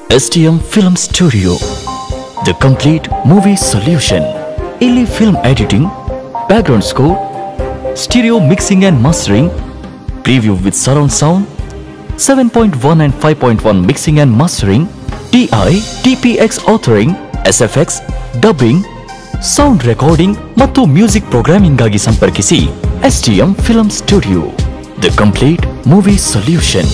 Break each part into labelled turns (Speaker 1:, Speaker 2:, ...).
Speaker 1: STM Film Studio, the complete movie solution. ಇಲ್ಲಿ film editing background score stereo mixing and mastering preview with surround sound seven point one and five point one mixing and mastering TI TPX authoring SFX dubbing sound recording ಮತ್ತು music programming ಆಗಿ ಸಂಪರ್ಕಿಸಿ STM film studio the complete movie solution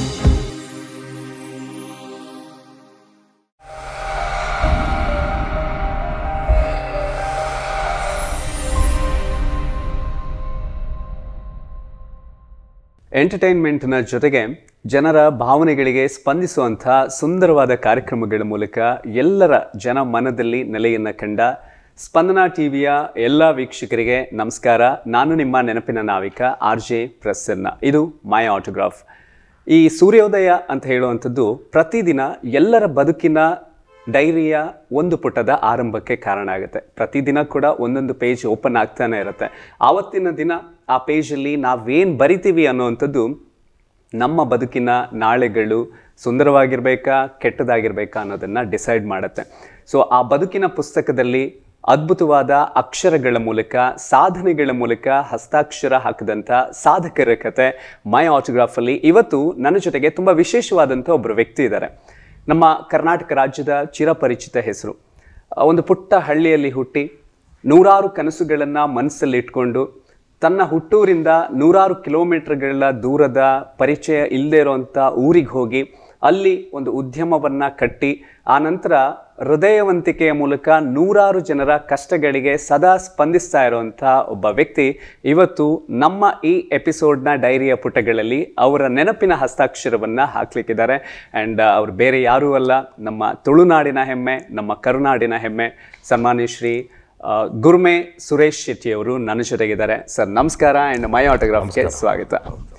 Speaker 2: ಎಂಟರ್ಟೈನ್ಮೆಂಟ್ನ ಜೊತೆಗೆ ಜನರ ಭಾವನೆಗಳಿಗೆ ಸ್ಪಂದಿಸುವಂಥ ಸುಂದರವಾದ ಕಾರ್ಯಕ್ರಮಗಳ ಮೂಲಕ ಎಲ್ಲರ ಜನ ಮನದಲ್ಲಿ ನೆಲೆಯನ್ನು ಕಂಡ ಸ್ಪಂದನ ಟಿವಿಯ ಎಲ್ಲ ವೀಕ್ಷಕರಿಗೆ ನಮಸ್ಕಾರ ನಾನು ನಿಮ್ಮ ನೆನಪಿನ ನಾವಿಕ ಆರ್ ಜೆ ಪ್ರಸನ್ನ ಇದು ಮೈ ಆಟೋಗ್ರಾಫ್ ಈ ಸೂರ್ಯೋದಯ ಅಂತ ಹೇಳುವಂಥದ್ದು ಪ್ರತಿದಿನ ಎಲ್ಲರ ಬದುಕಿನ ಡೈರಿಯ ಒಂದು ಪುಟದ ಆರಂಭಕ್ಕೆ ಕಾರಣ ಆಗುತ್ತೆ ಪ್ರತಿದಿನ ಕೂಡ ಒಂದೊಂದು ಪೇಜ್ ಓಪನ್ ಆಗ್ತಾನೆ ಇರುತ್ತೆ ಆವತ್ತಿನ ದಿನ ಆ ಪೇಜಲ್ಲಿ ನಾವೇನು ಬರಿತೀವಿ ಅನ್ನುವಂಥದ್ದು ನಮ್ಮ ಬದುಕಿನ ನಾಳೆಗಳು ಸುಂದರವಾಗಿರ್ಬೇಕಾ ಕೆಟ್ಟದಾಗಿರ್ಬೇಕಾ ಅನ್ನೋದನ್ನು ಡಿಸೈಡ್ ಮಾಡುತ್ತೆ ಸೊ ಆ ಬದುಕಿನ ಪುಸ್ತಕದಲ್ಲಿ ಅದ್ಭುತವಾದ ಅಕ್ಷರಗಳ ಮೂಲಕ ಸಾಧನೆಗಳ ಮೂಲಕ ಹಸ್ತಾಕ್ಷರ ಹಾಕಿದಂಥ ಸಾಧಕರ ಕತೆ ಮೈ ಆಟೋಗ್ರಾಫಲ್ಲಿ ಇವತ್ತು ನನ್ನ ಜೊತೆಗೆ ತುಂಬ ವಿಶೇಷವಾದಂಥ ಒಬ್ಬರು ವ್ಯಕ್ತಿ ಇದ್ದಾರೆ ನಮ್ಮ ಕರ್ನಾಟಕ ರಾಜ್ಯದ ಚಿರಪರಿಚಿತ ಹೆಸರು ಆ, ಒಂದು ಪುಟ್ಟ ಹಳ್ಳಿಯಲ್ಲಿ ಹುಟ್ಟಿ ನೂರಾರು ಕನಸುಗಳನ್ನು ಮನಸ್ಸಲ್ಲಿ ಇಟ್ಕೊಂಡು ತನ್ನ ಹುಟ್ಟೂರಿಂದ ನೂರಾರು ಕಿಲೋಮೀಟರ್ಗಳ ದೂರದ ಪರಿಚಯ ಇಲ್ಲದೆ ಇರುವಂಥ ಊರಿಗೆ ಹೋಗಿ ಅಲ್ಲಿ ಒಂದು ಉದ್ಯಮವನ್ನು ಕಟ್ಟಿ ಆ ನಂತರ ಹೃದಯವಂತಿಕೆಯ ಮೂಲಕ ನೂರಾರು ಜನರ ಕಷ್ಟಗಳಿಗೆ ಸದಾ ಸ್ಪಂದಿಸ್ತಾ ಇರುವಂಥ ಒಬ್ಬ ವ್ಯಕ್ತಿ ಇವತ್ತು ನಮ್ಮ ಈ ಎಪಿಸೋಡ್ನ ಡೈರಿಯ ಪುಟಗಳಲ್ಲಿ ಅವರ ನೆನಪಿನ ಹಸ್ತಾಕ್ಷರವನ್ನು ಹಾಕ್ಲಿಕ್ಕಿದ್ದಾರೆ ಆ್ಯಂಡ್ ಅವ್ರು ಬೇರೆ ಯಾರೂ ಅಲ್ಲ ನಮ್ಮ ತುಳುನಾಡಿನ ಹೆಮ್ಮೆ ನಮ್ಮ ಕರುನಾಡಿನ ಹೆಮ್ಮೆ ಸನ್ಮಾನ್ಯ ಶ್ರೀ ಆ, ಗುರ್ಮೆ ಸುರೇಶ್ ಶೆಟ್ಟಿ ಅವರು ನನ್ನ ಜೊತೆಗಿದ್ದಾರೆ ಸರ್ ನಮಸ್ಕಾರ ಆ್ಯಂಡ್ ಮೈ ಆಟೋಗ್ರಾಫ್ಗೆ ಸ್ವಾಗತ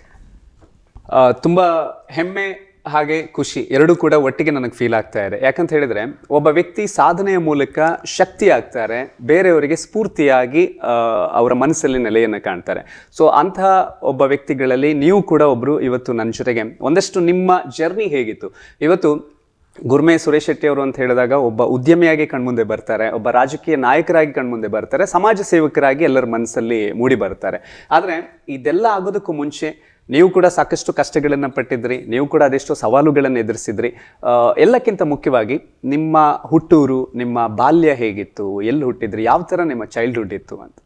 Speaker 2: ಆ, ತುಂಬಾ ಹೆಮ್ಮೆ ಹಾಗೆ ಖುಷಿ ಎರಡೂ ಕೂಡ ಒಟ್ಟಿಗೆ ನನಗೆ ಫೀಲ್ ಆಗ್ತಾ ಇದೆ ಯಾಕಂತ ಹೇಳಿದ್ರೆ ಒಬ್ಬ ವ್ಯಕ್ತಿ ಸಾಧನೆಯ ಮೂಲಕ ಶಕ್ತಿ ಆಗ್ತಾರೆ ಬೇರೆಯವರಿಗೆ ಸ್ಫೂರ್ತಿಯಾಗಿ ಆ, ಅವರ ಮನಸ್ಸಲ್ಲಿ ನೆಲೆಯನ್ನು ಕಾಣ್ತಾರೆ ಸೊ ಅಂತಹ ಒಬ್ಬ ವ್ಯಕ್ತಿಗಳಲ್ಲಿ ನೀವು ಕೂಡ ಒಬ್ರು ಇವತ್ತು ನನ್ನ ಜೊತೆಗೆ ಒಂದಷ್ಟು ನಿಮ್ಮ ಜರ್ನಿ ಹೇಗಿತ್ತು ಇವತ್ತು ಗುರ್ಮೆ ಸುರೇಶ್ ಶೆಟ್ಟಿ ಅವರು ಅಂತ ಹೇಳಿದಾಗ ಒಬ್ಬ ಉದ್ಯಮಿಯಾಗಿ ಕಣ್ಮುಂದೆ ಬರ್ತಾರೆ ಒಬ್ಬ ರಾಜಕೀಯ ನಾಯಕರಾಗಿ ಕಣ್ಮುಂದೆ ಬರ್ತಾರೆ ಸಮಾಜ ಸೇವಕರಾಗಿ ಎಲ್ಲರ ಮನಸ್ಸಲ್ಲಿ ಮೂಡಿ ಬರ್ತಾರೆ ಆದರೆ ಇದೆಲ್ಲ ಆಗೋದಕ್ಕೂ ಮುಂಚೆ ನೀವು ಕೂಡ ಸಾಕಷ್ಟು ಕಷ್ಟಗಳನ್ನು ಪಟ್ಟಿದ್ರಿ ನೀವು ಕೂಡ ಅದೆಷ್ಟೋ ಸವಾಲುಗಳನ್ನು ಎದುರಿಸಿದ್ರಿ ಆ, ಎಲ್ಲಕ್ಕಿಂತ ಮುಖ್ಯವಾಗಿ ನಿಮ್ಮ ಹುಟ್ಟೂರು ನಿಮ್ಮ ಬಾಲ್ಯ ಹೇಗಿತ್ತು ಎಲ್ಲಿ ಹುಟ್ಟಿದ್ರಿ ಯಾವ ಥರ ನಿಮ್ಮ ಚೈಲ್ಡ್ಹುಡ್ ಇತ್ತು ಅಂತ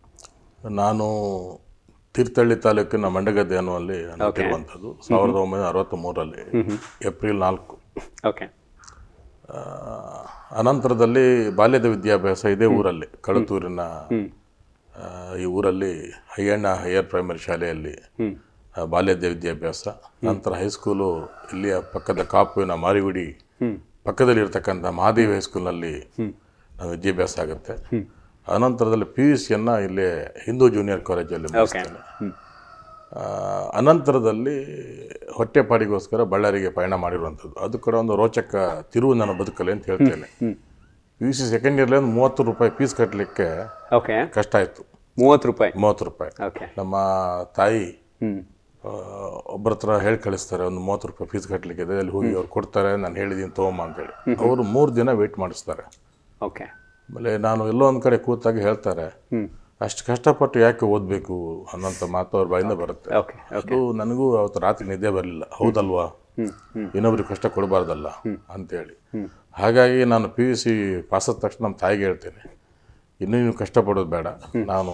Speaker 3: ನಾನು ತೀರ್ಥಹಳ್ಳಿ ತಾಲೂಕಿನ ಮಂಡಗದ್ದೆ ಅನ್ನುವಲ್ಲಿ ನಾನು ಹುಟ್ಟಿರುವಂಥದ್ದು ಸಾವಿರದ ಒಂಬೈನೂರ ಅರವತ್ತ್ ಮೂರರಲ್ಲಿ ಏಪ್ರಿಲ್ ನಾಲ್ಕು
Speaker 2: ಓಕೆ
Speaker 3: ಆ, ಅನಂತರದಲ್ಲಿ ಬಾಲ್ಯದ ವಿದ್ಯಾಭ್ಯಾಸ ಇದೇ ಊರಲ್ಲಿ ಕಳತೂರಿನ ಆ, ಈ ಊರಲ್ಲಿ ಹಯ್ಯಣ್ಣ ಹೈಯರ್ ಪ್ರೈಮರಿ ಶಾಲೆಯಲ್ಲಿ ಆ, ಬಾಲ್ಯದ ವಿದ್ಯಾಭ್ಯಾಸ ನಂತರ ಹೈಸ್ಕೂಲು ಇಲ್ಲಿಯ ಪಕ್ಕದ ಕಾಪುವಿನ ಮಾರಿಗುಡಿ ಪಕ್ಕದಲ್ಲಿ ಇರ್ತಕ್ಕಂಥ ಮಹಾದೇವಿ ಹೈಸ್ಕೂಲ್ನಲ್ಲಿ ನಾವು ವಿದ್ಯಾಭ್ಯಾಸ ಆಗುತ್ತೆ ಅನಂತರದಲ್ಲಿ ಪಿ ಯು ಸಿಯನ್ನು ಇಲ್ಲಿ ಹಿಂದೂ ಜೂನಿಯರ್ ಕಾಲೇಜಲ್ಲಿ ಮುಗಿಸ್ತೇನೆ ಆ, ಅನಂತರದಲ್ಲಿ ಹೊಟ್ಟೆಪಾಡಿಗೋಸ್ಕರ ಬಳ್ಳಾರಿಗೆ ಪಯಣ ಮಾಡಿರುವಂಥದ್ದು ಅದು ಕೂಡ ಒಂದು ರೋಚಕ ತಿರುವು ನನ್ನ ಬದುಕಲ್ಲಿ ಅಂತ ಹೇಳ್ತೇನೆ ಪಿ ಯು ಸಿ ಸೆಕೆಂಡ್ ಇಯರ್ಲಿ ಒಂದು ಮೂವತ್ತು ರೂಪಾಯಿ ಫೀಸ್ ಕಟ್ಟಲಿಕ್ಕೆ
Speaker 2: ಓಕೆ
Speaker 3: ಕಷ್ಟ ಆಯಿತು
Speaker 2: ಮೂವತ್ತು ರೂಪಾಯಿ
Speaker 3: ಮೂವತ್ತು ರೂಪಾಯಿ
Speaker 2: ಓಕೆ
Speaker 3: ನಮ್ಮ ತಾಯಿ
Speaker 2: ಹ್ಮ್
Speaker 3: ಆ, ಒಬ್ಬರ ಹತ್ರ ಹೇಳಿ ಕಳಿಸ್ತಾರೆ ಒಂದು ಮೂವತ್ತು ರೂಪಾಯಿ ಫೀಸ್ ಕಟ್ಟಲಿಕ್ಕೆ ಇದೆ ಅಲ್ಲಿ ಹೋಗಿ ಅವ್ರು ಕೊಡ್ತಾರೆ ನಾನು ಹೇಳಿದ್ದೀನಿ ತೊಗೊಂಬ ಅಂತೇಳಿ ಅವರು ಮೂರು ದಿನ ವೆಯ್ಟ್ ಮಾಡಿಸ್ತಾರೆ
Speaker 2: ಓಕೆ
Speaker 3: ಆಮೇಲೆ ನಾನು ಎಲ್ಲೋ ಒಂದು ಕಡೆ ಕೂತಾಗ ಹೇಳ್ತಾರೆ ಅಷ್ಟು ಕಷ್ಟಪಟ್ಟು ಯಾಕೆ ಓದಬೇಕು ಅನ್ನೋಂಥ ಮಾತು ಅವ್ರ ಬಾಯಿಂದ ಬರುತ್ತೆ
Speaker 2: ಓಕೆ
Speaker 3: ಅದು ನನಗೂ ಅವತ್ತು ರಾತ್ರಿ ನಿದ್ದೆ ಬರಲಿಲ್ಲ ಹೌದಲ್ವಾ ಇನ್ನೊಬ್ರಿಗೆ ಕಷ್ಟ ಕೊಡಬಾರ್ದಲ್ಲ ಅಂತೇಳಿ ಹಾಗಾಗಿ ನಾನು ಪಿ ಯು ಸಿ ಪಾಸಾದ ತಕ್ಷಣ ನಮ್ಮ ತಾಯಿಗೆ ಹೇಳ್ತೇನೆ ಇನ್ನೂ ನೀವು ಕಷ್ಟಪಡೋದು ಬೇಡ ನಾನು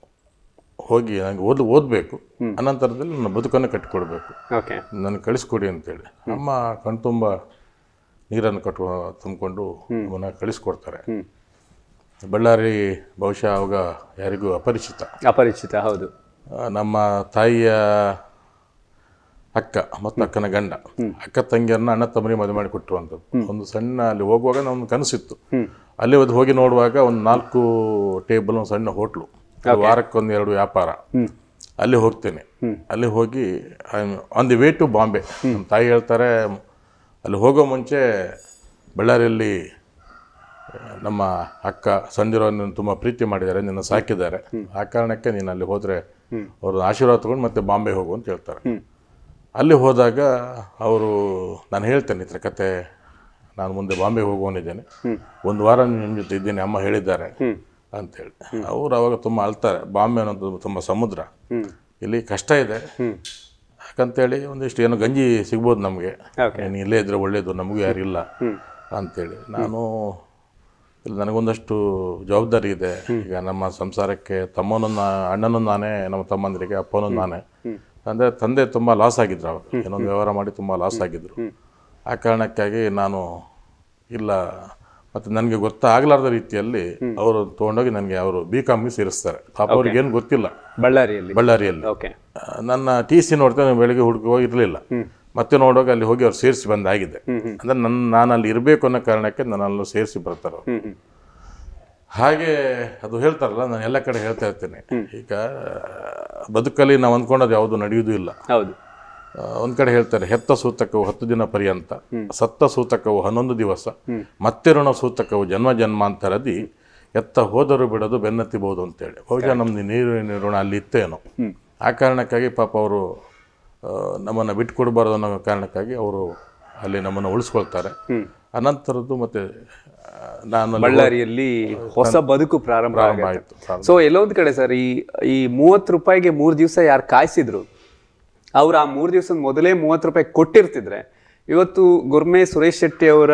Speaker 3: ಹೋಗಿ ನನಗೆ ಓದ್ ಓದಬೇಕು ಅನಂತರದಲ್ಲಿ ನನ್ನ ಬದುಕನ್ನು ಕಟ್ಟಿಕೊಡ್ಬೇಕು
Speaker 2: ಓಕೆ
Speaker 3: ನನಗೆ ಕಳಿಸ್ಕೊಡಿ ಅಂತೇಳಿ ಅಮ್ಮ ಕಣ್ತುಂಬ ನೀರನ್ನು ಕಟ್ಟು ತುಂಬಿಕೊಂಡು ನಮ್ಮನ್ನು ಕಳಿಸ್ಕೊಡ್ತಾರೆ ಬಳ್ಳಾರಿ ಬಹುಶಃ ಅವಾಗ ಯಾರಿಗೂ ಅಪರಿಚಿತ
Speaker 2: ಅಪರಿಚಿತ ಹೌದು
Speaker 3: ಆ, ನಮ್ಮ ತಾಯಿಯ ಅಕ್ಕ ಮತ್ತು ಅಕ್ಕನ ಗಂಡ ಅಕ್ಕ ತಂಗಿಯರನ್ನ ಅಣ್ಣ ತಮ್ಮನಿ ಮದುವೆ ಮಾಡಿ ಕೊಟ್ಟಿರುವಂಥದ್ದು ಒಂದು ಸಣ್ಣ ಅಲ್ಲಿ ಹೋಗುವಾಗ ನಮ್ಗೆ ಕನಸಿತ್ತು ಅಲ್ಲಿ ಒಂದು ಹೋಗಿ ನೋಡುವಾಗ ಒಂದು ನಾಲ್ಕು ಟೇಬಲ್ ಒಂದು ಸಣ್ಣ ಹೋಟ್ಲು ವಾರಕ್ಕೊಂದು ಎರಡು ವ್ಯಾಪಾರ ಅಲ್ಲಿ ಹೋಗ್ತೇನೆ ಅಲ್ಲಿ ಹೋಗಿ on the way to Bombay ನಮ್ಮ ತಾಯಿ ಹೇಳ್ತಾರೆ ಅಲ್ಲಿ ಹೋಗೋ ಮುಂಚೆ ಬಳ್ಳಾರಿಯಲ್ಲಿ ನಮ್ಮ ಅಕ್ಕ ಸಂದಿರೋ ತುಂಬ ಪ್ರೀತಿ ಮಾಡಿದ್ದಾರೆ ನಿನ್ನ ಸಾಕಿದ್ದಾರೆ ಆ ಕಾರಣಕ್ಕೆ ನೀನು ಅಲ್ಲಿ ಹೋದರೆ ಅವ್ರ ಆಶೀರ್ವಾದ ತಗೊಂಡು ಮತ್ತೆ ಬಾಂಬೆ ಹೋಗು ಅಂತ ಹೇಳ್ತಾರೆ ಅಲ್ಲಿ ಹೋದಾಗ ಅವರು ನಾನು ಹೇಳ್ತೇನೆ ಈ ಥರ ಕತೆ ನಾನು ಮುಂದೆ ಬಾಂಬೆಗೆ ಹೋಗುವನಿದ್ದೇನೆ ಒಂದು ವಾರ ನಿಮ್ಮ ಜೊತೆ ಇದ್ದೀನಿ ಅಮ್ಮ ಹೇಳಿದ್ದಾರೆ ಅಂತೇಳಿ ಅವರು ಅವಾಗ ತುಂಬ ಅಳ್ತಾರೆ ಬಾಂಬೆ ಅನ್ನೋದು ತುಂಬ ಸಮುದ್ರ ಇಲ್ಲಿ ಕಷ್ಟ ಇದೆ ಯಾಕಂತೇಳಿ ಒಂದಿಷ್ಟು ಏನೋ ಗಂಜಿ ಸಿಗ್ಬೋದು ನಮಗೆ ನೀನು ಇಲ್ಲೇ ಇದ್ರೆ ಒಳ್ಳೇದು ನಮಗೂ ಯಾರಿಲ್ಲ ಅಂತೇಳಿ ನಾನು ಇಲ್ಲಿ ನನಗೊಂದಷ್ಟು ಜವಾಬ್ದಾರಿ ಇದೆ ಈಗ ನಮ್ಮ ಸಂಸಾರಕ್ಕೆ ತಮ್ಮನೂ ನಾ ಅಣ್ಣನೂ ನಾನೇ ನಮ್ಮ ತಮ್ಮಂದಿರಿಗೆ ಅಪ್ಪನೂ ನಾನೇ ಅಂದರೆ ತಂದೆ ತುಂಬ ಲಾಸ್ ಆಗಿದ್ರು ಅವಾಗ ಏನೊಂದು ವ್ಯವಹಾರ ಮಾಡಿ ತುಂಬ ಲಾಸ್ ಆಗಿದ್ರು ಆ ಕಾರಣಕ್ಕಾಗಿ ನಾನು ಇಲ್ಲ ಮತ್ತು ನನಗೆ ಗೊತ್ತಾಗಲಾರ್ದ ರೀತಿಯಲ್ಲಿ ಅವರು ತೊಗೊಂಡೋಗಿ ನನಗೆ ಅವರು ಬಿ ಕಾಮ್ಗೆ ಸೇರಿಸ್ತಾರೆ ಪಾಪ ಅವ್ರಿಗೆ ಏನು ಗೊತ್ತಿಲ್ಲ
Speaker 2: ಬಳ್ಳಾರಿಯಲ್ಲಿ
Speaker 3: ಬಳ್ಳಾರಿಯಲ್ಲಿ
Speaker 2: ಓಕೆ
Speaker 3: ಆ, ನನ್ನ ಟಿ ಸಿ ನೋಡ್ತೇನೆ ಬೆಳಿಗ್ಗೆ ಹುಡುಕಿ ಹೋಗಿರಲಿಲ್ಲ ಮತ್ತೆ ನೋಡುವಾಗ ಅಲ್ಲಿ ಹೋಗಿ ಅವ್ರು ಸೇರಿಸಿ ಬಂದಾಗಿದೆ ಅಂದ್ರೆ ನನ್ನ ನಾನು ಅಲ್ಲಿ ಇರಬೇಕು ಅನ್ನೋ ಕಾರಣಕ್ಕೆ ನಾನು ಅಲ್ಲಿ ಸೇರಿಸಿ ಬರ್ತಾರೆ ಅವ್ರು. ಹಾಗೆ ಅದು ಹೇಳ್ತಾರಲ್ಲ ನಾನು ಎಲ್ಲ ಕಡೆ ಹೇಳ್ತಾ ಇರ್ತೇನೆ ಈಗ ಬದುಕಲ್ಲಿ ನಾವು ಅಂದ್ಕೊಂಡದ್ದು ಯಾವುದು ನಡೆಯುವುದೂ ಇಲ್ಲ
Speaker 2: ಹೌದು
Speaker 3: ಆ, ಒಂದ್ ಕಡೆ ಹೇಳ್ತಾರೆ ಹೆತ್ತ ಸೂತಕವು ಹತ್ತು ದಿನ ಪರ್ಯಂತ ಸತ್ತ ಸೂತಕವು ಹನ್ನೊಂದು ದಿವಸ ಮತ್ತೆ ಋಣ ಸೂತಕವು ಜನ್ಮ ಜನ್ಮಾಂತರದಿ ಎತ್ತ ಹೋದರೂ ಬಿಡೋದು ಬೆನ್ನತ್ತಿಬಹುದು ಅಂತೇಳಿ ಬಹುಶಃ ನಮ್ದು ನೀರಿನ ಋಣ ಅಲ್ಲಿ ಇತ್ತೇನೋ ಆ ಕಾರಣಕ್ಕಾಗಿ ಪಾಪ ಅವರು ನಮ್ಮನ್ನು ಬಿಟ್ಕೊಡ್ಬಾರ್ದು ಅನ್ನೋ ಕಾರಣಕ್ಕಾಗಿ ಅವರು ಅಲ್ಲಿ ನಮ್ಮನ್ನು ಉಳಿಸ್ಕೊಳ್ತಾರೆ ಅನಂತರದ್ದು ಮತ್ತೆ ಆ, ನಾನು ಅಲ್ಲಿ
Speaker 2: ಬಳ್ಳಾರಿಯಲ್ಲಿ ಹೊಸ ಬದುಕು ಪ್ರಾರಂಭ
Speaker 3: ಪ್ರಾರಂಭ
Speaker 2: ಆಗುತ್ತೆ
Speaker 3: ಆಯ್ತು
Speaker 2: ಸೊ ಎಲ್ಲೊಂದ್ ಕಡೆ ಸರ್ ಈ ಈ ಮೂವತ್ತು ರೂಪಾಯಿಗೆ ಮೂರು ದಿವಸ ಯಾರು ಕಾಯಿಸಿದ್ರು ಅವ್ರು ಆ ಮೂರು ದಿವಸದ ಮೊದಲೇ ಮೂವತ್ತು ರೂಪಾಯಿ ಕೊಟ್ಟಿರ್ತಿದ್ರೆ ಇವತ್ತು ಗುರ್ಮೆ ಸುರೇಶ್ ಶೆಟ್ಟಿ ಅವರ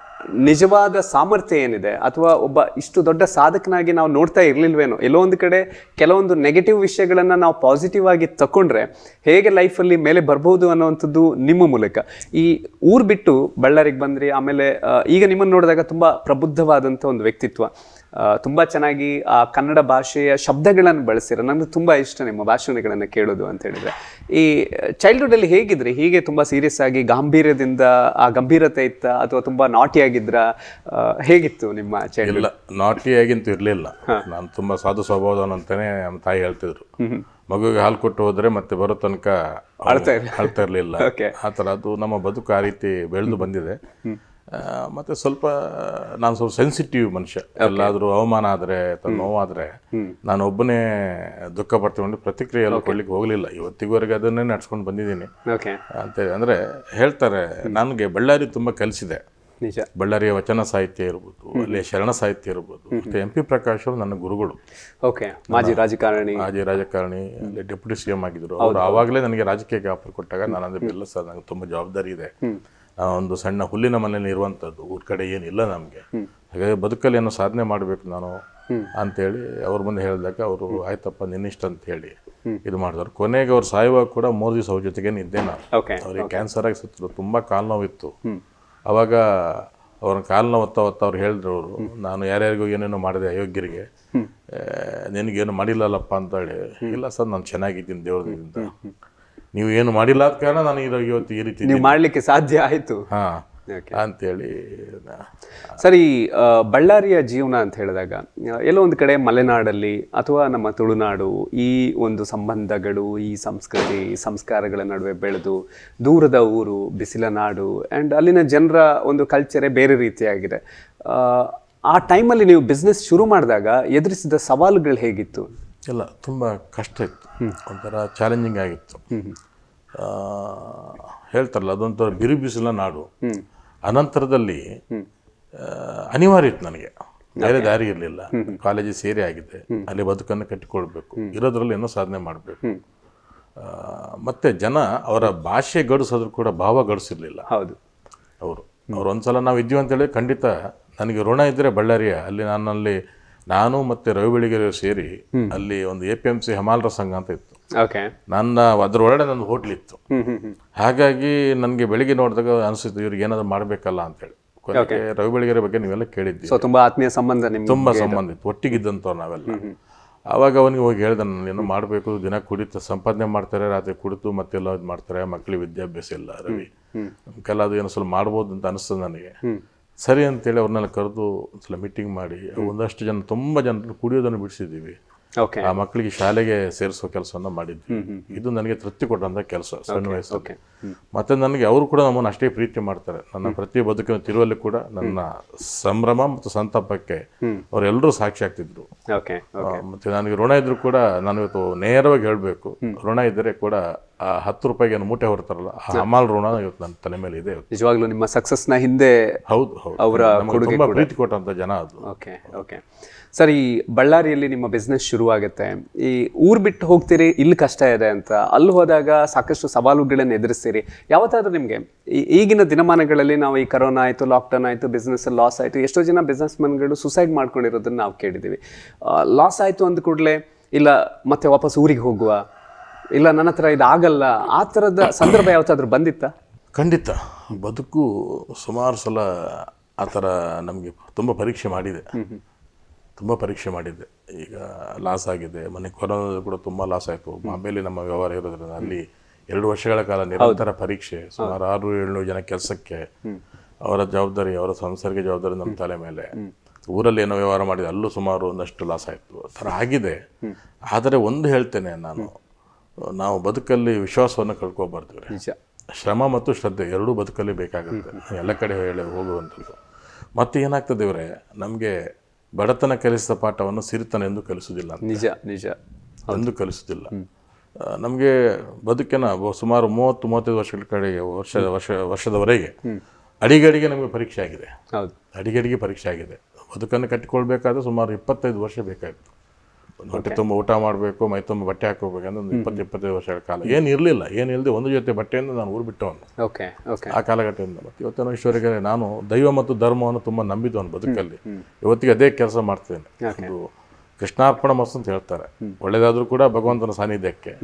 Speaker 2: ನಿಜವಾದ ಸಾಮರ್ಥ್ಯ ಏನಿದೆ ಅಥವಾ ಒಬ್ಬ ಇಷ್ಟು ದೊಡ್ಡ ಸಾಧಕನಾಗಿ ನಾವು ನೋಡ್ತಾ ಇರ್ಲಿಲ್ವೇನೋ ಎಲ್ಲೋ ಒಂದು ಕಡೆ ಕೆಲವೊಂದು ನೆಗೆಟಿವ್ ವಿಷಯಗಳನ್ನ ನಾವು ಪಾಸಿಟಿವ್ ಆಗಿ ತಕೊಂಡ್ರೆ ಹೇಗೆ ಲೈಫಲ್ಲಿ ಮೇಲೆ ಬರ್ಬೋದು ಅನ್ನೋವಂಥದ್ದು ನಿಮ್ಮ ಮೂಲಕ ಈ ಊರ್ ಬಿಟ್ಟು ಬಳ್ಳಾರಿಗೆ ಬಂದ್ರಿ ಆಮೇಲೆ ಆ, ಈಗ ನಿಮ್ಮನ್ನು ನೋಡಿದಾಗ ತುಂಬಾ ಪ್ರಬುದ್ಧವಾದಂಥ ಒಂದು ವ್ಯಕ್ತಿತ್ವ ಆ, ತುಂಬಾ ಚೆನ್ನಾಗಿ ಆ ಕನ್ನಡ ಭಾಷೆಯ ಶಬ್ದಗಳನ್ನು ಬಳಸಿರೋ ನನಗೆ ತುಂಬಾ ಇಷ್ಟ ನಿಮ್ಮ ಭಾಷಣಗಳನ್ನು ಕೇಳೋದು ಅಂತ ಹೇಳಿದ್ರೆ ಈ ಚೈಲ್ಡ್ಹುಡ್ ಅಲ್ಲಿ ಹೇಗಿದ್ರಿ ಹೀಗೆ ತುಂಬಾ ಸೀರಿಯಸ್ ಆಗಿ ಗಾಂಭೀರ್ಯದಿಂದ ಆ ಗಂಭೀರತೆ ಇತ್ತ ಅಥವಾ ತುಂಬಾ ನಾಟಿ ಆಗಿದ್ರ ಆ, ಹೇಗಿತ್ತು ನಿಮ್ಮ ಚೈಲ್ಡ್
Speaker 3: ಇಲ್ಲ ನಾಟಿಯಾಗಿಂತೂ ಇರಲಿಲ್ಲ ನಾನು ತುಂಬಾ ಸಾಧು ಸ್ವಭಾವದವನು ಅಂತಾನೆ ನಮ್ಮ ತಾಯಿ ಹೇಳ್ತಿದ್ರು ಮಗುವಿಗೆ ಹಾಲು ಕೊಟ್ಟು ಹೋದ್ರೆ ಮತ್ತೆ ಬರೋ ತನಕ
Speaker 2: ಅಳ್ತಾ
Speaker 3: ಅಳ್ತಾ ಇರಲಿಲ್ಲ
Speaker 2: Okay.
Speaker 3: ಆ ಥರ ಅದು ನಮ್ಮ ಬದುಕು ಆ ರೀತಿ ಬೆಳೆದು ಬಂದಿದೆ ಆ, ಮತ್ತೆ ಸ್ವಲ್ಪ ನಾನು ಸ್ವಲ್ಪ ಸೆನ್ಸಿಟಿವ್ ಮನುಷ್ಯ ಎಲ್ಲಾದ್ರೂ ಅವಮಾನ ಆದ್ರೆ ಅಥವಾ ನೋವಾದ್ರೆ ನಾನು ಒಬ್ಬನೇ ದುಃಖ ಪಡ್ಕೊಂಡು ಪ್ರತಿಕ್ರಿಯೆ ಎಲ್ಲ ಕೊಡ್ಲಿಕ್ಕೆ ಹೋಗ್ಲಿಲ್ಲ ಇವತ್ತಿಗೂ ಅದನ್ನೇ ನಡ್ಸ್ಕೊಂಡು ಬಂದಿದ್ದೀನಿ
Speaker 2: ಓಕೆ
Speaker 3: ಅಂತೇಳಿ ಅಂದ್ರೆ ಹೇಳ್ತಾರೆ ನನಗೆ ಬಳ್ಳಾರಿ ತುಂಬಾ ಕಲಿಸಿದೆ
Speaker 2: ನಿಜ
Speaker 3: ಬಳ್ಳಾರಿಯ ವಚನ ಸಾಹಿತ್ಯ ಇರ್ಬೋದು ಅಲ್ಲಿ ಶರಣ ಸಾಹಿತ್ಯ ಇರ್ಬೋದು ಮತ್ತೆ ಎಂ ಪಿ ಪ್ರಕಾಶ್ ಅವರು ನನ್ನ ಗುರುಗಳು
Speaker 2: ಓಕೆ ಮಾಜಿ ರಾಜಕಾರಣಿ
Speaker 3: ಮಾಜಿ ರಾಜಕಾರಣಿ ಅಲ್ಲಿ ಡೆಪ್ಯೂಟಿ ಸಿ ಎಂ ಆಗಿದ್ರು ಅವರು ಆವಾಗಲೇ ನನಗೆ ರಾಜಕೀಯಕ್ಕೆ ಆಫರ್ ಕೊಟ್ಟಾಗ ನಾನು ಅಂದ್ರೆ ಇಲ್ಲ ಸರ್ ನನಗೆ ತುಂಬ ಜವಾಬ್ದಾರಿ ಇದೆ ಆ, ಒಂದು ಸಣ್ಣ ಹುಲ್ಲಿನ ಮನೆಯಲ್ಲಿ ಇರುವಂಥದ್ದು ಊರ ಕಡೆ ಏನಿಲ್ಲ ನಮಗೆ ಹಾಗಾಗಿ ಬದುಕಲ್ಲಿ ಏನೋ ಸಾಧನೆ ಮಾಡಬೇಕು ನಾನು ಅಂತೇಳಿ ಅವ್ರ ಮುಂದೆ ಹೇಳಿದಾಗ ಅವರು ಆಯ್ತಪ್ಪ ನಿನ್ನಿಷ್ಟ ಅಂತ ಹೇಳಿ ಇದು ಮಾಡಿದ್ರು ಕೊನೆಗೆ ಅವ್ರು ಸಾಯುವಾಗ ಕೂಡ ಮೂರು ದಿವಸ ಅವ್ರ ಜೊತೆಗೇನೆ ಇದ್ದೆ ನಾನು
Speaker 2: ಓಕೆ
Speaker 3: ಅವ್ರಿಗೆ ಕ್ಯಾನ್ಸರ್ ಆಗಿ ಸತ್ತರು ತುಂಬ ಕಾಲು ನೋವಿತ್ತು ಅವಾಗ ಅವ್ರ ಕಾಲು ನೋವು ಹೊತ್ತ ಹೊತ್ತ ಅವ್ರು ಹೇಳಿದ್ರು ಅವರು ನಾನು ಯಾರ್ಯಾರಿಗೂ ಏನೇನೋ ಮಾಡಿದೆ ಅಯೋಗ್ಯರಿಗೆ ಆ, ನಿನಗೇನು ಮಾಡಿಲ್ಲಲ್ಲಪ್ಪ ಅಂತ ಹೇಳಿ ಇಲ್ಲ ಸರ್ ನಾನು ಚೆನ್ನಾಗಿದ್ದೀನಿ ದೇವ್ರದಿಂದ ನೀವು ಏನು ಮಾಡಿಲ್ಲ ಆದ ಕಾರಣ ನಾನು ಇರೋ ಇವತ್ತು ಈ ರೀತಿ
Speaker 2: ನೀವು ಮಾಡ್ಲಿಕ್ಕೆ ಸಾಧ್ಯ ಆಯ್ತು
Speaker 3: ಹಾ
Speaker 2: Okay.
Speaker 3: ಅಂತೇಳಿ ನಾ-
Speaker 2: ಸರಿ ಆ, ಬಳ್ಳಾರಿಯ ಜೀವನ ಅಂತ ಹೇಳಿದಾಗ ಆ, ಎಲ್ಲೋ ಒಂದು ಕಡೆ ಮಲೆನಾಡಲ್ಲಿ ಅಥವಾ ನಮ್ಮ ತುಳುನಾಡು ಈ ಒಂದು ಸಂಬಂಧಗಳು ಈ ಸಂಸ್ಕೃತಿ ಈ ಸಂಸ್ಕಾರಗಳ ನಡುವೆ ಬೆಳೆದು ದೂರದ ಊರು ಬಿಸಿಲ ನಾಡು ಆ್ಯಂಡ್ ಅಲ್ಲಿನ ಜನರ ಒಂದು ಕಲ್ಚರೇ ಬೇರೆ ರೀತಿಯಾಗಿದೆ ಆ, ಆ ಟೈಮಲ್ಲಿ ನೀವು ಬಿಸ್ನೆಸ್ ಶುರು ಮಾಡಿದಾಗ ಎದುರಿಸಿದ ಸವಾಲುಗಳು ಹೇಗಿತ್ತು
Speaker 3: ಇಲ್ಲ ತುಂಬ ಕಷ್ಟ ಇತ್ತು ಒಂಥರ ಚಾಲೆಂಜಿಂಗ್ ಆಗಿತ್ತು ಆ, ಹೇಳ್ತಾರಲ್ಲ ಅದೊಂಥರ ಬಿರು ಬಿಸಿಲ ನಾಡು ಅನಂತರದಲ್ಲಿ ಆ, ಅನಿವಾರ್ಯ ಇತ್ತು ನನಗೆ ಬೇರೆ ದಾರಿ ಇರಲಿಲ್ಲ ಕಾಲೇಜಿಗೆ ಸೇರಿ ಆಗಿದೆ ಅಲ್ಲಿ ಬದುಕನ್ನು ಕಟ್ಟಿಕೊಳ್ಬೇಕು ಇರೋದ್ರಲ್ಲಿ ಏನೋ ಸಾಧನೆ ಮಾಡಬೇಕು ಮತ್ತೆ ಜನ ಅವರ ಭಾಷೆ ಗಡಿಸೋದ್ರು ಕೂಡ ಭಾವ ಗಡಿಸಿರ್ಲಿಲ್ಲ
Speaker 2: ಹೌದು
Speaker 3: ಅವರು ಅವ್ರು ಒಂದ್ಸಲ ನಾವು ಇದ್ದೀವಿ ಅಂತೇಳಿ ಖಂಡಿತ ನನಗೆ ಋಣ ಇದ್ದರೆ ಬಳ್ಳಾರಿಯ ಅಲ್ಲಿ ನನ್ನಲ್ಲಿ ನಾನು ಮತ್ತೆ ರವಿ ಬೆಳಿಗೆರೆ ಸೇರಿ ಅಲ್ಲಿ ಒಂದು ಎ ಪಿ ಎಂ ಸಿ ಹಮಾಲರ ಸಂಘ ಅಂತ ಇತ್ತು
Speaker 2: ಓಕೆ
Speaker 3: ನನ್ನ ಅದರೊಳಗಡೆ ನನ್ನ ಹೋಟ್ಲ್ ಇತ್ತು
Speaker 2: ಹ್ಮ್ ಹ್ಮ್ ಹ್ಮ್
Speaker 3: ಹಾಗಾಗಿ ನನಗೆ ಬೆಳಿಗ್ಗೆ ನೋಡಿದಾಗ ಅನಿಸಿತ್ತು ಇವ್ರಿಗೆ ಏನಾದ್ರು ಮಾಡಬೇಕಲ್ಲ ಅಂತೇಳಿ ಕೊನೆಗೆ ರವಿ ಬೆಳಿಗೆರೆ ಬಗ್ಗೆ ನೀವೆಲ್ಲ ಕೇಳಿದ್ದಿ
Speaker 2: ಸೊ ತುಂಬಾ ಆತ್ಮೀಯ ಸಂಬಂಧ ನಿಮ್ಗೆ
Speaker 3: ತುಂಬ ಸಂಬಂಧ ಇತ್ತು ಒಟ್ಟಿಗಿದ್ದಂಥವ್ರು ನಾವೆಲ್ಲ ಆವಾಗ ಅವನಿಗೆ ಹೋಗಿ ಹೇಳ್ದೆ ನಾನು ಏನೋ ಮಾಡಬೇಕು ದಿನ ಕುಡಿತ ಸಂಪಾದನೆ ಮಾಡ್ತಾರೆ ರಾತ್ರಿ ಕುಡಿತು ಮತ್ತೆಲ್ಲ ಇದು ಮಾಡ್ತಾರೆ ಮಕ್ಕಳಿಗೆ ವಿದ್ಯಾಭ್ಯಾಸ ಇಲ್ಲ ರವಿ ನಮ್ಗೆಲ್ಲ ಅದು ಏನೋ ಸ್ವಲ್ಪ ಮಾಡ್ಬೋದು ಅಂತ ಅನಿಸ್ತದೆ ನನಗೆ ಸರಿ ಅಂತೇಳಿ ಅವ್ರನ್ನೆಲ್ಲ ಕರೆದು ಒಂದ್ಸಲ ಮೀಟಿಂಗ್ ಮಾಡಿ ಒಂದಷ್ಟು ಜನ ತುಂಬ ಜನರು ಕುಡಿಯೋದನ್ನು ಬಿಡಿಸಿದ್ದೀವಿ
Speaker 2: ಓಕೆ
Speaker 3: ಆ ಮಕ್ಕಳಿಗೆ ಶಾಲೆಗೆ ಸೇರಿಸೋ ಕೆಲಸವನ್ನ ಮಾಡಿದ್ವಿ ಇದು ನನಗೆ ತೃಪ್ತಿ ಕೊಟ್ಟಂತ ಕೆಲಸ ಸಣ್ಣ ವಯಸ್ಸಲ್ಲಿ ಮತ್ತೆ ನನಗೆ ಅವರು ಕೂಡ ನಮ್ಮನ್ನು ಅಷ್ಟೇ ಪ್ರೀತಿ ಮಾಡ್ತಾರೆ ನನ್ನ ಪ್ರತಿ ಬದುಕಿನ ತಿರುವಲ್ಲಿ ಕೂಡ ನನ್ನ ಸಂಭ್ರಮ ಮತ್ತು ಸಂತಾಪಕ್ಕೆ ಅವರೆಲ್ಲರೂ ಸಾಕ್ಷಿ ಆಗ್ತಿದ್ರು
Speaker 2: ಓಕೆ
Speaker 3: ಆ, ಮತ್ತೆ ನನಗೆ ಋಣ ಇದ್ರು ಕೂಡ ನಾನು ಇವತ್ತು ನೇರವಾಗಿ ಹೇಳಬೇಕು ಋಣ ಇದ್ದರೆ ಕೂಡ ಆ ಹತ್ತು ರೂಪಾಯಿಗೆ ಏನು ಮೂಟೆ ಹೊರ್ತಾರಲ್ಲ ಆ ಹಮಾಲ್ ಋಣ ಇವತ್ತು ನನ್ನ ತಲೆ ಮೇಲೆ ಇದೆ ಇವತ್ತು.
Speaker 2: ನಿಜವಾಗ್ಲೂ ನಿಮ್ಮ ಸಕ್ಸಸ್ನ ಹಿಂದೆ
Speaker 3: ಹೌದು ಹೌದು
Speaker 2: ಅವರ
Speaker 3: ನಮಗೆ
Speaker 2: ಕೊಡುಗೆ
Speaker 3: ತುಂಬಾ ಪ್ರೀತಿ ಕೊಟ್ಟಂತ ಜನ ಅದು
Speaker 2: ಓಕೆ ಓಕೆ ಸರ್ ಈ ಬಳ್ಳಾರಿಯಲ್ಲಿ ನಿಮ್ಮ ಬಿಸ್ನೆಸ್ ಶುರುವಾಗುತ್ತೆ ಈ ಊರ್ ಬಿಟ್ಟು ಹೋಗ್ತೀರಿ ಇಲ್ಲಿ ಕಷ್ಟ ಇದೆ ಅಂತ ಅಲ್ಲಿ ಹೋದಾಗ ಸಾಕಷ್ಟು ಸವಾಲುಗಳನ್ನು ಎದುರಿಸ್ತೀರಿ ಯಾವತ್ತಾದ್ರೂ ನಿಮಗೆ ಈಗಿನ ದಿನಮಾನಗಳಲ್ಲಿ ನಾವು ಈ ಕರೋನಾ ಆಯಿತು ಲಾಕ್ಡೌನ್ ಆಯಿತು ಬಿಸ್ನೆಸ್ ಲಾಸ್ ಆಯಿತು ಎಷ್ಟೋ ಜನ ಬಿಸ್ನೆಸ್ ಮನ್ಗಳು ಸುಸೈಡ್ ಮಾಡ್ಕೊಂಡಿರೋದನ್ನ ನಾವು ಕೇಳಿದ್ದೀವಿ ಲಾಸ್ ಆಯಿತು ಅಂದ ಕೂಡಲೇ ಇಲ್ಲ ಮತ್ತೆ ವಾಪಸ್ ಊರಿಗೆ ಹೋಗುವ ಇಲ್ಲ ನನ್ನ ಹತ್ರ ಇದು ಆಗಲ್ಲ ಆ ಥರದ ಸಂದರ್ಭ ಯಾವತ್ತಾದ್ರೂ ಬಂದಿತ್ತಾ
Speaker 3: ಖಂಡಿತ ಬದುಕು ಸುಮಾರು ಸಲ ಆ ಥರ ನಮಗೆ ತುಂಬ ಪರೀಕ್ಷೆ ಮಾಡಿದೆ ತುಂಬ ಪರೀಕ್ಷೆ ಮಾಡಿದ್ದೆ ಈಗ ಲಾಸ್ ಆಗಿದೆ ಮೊನ್ನೆ ಕೊರೋನಾದಲ್ಲಿ ಕೂಡ ತುಂಬ ಲಾಸ್ ಆಯಿತು ಬಾಂಬೆಲಿ ನಮ್ಮ ವ್ಯವಹಾರ ಇರೋದ್ರಿಂದ ಅಲ್ಲಿ ಎರಡು ವರ್ಷಗಳ ಕಾಲ ನಿರಂತರ ಪರೀಕ್ಷೆ ಸುಮಾರು ಆರು ಏಳ್ನೂರು ಜನ ಕೆಲಸಕ್ಕೆ ಅವರ ಜವಾಬ್ದಾರಿ ಅವರ ಸಂಸಾರಿಗೆ ಜವಾಬ್ದಾರಿ ನಮ್ಮ ತಲೆ ಮೇಲೆ ಊರಲ್ಲಿ ಏನೋ ವ್ಯವಹಾರ ಮಾಡಿದೆ ಅಲ್ಲೂ ಸುಮಾರು ಒಂದಷ್ಟು ಲಾಸ್ ಆಯಿತು ಆ ಥರ ಆಗಿದೆ ಆದರೆ ಒಂದು ಹೇಳ್ತೇನೆ ನಾನು ನಾವು ಬದುಕಲ್ಲಿ ವಿಶ್ವಾಸವನ್ನು ಕಳ್ಕೊಬಾರ್ದು ಇವ್ರೆ.
Speaker 2: ನಿಜ
Speaker 3: ಶ್ರಮ ಮತ್ತು ಶ್ರದ್ಧೆ ಎರಡೂ ಬದುಕಲ್ಲಿ ಬೇಕಾಗುತ್ತೆ ಎಲ್ಲ ಕಡೆ ಹೇಳಿ ಹೋಗುವಂಥದ್ದು ಮತ್ತೆ ಏನಾಗ್ತದೆ ಇವರೇ ನಮಗೆ ಬಡತನ ಕಲಿಸಿದ ಪಾಠವನ್ನು ಸಿರಿತನ ಎಂದು ಕಲಿಸುವುದಿಲ್ಲ ಅಂತ
Speaker 2: ನಿಜ ನಿಜ
Speaker 3: ಎಂದು ಕಲಿಸುವುದಿಲ್ಲ ನಮಗೆ ಬದುಕಿನ ಬ- ಸುಮಾರು ಮೂವತ್ತು ಮೂವತ್ತೈದು ವರ್ಷಗಳ ಕಡೆಗೆ ವರ್ಷ ವರ್ಷ ವರ್ಷದವರೆಗೆ ಅಡಿಗಡಿಗೆ ನಮಗೆ ಪರೀಕ್ಷೆ ಆಗಿದೆ
Speaker 2: ಹೌದು
Speaker 3: ಅಡಿಗಡಿಗೆ ಪರೀಕ್ಷೆ ಆಗಿದೆ ಬದುಕನ್ನು ಕಟ್ಟಿಕೊಳ್ಬೇಕಾದ್ರೆ ಸುಮಾರು ಇಪ್ಪತ್ತೈದು ವರ್ಷ ಬೇಕಾಗಿತ್ತು ಒಂದು ಹೊಟ್ಟೆ ತುಂಬ ಊಟ ಮಾಡಬೇಕು ಮೈ ತುಂಬ ಬಟ್ಟೆ ಹಾಕೋಬೇಕಂದ್ರೆ ಒಂದು ಇಪ್ಪತ್ತು ಇಪ್ಪತ್ತೈದು ವರ್ಷಗಳ ಕಾಲ ಏನು ಇರಲಿಲ್ಲ ಏನು ಇಲ್ಲದೆ ಒಂದು ಜೊತೆ ಬಟ್ಟೆಯಿಂದ ನಾನು ಊರು ಬಿಟ್ಟವನು
Speaker 2: ಓಕೆ ಓಕೆ
Speaker 3: ಆ ಕಾಲಘಟ್ಟದಿಂದ ಮತ್ತು ಇವತ್ತಿನ ಈಶ್ವರಿಗೆ ನಾನು ದೈವ ಮತ್ತು ಧರ್ಮವನ್ನು ತುಂಬ ನಂಬಿದವನು ಬದುಕಲ್ಲಿ ಇವತ್ತಿಗೆ ಅದೇ ಕೆಲಸ ಮಾಡ್ತೇನೆ ಅದು ಕೃಷ್ಣಾರ್ಪಣ ಮಸ್ತು ಅಂತ ಹೇಳ್ತಾರೆ ಒಳ್ಳೇದಾದ್ರೂ ಕೂಡ ಭಗವಂತನ ಸಾನ್ನಿಧ್ಯಕ್ಕೆ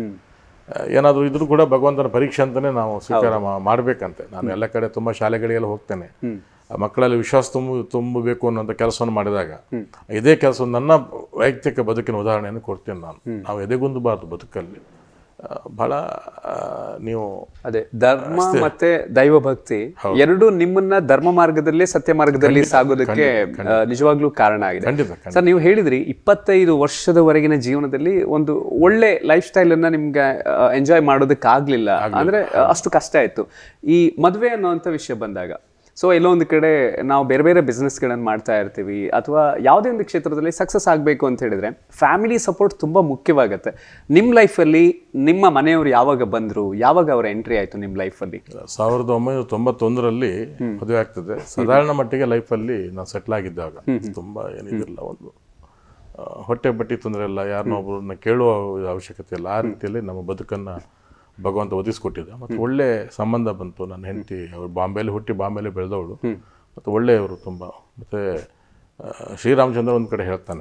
Speaker 3: ಏನಾದರೂ ಇದ್ರೂ ಕೂಡ ಭಗವಂತನ ಪರೀಕ್ಷೆ ಅಂತಲೇ ನಾವು ಸ್ವೀಕಾರ ಮಾ- ಮಾಡ್ಬೇಕಂತೆ ನಾನು ಎಲ್ಲ ಕಡೆ ತುಂಬ ಶಾಲೆಗಳಿಗೆಲ್ಲ ಹೋಗ್ತೇನೆ ಆ ಮಕ್ಕಳಲ್ಲಿ ವಿಶ್ವಾಸ ತುಂಬ ತುಂಬಬೇಕು ಅನ್ನೋಂಥ ಕೆಲಸವನ್ನು ಮಾಡಿದಾಗ ಇದೇ ಕೆಲಸವನ್ನು ನನ್ನ ವೈಯಕ್ತಿಕ ಬದುಕಿನ ಉದಾಹರಣೆಯನ್ನು ಕೊಡ್ತೇನೆ ನಾನು ನಾವು ಎದೆಗುಂದಬಾರ್ದು ಬದುಕಲ್ಲಿ ಆ, ಬಹಳ ಆ, ನೀವು
Speaker 2: ಅದೇ ಧರ್ಮ ಮತ್ತೆ ದೈವ ಭಕ್ತಿ ಎರಡು ನಿಮ್ಮನ್ನ ಧರ್ಮ ಮಾರ್ಗದಲ್ಲಿ ಸತ್ಯ ಮಾರ್ಗದಲ್ಲಿ ಸಾಗೋದಕ್ಕೆ ಆ, ನಿಜವಾಗ್ಲೂ ಕಾರಣ ಆಗಿದೆ
Speaker 3: ಖಂಡಿತ ಖಂಡಿತ
Speaker 2: ಸರ್ ನೀವು ಹೇಳಿದ್ರಿ ಇಪ್ಪತ್ತೈದು ವರ್ಷದವರೆಗಿನ ಜೀವನದಲ್ಲಿ ಒಂದು ಒಳ್ಳೆ ಲೈಫ್ ಸ್ಟೈಲ್ ಅನ್ನ ನಿಮ್ಗೆ ಎಂಜಾಯ್ ಮಾಡೋದಕ್ಕೆ ಆಗ್ಲಿಲ್ಲ ಅಂದ್ರೆ ಆ, ಅಷ್ಟು ಕಷ್ಟ ಆಯ್ತು ಈ ಮದುವೆ ಅನ್ನೋಂಥ ವಿಷಯ ಬಂದಾಗ ಸೊ ಎಲ್ಲೋ ಒಂದು ಕಡೆ ನಾವು ಬೇರೆ ಬೇರೆ ಬಿಸ್ನೆಸ್ಗಳನ್ನು ಮಾಡ್ತಾ ಇರ್ತೀವಿ ಅಥವಾ ಯಾವುದೇ ಒಂದು ಕ್ಷೇತ್ರದಲ್ಲಿ ಸಕ್ಸಸ್ ಆಗಬೇಕು ಅಂತ ಹೇಳಿದ್ರೆ ಫ್ಯಾಮಿಲಿ ಸಪೋರ್ಟ್ ತುಂಬ ಮುಖ್ಯವಾಗತ್ತೆ ನಿಮ್ಮ ಲೈಫಲ್ಲಿ ನಿಮ್ಮ ಮನೆಯವರು ಯಾವಾಗ ಬಂದರು ಯಾವಾಗ ಅವರ ಎಂಟ್ರಿ ಆಯಿತು ನಿಮ್ಮ ಲೈಫಲ್ಲಿ
Speaker 3: ಸಾವಿರದ ಒಂಬೈನೂರ ತೊಂಬತ್ತೊಂದರಲ್ಲಿ ಮದುವೆ ಆಗ್ತದೆ ಸಾಧಾರಣ ಮಟ್ಟಿಗೆ ಲೈಫಲ್ಲಿ ನಾನು ಸೆಟ್ಲ್ ಆಗಿದ್ದಾಗ ತುಂಬಾ ಏನಿದಿಲ್ಲ ಒಂದು ಆ, ಹೊಟ್ಟೆ ಬಟ್ಟಿ ತೊಂದರೆ ಇಲ್ಲ ಯಾರನ್ನೋ ಒಬ್ಬರನ್ನ ಕೇಳುವ ಅವಶ್ಯಕತೆ ಇಲ್ಲ ಆ ರೀತಿಯಲ್ಲಿ ನಮ್ಮ ಬದುಕನ್ನ ಭಗವಂತ ಒದಗಿಸ್ಕೊಟ್ಟಿದ್ದ ಮತ್ತು ಒಳ್ಳೆ ಸಂಬಂಧ ಬಂತು ನನ್ನ ಹೆಂಡತಿ ಅವ್ರು ಬಾಂಬೆಲಿ ಹುಟ್ಟಿ ಬಾಂಬೆಲಿ ಬೆಳೆದವಳು ಮತ್ತು ಒಳ್ಳೆಯವರು ತುಂಬ ಮತ್ತು ಶ್ರೀರಾಮಚಂದ್ರ ಒಂದು ಕಡೆ ಹೇಳ್ತಾನೆ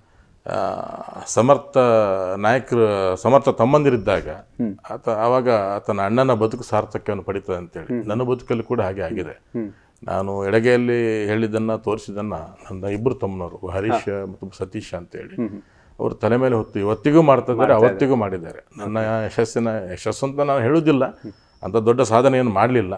Speaker 3: ಆ, ಸಮರ್ಥ ನಾಯಕರು ಸಮರ್ಥ ತಮ್ಮಂದಿರಿದ್ದಾಗ ಆತ ಆವಾಗ ಆತನ ಅಣ್ಣನ ಬದುಕು ಸಾರ್ಥಕ್ಯವನ್ನು ಪಡಿತದೆ ಅಂತೇಳಿ ನನ್ನ ಬದುಕಲ್ಲಿ ಕೂಡ ಹಾಗೆ ಆಗಿದೆ ನಾನು ಎಡಗೈಯಲ್ಲಿ ಹೇಳಿದ್ದನ್ನ ತೋರಿಸಿದ್ದನ್ನ ನನ್ನ ಇಬ್ಬರು ತಮ್ಮನವರು ಹರೀಶ್ ಮತ್ತು ಸತೀಶ್ ಅಂತೇಳಿ ಅವರು ತಲೆ ಮೇಲೆ ಹೊತ್ತು ಇವತ್ತಿಗೂ ಮಾಡ್ತಾ ಇದ್ದಾರೆ ಅವತ್ತಿಗೂ ಮಾಡಿದ್ದಾರೆ ನನ್ನ ಯಶಸ್ಸಿನ ಯಶಸ್ಸು ಅಂತ ನಾನು ಹೇಳುವುದಿಲ್ಲ ಅಂತ ದೊಡ್ಡ ಸಾಧನೆಯನ್ನು ಮಾಡಲಿಲ್ಲ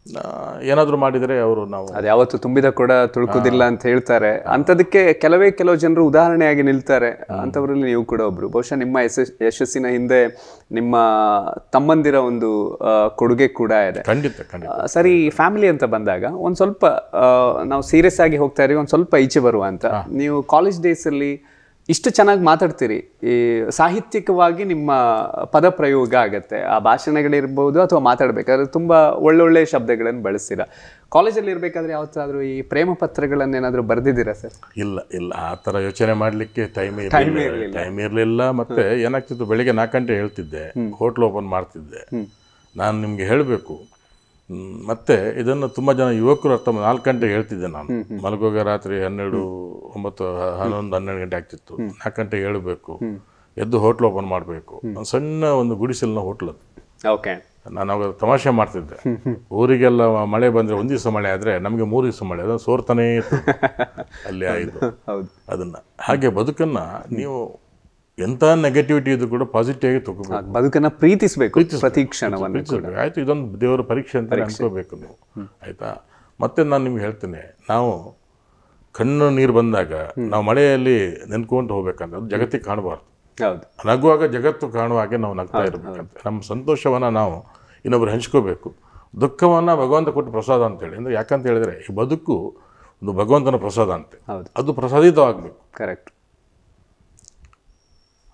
Speaker 3: ಏನಾದರೂ ಮಾಡಿದರೆ ಅವರು ನಾವು
Speaker 2: ಅದು ಯಾವತ್ತು ತುಂಬಿದ ಕೂಡ ತುಳುಕುದಿಲ್ಲ ಅಂತ ಹೇಳ್ತಾರೆ ಅಂಥದಕ್ಕೆ ಕೆಲವೇ ಕೆಲವು ಜನರು ಉದಾಹರಣೆಯಾಗಿ ನಿಲ್ತಾರೆ ಅಂಥವರಲ್ಲಿ ನೀವು ಕೂಡ ಒಬ್ರು ಬಹುಶಃ ನಿಮ್ಮ ಯಶಸ್ ಯಶಸ್ಸಿನ ಹಿಂದೆ ನಿಮ್ಮ ತಮ್ಮಂದಿರ ಒಂದು ಆ, ಕೊಡುಗೆ ಕೂಡ ಇದೆ
Speaker 3: ಖಂಡಿತ ಖಂಡಿತ
Speaker 2: ಆ, ಸರಿ ಫ್ಯಾಮಿಲಿ ಅಂತ ಬಂದಾಗ ಒಂದು ಸ್ವಲ್ಪ ಆ, ನಾವು ಸೀರಿಯಸ್ ಆಗಿ ಹೋಗ್ತಾ ಇರಿ ಒಂದು ಸ್ವಲ್ಪ ಈಚೆ ಬರುವ ಅಂತ ನೀವು ಕಾಲೇಜ್ ಡೇಸಲ್ಲಿ ಇಷ್ಟು ಚೆನ್ನಾಗಿ ಮಾತಾಡ್ತೀರಿ ಈ ಸಾಹಿತ್ಯಿಕವಾಗಿ ನಿಮ್ಮ ಪದ ಪ್ರಯೋಗ ಆಗತ್ತೆ ಆ ಭಾಷಣಗಳಿರ್ಬೋದು ಅಥವಾ ಮಾತಾಡ್ಬೇಕಾದ್ರೆ ತುಂಬ ಒಳ್ಳೊಳ್ಳೆ ಶಬ್ದಗಳನ್ನು ಬಳಸ್ತೀರಾ ಕಾಲೇಜಲ್ಲಿ ಇರಬೇಕಾದ್ರೆ ಯಾವತ್ತಾದ್ರೂ ಈ ಪ್ರೇಮ ಪತ್ರಗಳನ್ನೇನಾದ್ರೂ ಬರೆದಿದ್ದೀರಾ ಸರ್
Speaker 3: ಇಲ್ಲ ಇಲ್ಲ ಆ ಥರ ಯೋಚನೆ ಮಾಡಲಿಕ್ಕೆ ಟೈಮ್ ಇರಲಿಲ್ಲ ಟೈಮ್ ಇರಲಿಲ್ಲ ಮತ್ತೆ ಏನಾಗ್ತಿತ್ತು ಬೆಳಿಗ್ಗೆ ನಾಲ್ಕು ಗಂಟೆ ಹೇಳ್ತಿದ್ದೆ ಹೋಟ್ಲ್ ಓಪನ್ ಮಾಡ್ತಿದ್ದೆ ನಾನು ನಿಮಗೆ ಹೇಳಬೇಕು ಮತ್ತೆ ಇದನ್ನು ತುಂಬ ಜನ ಯುವಕರು ಅರ್ಥ ಮಾ- ನಾಲ್ಕು ಗಂಟೆ ಹೇಳ್ತಿದ್ದೆ ನಾನು ಮಲಗುವಾಗ ರಾತ್ರಿ ಹನ್ನೆರಡು ಒಂಬತ್ತು ಹ- ಹನ್ನೊಂದು ಹನ್ನೆರಡು ಗಂಟೆ ಆಗ್ತಿತ್ತು ನಾಲ್ಕು ಗಂಟೆ ಹೇಳಬೇಕು ಎದ್ದು ಹೋಟ್ಲ್ ಓಪನ್ ಮಾಡಬೇಕು ಸಣ್ಣ ಒಂದು ಗುಡಿಸಲಿನ ಹೋಟ್ಲ್ ಅದು
Speaker 2: ಓಕೆ
Speaker 3: ನಾನು ಅವಾಗ ತಮಾಷೆ ಮಾಡ್ತಿದ್ದೆ ಊರಿಗೆಲ್ಲ ಮಳೆ ಬಂದರೆ ಒಂದು ದಿವಸ ಮಳೆ ಆದರೆ ನಮಗೆ ಮೂರು ದಿವಸ ಮಳೆ ಅದನ್ನು ಸೋರ್ತಾನೇ ಇತ್ತು ಅಲ್ಲಿ ಆಯಿತು
Speaker 2: ಹೌದು
Speaker 3: ಅದನ್ನ ಹಾಗೆ ಬದುಕನ್ನ ನೀವು ಎಂಥ ನೆಗೆಟಿವಿಟಿ ಇದ್ದು ಕೂಡ ಪಾಸಿಟಿವ್ ಆಗಿ ತಗೋಬೇಕು
Speaker 2: ಬದುಕನ್ನ ಪ್ರೀತಿಸಬೇಕು ಪ್ರತಿ ಕ್ಷಣವನ್ನು
Speaker 3: ಪ್ರೀತಿಸ್ಬೇಕು. ಆಯ್ತು ಇದೊಂದು ದೇವರ ಪರೀಕ್ಷೆ ಅಂತ ಅನ್ಕೋಬೇಕು ನೀವು ಆಯ್ತಾ ಮತ್ತೆ ನಾನು ನಿಮ್ಗೆ ಹೇಳ್ತೇನೆ ನಾವು ಕಣ್ಣು ನೀರು ಬಂದಾಗ ನಾವು ಮಳೆಯಲ್ಲಿ ನೆನ್ಕೊಂಡು ಹೋಗ್ಬೇಕಂದ್ರೆ ಅದು ಜಗತ್ತಿಗೆ ಕಾಣಬಾರ್ದು
Speaker 2: ಹೌದು
Speaker 3: ನಗುವಾಗ ಜಗತ್ತು ಕಾಣುವ ಹಾಗೆ ನಾವು ನಗ್ತಾ ಇರಬೇಕಂತ ನಮ್ಮ ಸಂತೋಷವನ್ನ ನಾವು ಇನ್ನೊಬ್ರು ಹಂಚ್ಕೋಬೇಕು ದುಃಖವನ್ನ ಭಗವಂತ ಕೊಟ್ಟು ಪ್ರಸಾದ ಅಂತೇಳಿ ಅಂದ್ರೆ ಯಾಕಂತ ಹೇಳಿದ್ರೆ ಈ ಬದುಕು ಒಂದು ಭಗವಂತನ ಪ್ರಸಾದ ಅಂತೆ
Speaker 2: ಹೌದು
Speaker 3: ಅದು ಪ್ರಸಾದಿತವಾಗಬೇಕು
Speaker 2: ಕರೆಕ್ಟ್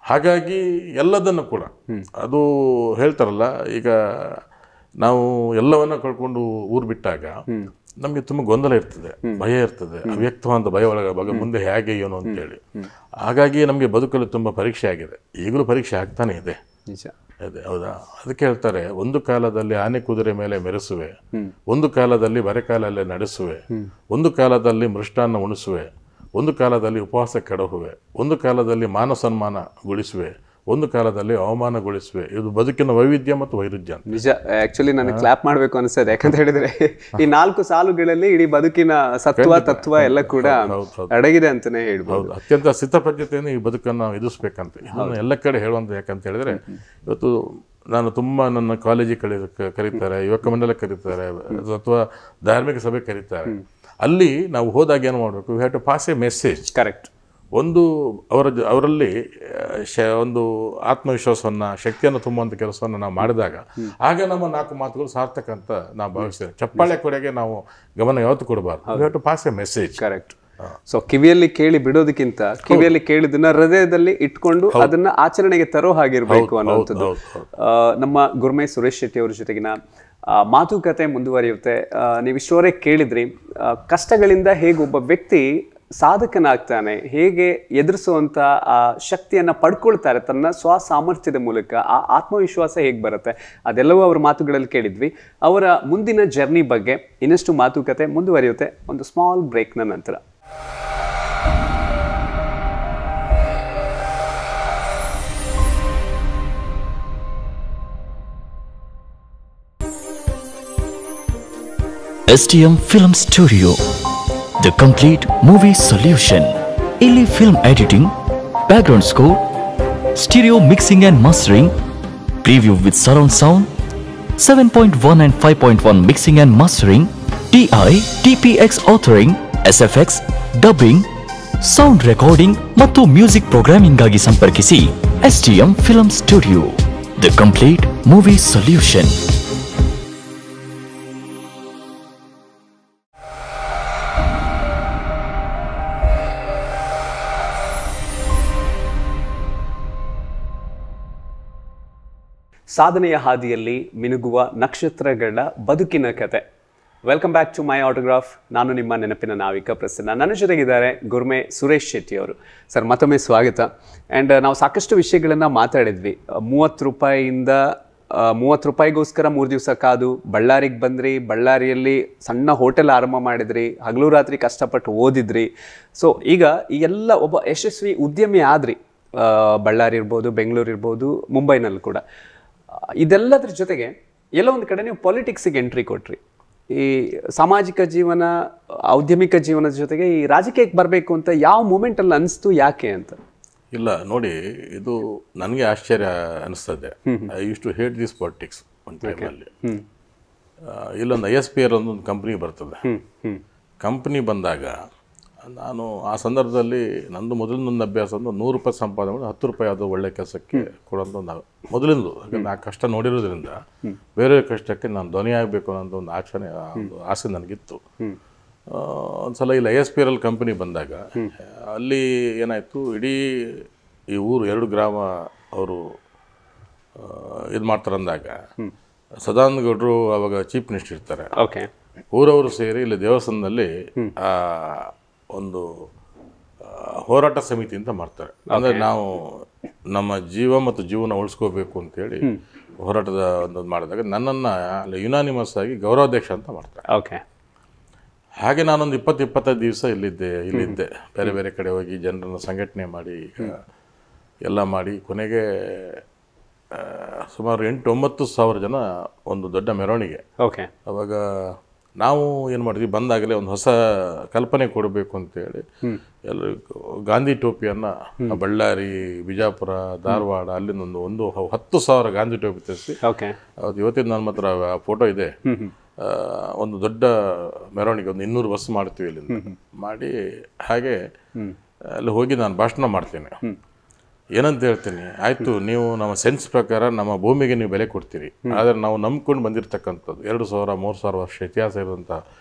Speaker 3: ಹಾಗಾಗಿ ಎಲ್ಲದನ್ನು ಕೂಡ ಅದು ಹೇಳ್ತಾರಲ್ಲ ಈಗ ನಾವು ಎಲ್ಲವನ್ನ ಕಳ್ಕೊಂಡು ಊರು ಬಿಟ್ಟಾಗ ನಮಗೆ ತುಂಬ ಗೊಂದಲ ಇರ್ತದೆ ಭಯ ಇರ್ತದೆ ಅವ್ಯಕ್ತವಾದ ಭಯ ಒಳಗೆ ಬಗ ಮುಂದೆ ಹೇಗೆ ಏನು ಅಂತೇಳಿ ಹಾಗಾಗಿ ನಮಗೆ ಬದುಕಲು ತುಂಬ ಪರೀಕ್ಷೆ ಆಗಿದೆ ಈಗಲೂ ಪರೀಕ್ಷೆ ಆಗ್ತಾನೆ ಇದೆ
Speaker 2: ನಿಜ
Speaker 3: ಅದೇ ಹೌದಾ ಅದಕ್ಕೆ ಹೇಳ್ತಾರೆ ಒಂದು ಕಾಲದಲ್ಲಿ ಆನೆ ಕುದುರೆ ಮೇಲೆ ಮೆರೆಸುವೆ ಒಂದು ಕಾಲದಲ್ಲಿ ಬರೆಕಾಲಲ್ಲೇ ನಡೆಸುವೆ ಒಂದು ಕಾಲದಲ್ಲಿ ಮೃಷ್ಟಾನ್ನ ಉಣಿಸುವೆ ಒಂದು ಕಾಲದಲ್ಲಿ ಉಪವಾಸ ಕೆಡಹುವೆ ಒಂದು ಕಾಲದಲ್ಲಿ ಮಾನ ಸನ್ಮಾನಗೊಳಿಸುವೆ ಒಂದು ಕಾಲದಲ್ಲಿ ಅವಮಾನಗೊಳಿಸುವೆ ಇದು ಬದುಕಿನ ವೈವಿಧ್ಯ ಮತ್ತು ವೈರುಧ್ಯ ಅಂತ
Speaker 2: ನಿಜ ಆಕ್ಚುಲಿ ನನಗೆ ಕ್ಲಾಪ್ ಮಾಡ್ಬೇಕು ಅನಿಸ್ತದೆ ಯಾಕಂತ ಹೇಳಿದ್ರೆ ಈ ನಾಲ್ಕು ಸಾಲುಗಳಲ್ಲಿ ಇಡೀ ಬದುಕಿನ ಸತ್ವ ತತ್ವ ಎಲ್ಲ ಕೂಡ
Speaker 3: ಹೌದು, ಹೌದು.
Speaker 2: ಅಡಗಿದೆ ಅಂತಾನೆ ಹೇಳ್ಬೋದು
Speaker 3: ಹೌದು ಅತ್ಯಂತ ಸ್ಥಿತಪ್ರಜ್ಞತೆಯನ್ನು ಈ ಬದುಕನ್ನು ಎದುರಿಸ್ಬೇಕಂತ ಇದನ್ನು ಎಲ್ಲ ಕಡೆ ಹೇಳುವಂತ ಯಾಕಂತ ಹೇಳಿದ್ರೆ ಇವತ್ತು ನಾನು ತುಂಬಾ ನನ್ನ ಕಾಲೇಜಿಗೆ ಕಳಿ ಕ- ಕರೀತಾರೆ ಯುವಕ ಮಂಡಲ ಕರೀತಾರೆ ಅಥವಾ ಧಾರ್ಮಿಕ ಸಭೆ ಕರೀತಾರೆ ಅಲ್ಲಿ ನಾವು ಹೋದಾಗ ಏನು ಮಾಡಬೇಕು we have to pass a message
Speaker 2: correct
Speaker 3: ಒಂದು ಅವರ ಜ- ಅವರಲ್ಲಿ ಆ, ಶ ಒಂದು ಆತ್ಮವಿಶ್ವಾಸವನ್ನು ಶಕ್ತಿಯನ್ನು ತುಂಬುವಂಥ ಕೆಲಸವನ್ನು ನಾವು ಮಾಡಿದಾಗ ಆಗ ನಮ್ಮ ನಾಲ್ಕು ಮಾತುಗಳು ಸಾರ್ಥಕ ಅಂತ ನಾವು ಭಾವಿಸ್ತೇವೆ ಚಪ್ಪಾಳೆ ಕೊಡೆಗೆ ನಾವು ಗಮನ ಯಾವತ್ತು ಕೊಡಬಾರ್ದು we have to pass a message
Speaker 2: correct so ಕಿವಿಯಲ್ಲಿ ಕೇಳಿ ಬಿಡೋದಕ್ಕಿಂತ ಕಿವಿಯಲ್ಲಿ ಕೇಳಿದನ್ನ ಹೃದಯದಲ್ಲಿ ಇಟ್ಕೊಂಡು ಅದನ್ನ ಆಚರಣೆಗೆ ತರೋ ಹಾಗಿರ್ಬೇಕು ಅನ್ನುವಂಥದ್ದು
Speaker 3: ಹೌದು, ಹೌದು.
Speaker 2: ಆ, ನಮ್ಮ ಗುರ್ಮೆ ಸುರೇಶ್ ಶೆಟ್ಟಿ ಅವ್ರ ಜೊತೆಗಿನ ಆ, ಮಾತುಕತೆ ಮುಂದುವರಿಯುತ್ತೆ ಆ, ನೀವು ಇಷ್ಟೋವರೆಗೆ ಕೇಳಿದ್ರಿ ಆ, ಕಷ್ಟಗಳಿಂದ ಹೇಗೆ ಒಬ್ಬ ವ್ಯಕ್ತಿ ಸಾಧಕನಾಗ್ತಾನೆ ಹೇಗೆ ಎದುರಿಸುವಂತ ಆ ಶಕ್ತಿಯನ್ನ ಪಡ್ಕೊಳ್ತಾರೆ ತನ್ನ ಸ್ವ ಸಾಮರ್ಥ್ಯದ ಮೂಲಕ ಆ ಆತ್ಮವಿಶ್ವಾಸ ಹೇಗೆ ಬರುತ್ತೆ ಅದೆಲ್ಲವೂ ಅವ್ರ ಮಾತುಗಳಲ್ಲಿ ಕೇಳಿದ್ವಿ ಅವರ ಮುಂದಿನ ಜರ್ನಿ ಬಗ್ಗೆ ಇನ್ನಷ್ಟು ಮಾತುಕತೆ ಮುಂದುವರಿಯುತ್ತೆ ಒಂದು ಸ್ಮಾಲ್ ಬ್ರೇಕ್ನ ನಂತರ
Speaker 1: STM Film Studio, the complete movie solution. ಇಲ್ಲಿ film editing background score stereo mixing and mastering preview with surround sound seven point one and five point one mixing and mastering TI TPX authoring SFX dubbing sound recording ಮತ್ತು music programming ಆಗಿ ಸಂಪರ್ಕಿಸಿ STM film studio the complete movie solution
Speaker 2: ಸಾಧನೆಯ ಹಾದಿಯಲ್ಲಿ ಮಿನುಗುವ ನಕ್ಷತ್ರಗಳ ಬದುಕಿನ ಕತೆ welcome back to my autograph ನಾನು ನಿಮ್ಮ ನೆನಪಿನ ನಾವಿಕ ಪ್ರಸನ್ನ ನನ್ನ ಜೊತೆಗಿದ್ದಾರೆ ಗುರ್ಮೆ ಸುರೇಶ್ ಶೆಟ್ಟಿ ಅವರು ಸರ್ ಮತ್ತೊಮ್ಮೆ ಸ್ವಾಗತ ಆ್ಯಂಡ್ ನಾವು ಸಾಕಷ್ಟು ವಿಷಯಗಳನ್ನು ಮಾತಾಡಿದ್ವಿ ಮೂವತ್ತು ರೂಪಾಯಿಯಿಂದ ಮೂವತ್ತು ರೂಪಾಯಿಗೋಸ್ಕರ ಮೂರು ದಿವಸ ಕಾದು ಬಳ್ಳಾರಿಗೆ ಬಂದ್ರಿ ಬಳ್ಳಾರಿಯಲ್ಲಿ ಸಣ್ಣ ಹೋಟೆಲ್ ಆರಂಭ ಮಾಡಿದ್ರಿ ಹಗಲು ರಾತ್ರಿ ಕಷ್ಟಪಟ್ಟು ಓದಿದ್ರಿ ಸೊ ಈಗ ಈ ಎಲ್ಲ ಒಬ್ಬ ಯಶಸ್ವಿ ಉದ್ಯಮಿ ಆದ್ರಿ ಆ, ಬಳ್ಳಾರಿ ಇರ್ಬೋದು ಬೆಂಗಳೂರು ಇರ್ಬೋದು ಮುಂಬೈನಲ್ಲಿ ಕೂಡ ಆ, ಇದೆಲ್ಲದ್ರ ಜೊತೆಗೆ ಎಲ್ಲ ಒಂದು ಕಡೆ ನೀವು ಪಾಲಿಟಿಕ್ಸಿಗೆ ಎಂಟ್ರಿ ಕೊಟ್ರಿ ಈ ಸಾಮಾಜಿಕ ಜೀವನ ಔದ್ಯಮಿಕ ಜೀವನದ ಜೊತೆಗೆ ಈ ರಾಜಕೀಯಕ್ಕೆ ಬರಬೇಕು ಅಂತ ಯಾವ ಮೂಮೆಂಟಲ್ಲಿ ಅನಿಸ್ತು ಯಾಕೆ ಅಂತ
Speaker 3: ಇಲ್ಲ ನೋಡಿ ಇದು ನನಗೆ ಆಶ್ಚರ್ಯ ಅನಿಸ್ತದೆ I use to hate this politics ಒಂದು ಟೈಮಲ್ಲಿ ಇಲ್ಲೊಂದು ಐ ಎಸ್ ಪಿ ಆರ್ ಒಂದು ಕಂಪ್ನಿ ಬರ್ತದೆ ಕಂಪ್ನಿ ಬಂದಾಗ ನಾನು ಆ ಸಂದರ್ಭದಲ್ಲಿ ನಂದು ಮೊದಲಿನ ಅಭ್ಯಾಸ ಒಂದು ನೂರು ರೂಪಾಯಿ ಸಂಪಾದನೆ ಮಾಡಿ ಹತ್ತು ರೂಪಾಯಿ ಅದು ಒಳ್ಳೆ ಕೆಲಸಕ್ಕೆ ಕೊಡೋಂಥ ಒಂದು ಮೊದಲಿಂದು ಯಾಕಂದ್ರೆ ಆ ಕಷ್ಟ ನೋಡಿರೋದ್ರಿಂದ ಬೇರೆ ಕಷ್ಟಕ್ಕೆ ನಾನು ಧ್ವನಿ ಆಗಬೇಕು ಅನ್ನೋ ಒಂದು ಆಚರಣೆ ಆ ಒಂದು ಆಸೆ ನನಗಿತ್ತು ಆ, ಒಂದ್ಸಲ ಇಲ್ಲಿ I S P R L company ಬಂದಾಗ ಅಲ್ಲಿ ಏನಾಯಿತು ಇಡೀ ಈ ಊರು ಎರಡು ಗ್ರಾಮ ಅವರು ಇದು ಮಾಡ್ತಾರೆ ಅಂದಾಗ ಸದಾನಂದ ಗೌಡರು ಅವಾಗ ಚೀಫ್ ಮಿನಿಸ್ಟರ್ ಇರ್ತಾರೆ
Speaker 2: ಓಕೆ
Speaker 3: ಊರವರು ಸೇರಿ ಇಲ್ಲಿ ದೇವಸ್ಥಾನದಲ್ಲಿ ಆ, ಒಂದು ಆ, ಹೋರಾಟ ಸಮಿತಿ ಅಂತ ಮಾಡ್ತಾರೆ ಅಂದ್ರೆ ನಾವು ನಮ್ಮ ಜೀವ ಮತ್ತು ಜೀವನ ಉಳಿಸ್ಕೋಬೇಕು ಅಂತೇಳಿ ಹೋರಾಟದ ಒಂದು ಮಾಡಿದಾಗ ನನ್ನನ್ನು ಅಲ್ಲಿ ಯುನಾನಿಮಸ್ ಆಗಿ ಗೌರವಾಧ್ಯಕ್ಷ ಅಂತ ಮಾಡ್ತಾರೆ
Speaker 2: ಓಕೆ
Speaker 3: ಹಾಗೆ ನಾನೊಂದು ಇಪ್ಪತ್ತು ಇಪ್ಪತ್ತೈದು ದಿವಸ ಇಲ್ಲಿದ್ದೆ ಇಲ್ಲಿದ್ದೆ ಬೇರೆ ಬೇರೆ ಕಡೆ ಹೋಗಿ ಜನರನ್ನು ಸಂಘಟನೆ ಮಾಡಿ ಈಗ ಎಲ್ಲ ಮಾಡಿ ಕೊನೆಗೆ ಆ, ಸುಮಾರು ಎಂಟು ಒಂಬತ್ತು ಸಾವಿರ ಜನ ಒಂದು ದೊಡ್ಡ ಮೆರವಣಿಗೆ
Speaker 2: ಓಕೆ
Speaker 3: ಅವಾಗ ನಾವು ಏನು ಮಾಡಿದ್ವಿ ಬಂದಾಗಲೇ ಒಂದು ಹೊಸ ಕಲ್ಪನೆ ಕೊಡಬೇಕು ಅಂತೇಳಿ ಎಲ್ಲರಿಗೂ ಗಾಂಧಿ ಟೋಪಿಯನ್ನು ಬಳ್ಳಾರಿ ಬಿಜಾಪುರ ಧಾರವಾಡ ಅಲ್ಲಿಂದ ಒಂದು ಒಂದು ಹ- ಹತ್ತು ಸಾವಿರ ಗಾಂಧಿ ಟೋಪಿ ತರಿಸಿ
Speaker 2: ಓಕೆ
Speaker 3: ಅವತ್ತು ಇವತ್ತಿನ ನನ್ನ ಹತ್ರ ಫೋಟೋ ಇದೆ ಆ, ಒಂದು ದೊಡ್ಡ ಮೆರವಣಿಗೆ ಒಂದು ಇನ್ನೂರು ಬಸ್ ಮಾಡ್ತೀವಿ ಇಲ್ಲಿಂದ ಮಾಡಿ ಹಾಗೆ ಅಲ್ಲಿ ಹೋಗಿ ನಾನು ಭಾಷಣ ಮಾಡ್ತೇನೆ ಏನಂತ ಹೇಳ್ತೀನಿ ಆಯ್ತು ನೀವು ನಮ್ಮ ಸೆನ್ಸ್ ಪ್ರಕಾರ ನಮ್ಮ ಭೂಮಿಗೆ ನೀವು ಬೆಲೆ ಕೊಡ್ತೀರಿ ಆದರೆ ನಾವು ನಂಬ್ಕೊಂಡು ಬಂದಿರತಕ್ಕಂಥದ್ದು ಎರಡು ಸಾವಿರ ಮೂರು ಸಾವಿರ ವರ್ಷ ಇತಿಹಾಸ ಇರುವಂಥ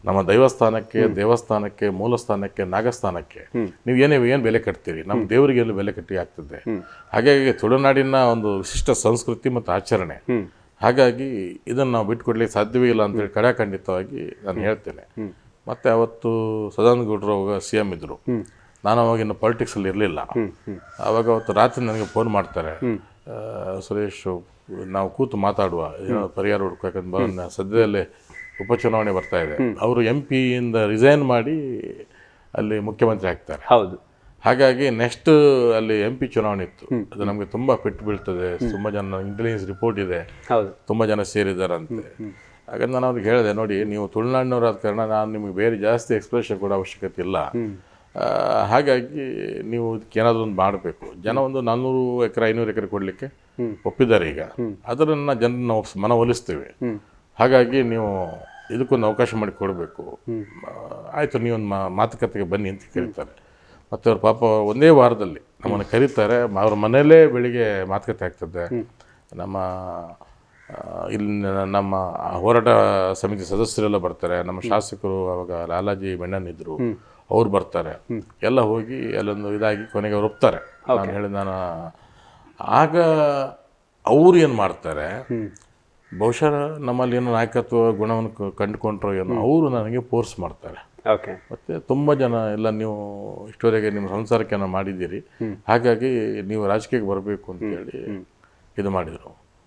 Speaker 3: ನಮ್ಮ ದೈವಸ್ಥಾನಕ್ಕೆ ದೇವಸ್ಥಾನಕ್ಕೆ ಮೂಲಸ್ಥಾನಕ್ಕೆ ನಾಗಸ್ಥಾನಕ್ಕೆ ನೀವು ಏನೇ ಏನು ಬೆಲೆ ಕಟ್ತೀರಿ ನಮ್ಮ ದೇವರಿಗೆ ಎಲ್ಲ ಬೆಲೆ ಕಟ್ಟಿ ಆಗ್ತದೆ ಹಾಗಾಗಿ ತುಳುನಾಡಿನ ಒಂದು ವಿಶಿಷ್ಟ ಸಂಸ್ಕೃತಿ ಮತ್ತು ಆಚರಣೆ ಹಾಗಾಗಿ ಇದನ್ನು ನಾವು ಬಿಟ್ಕೊಡ್ಲಿಕ್ಕೆ ಸಾಧ್ಯವೇ ಇಲ್ಲ ಅಂತೇಳಿ ಕಡಾಖಂಡಿತವಾಗಿ ನಾನು ಹೇಳ್ತೇನೆ ಮತ್ತೆ ಅವತ್ತು ಸದಾನಂದ ಗೌಡರು ಅವಾಗ ಸಿ ಎಂ ಇದ್ರು ನಾನು ಅವಾಗ ಇನ್ನು politics ಅಲ್ಲಿ ಇರಲಿಲ್ಲ ಅವಾಗ ಅವತ್ತು ರಾತ್ರಿ ನನಗೆ ಫೋನ್ ಮಾಡ್ತಾರೆ ಆ, ಸುರೇಶ್ ನಾವು ಕೂತು ಮಾತಾಡುವ ಏನೋ ಪರಿಹಾರ ಹುಡ್ಕೋಕಂತ ಬರೋಣ ಸದ್ಯದಲ್ಲೇ ಉಪಚುನಾವಣೆ ಬರ್ತಾ ಇದೆ ಅವರು ಎಂ ಪಿಯಿಂದ ರಿಸೈನ್ ಮಾಡಿ ಅಲ್ಲಿ ಮುಖ್ಯಮಂತ್ರಿ ಆಗ್ತಾರೆ
Speaker 2: ಹೌದು
Speaker 3: ಹಾಗಾಗಿ ನೆಕ್ಸ್ಟ್ ಅಲ್ಲಿ ಎಂ ಪಿ ಚುನಾವಣೆ ಇತ್ತು ಅದು ನಮಗೆ ತುಂಬಾ ಪೆಟ್ಟು ಬೀಳ್ತದೆ ತುಂಬಾ ಜನ ಇಂಟೆಲಿಜೆನ್ಸ್ ರಿಪೋರ್ಟ್ ಇದೆ
Speaker 2: ಹೌದು
Speaker 3: ತುಂಬ ಜನ ಸೇರಿದ್ದಾರಂತೆ ಹಾಗಾಗಿ ನಾನು ಅವ್ರಿಗೆ ಹೇಳಿದೆ ನೋಡಿ ನೀವು ತುಳುನಾಡಿನವರಾದ ಕಾರಣ ನಾನು ನಿಮಗೆ ಬೇರೆ ಜಾಸ್ತಿ ಎಕ್ಸ್ಪ್ರೆಷನ್ ಕೊಡೋ ಅವಶ್ಯಕತೆ ಇಲ್ಲ ಆ, ಹಾಗಾಗಿ ನೀವು ಇದಕ್ಕೆ ಏನಾದರೂ ಒಂದು ಮಾಡಬೇಕು ಜನ ಒಂದು ನಾನ್ನೂರು ಎಕರೆ ಐನೂರು ಎಕರೆ ಕೊಡಲಿಕ್ಕೆ ಒಪ್ಪಿದ್ದಾರೆ ಈಗ ಅದರನ್ನ ಜನರನ್ನ ಒಪ್ಸ್ ಮನವೊಲಿಸ್ತೇವೆ ಹಾಗಾಗಿ ನೀವು ಇದಕ್ಕೊಂದು ಅವಕಾಶ ಮಾಡಿ ಕೊಡಬೇಕು ಆಯಿತು ನೀವೊಂದು ಮಾ ಮಾತುಕತೆಗೆ ಬನ್ನಿ ಅಂತ ಕೇಳ್ತಾರೆ ಮತ್ತು ಅವ್ರ ಪಾಪ ಒಂದೇ ವಾರದಲ್ಲಿ ನಮ್ಮನ್ನು ಕರೀತಾರೆ ಮ- ಅವ್ರ ಮನೆಯಲ್ಲೇ ಬೆಳಿಗ್ಗೆ ಮಾತುಕತೆ ಆಗ್ತದೆ ನಮ್ಮ ಆ, ಇಲ್ಲಿ ನಮ್ಮ ಹೋರಾಟ ಸಮಿತಿ ಸದಸ್ಯರೆಲ್ಲ ಬರ್ತಾರೆ ನಮ್ಮ ಶಾಸಕರು ಅವಾಗ ಲಾಲಾಜಿ ಮೆಣ್ಣನ್ ಇದ್ರು ಅವ್ರು ಬರ್ತಾರೆ ಎಲ್ಲ ಹೋಗಿ ಅಲ್ಲೊಂದು ಇದಾಗಿ ಕೊನೆಗೆ ಅವ್ರು ಒಪ್ತಾರೆ ನಾನು ಹೇಳಿದ ನಾನು ಆಗ ಅವ್ರು ಏನು ಮಾಡ್ತಾರೆ ಬಹುಶಃ ನಮ್ಮಲ್ಲಿ ಏನೋ ನಾಯಕತ್ವ ಗುಣವನ್ನು ಕ- ಕಂಡುಕೊಂಡ್ರೋ ಏನೋ ಅವರು ನನಗೆ ಫೋರ್ಸ್ ಮಾಡ್ತಾರೆ
Speaker 2: ಓಕೆ
Speaker 3: ಮತ್ತು ತುಂಬ ಜನ ಎಲ್ಲ ನೀವು ಇಷ್ಟವರೆಗೆ ನಿಮ್ಮ ಸಂಸಾರಕ್ಕೆ ಏನೋ ಮಾಡಿದ್ದೀರಿ ಹಾಗಾಗಿ ನೀವು ರಾಜಕೀಯಕ್ಕೆ ಬರಬೇಕು ಅಂತೇಳಿ ಇದು ಮಾಡಿದರು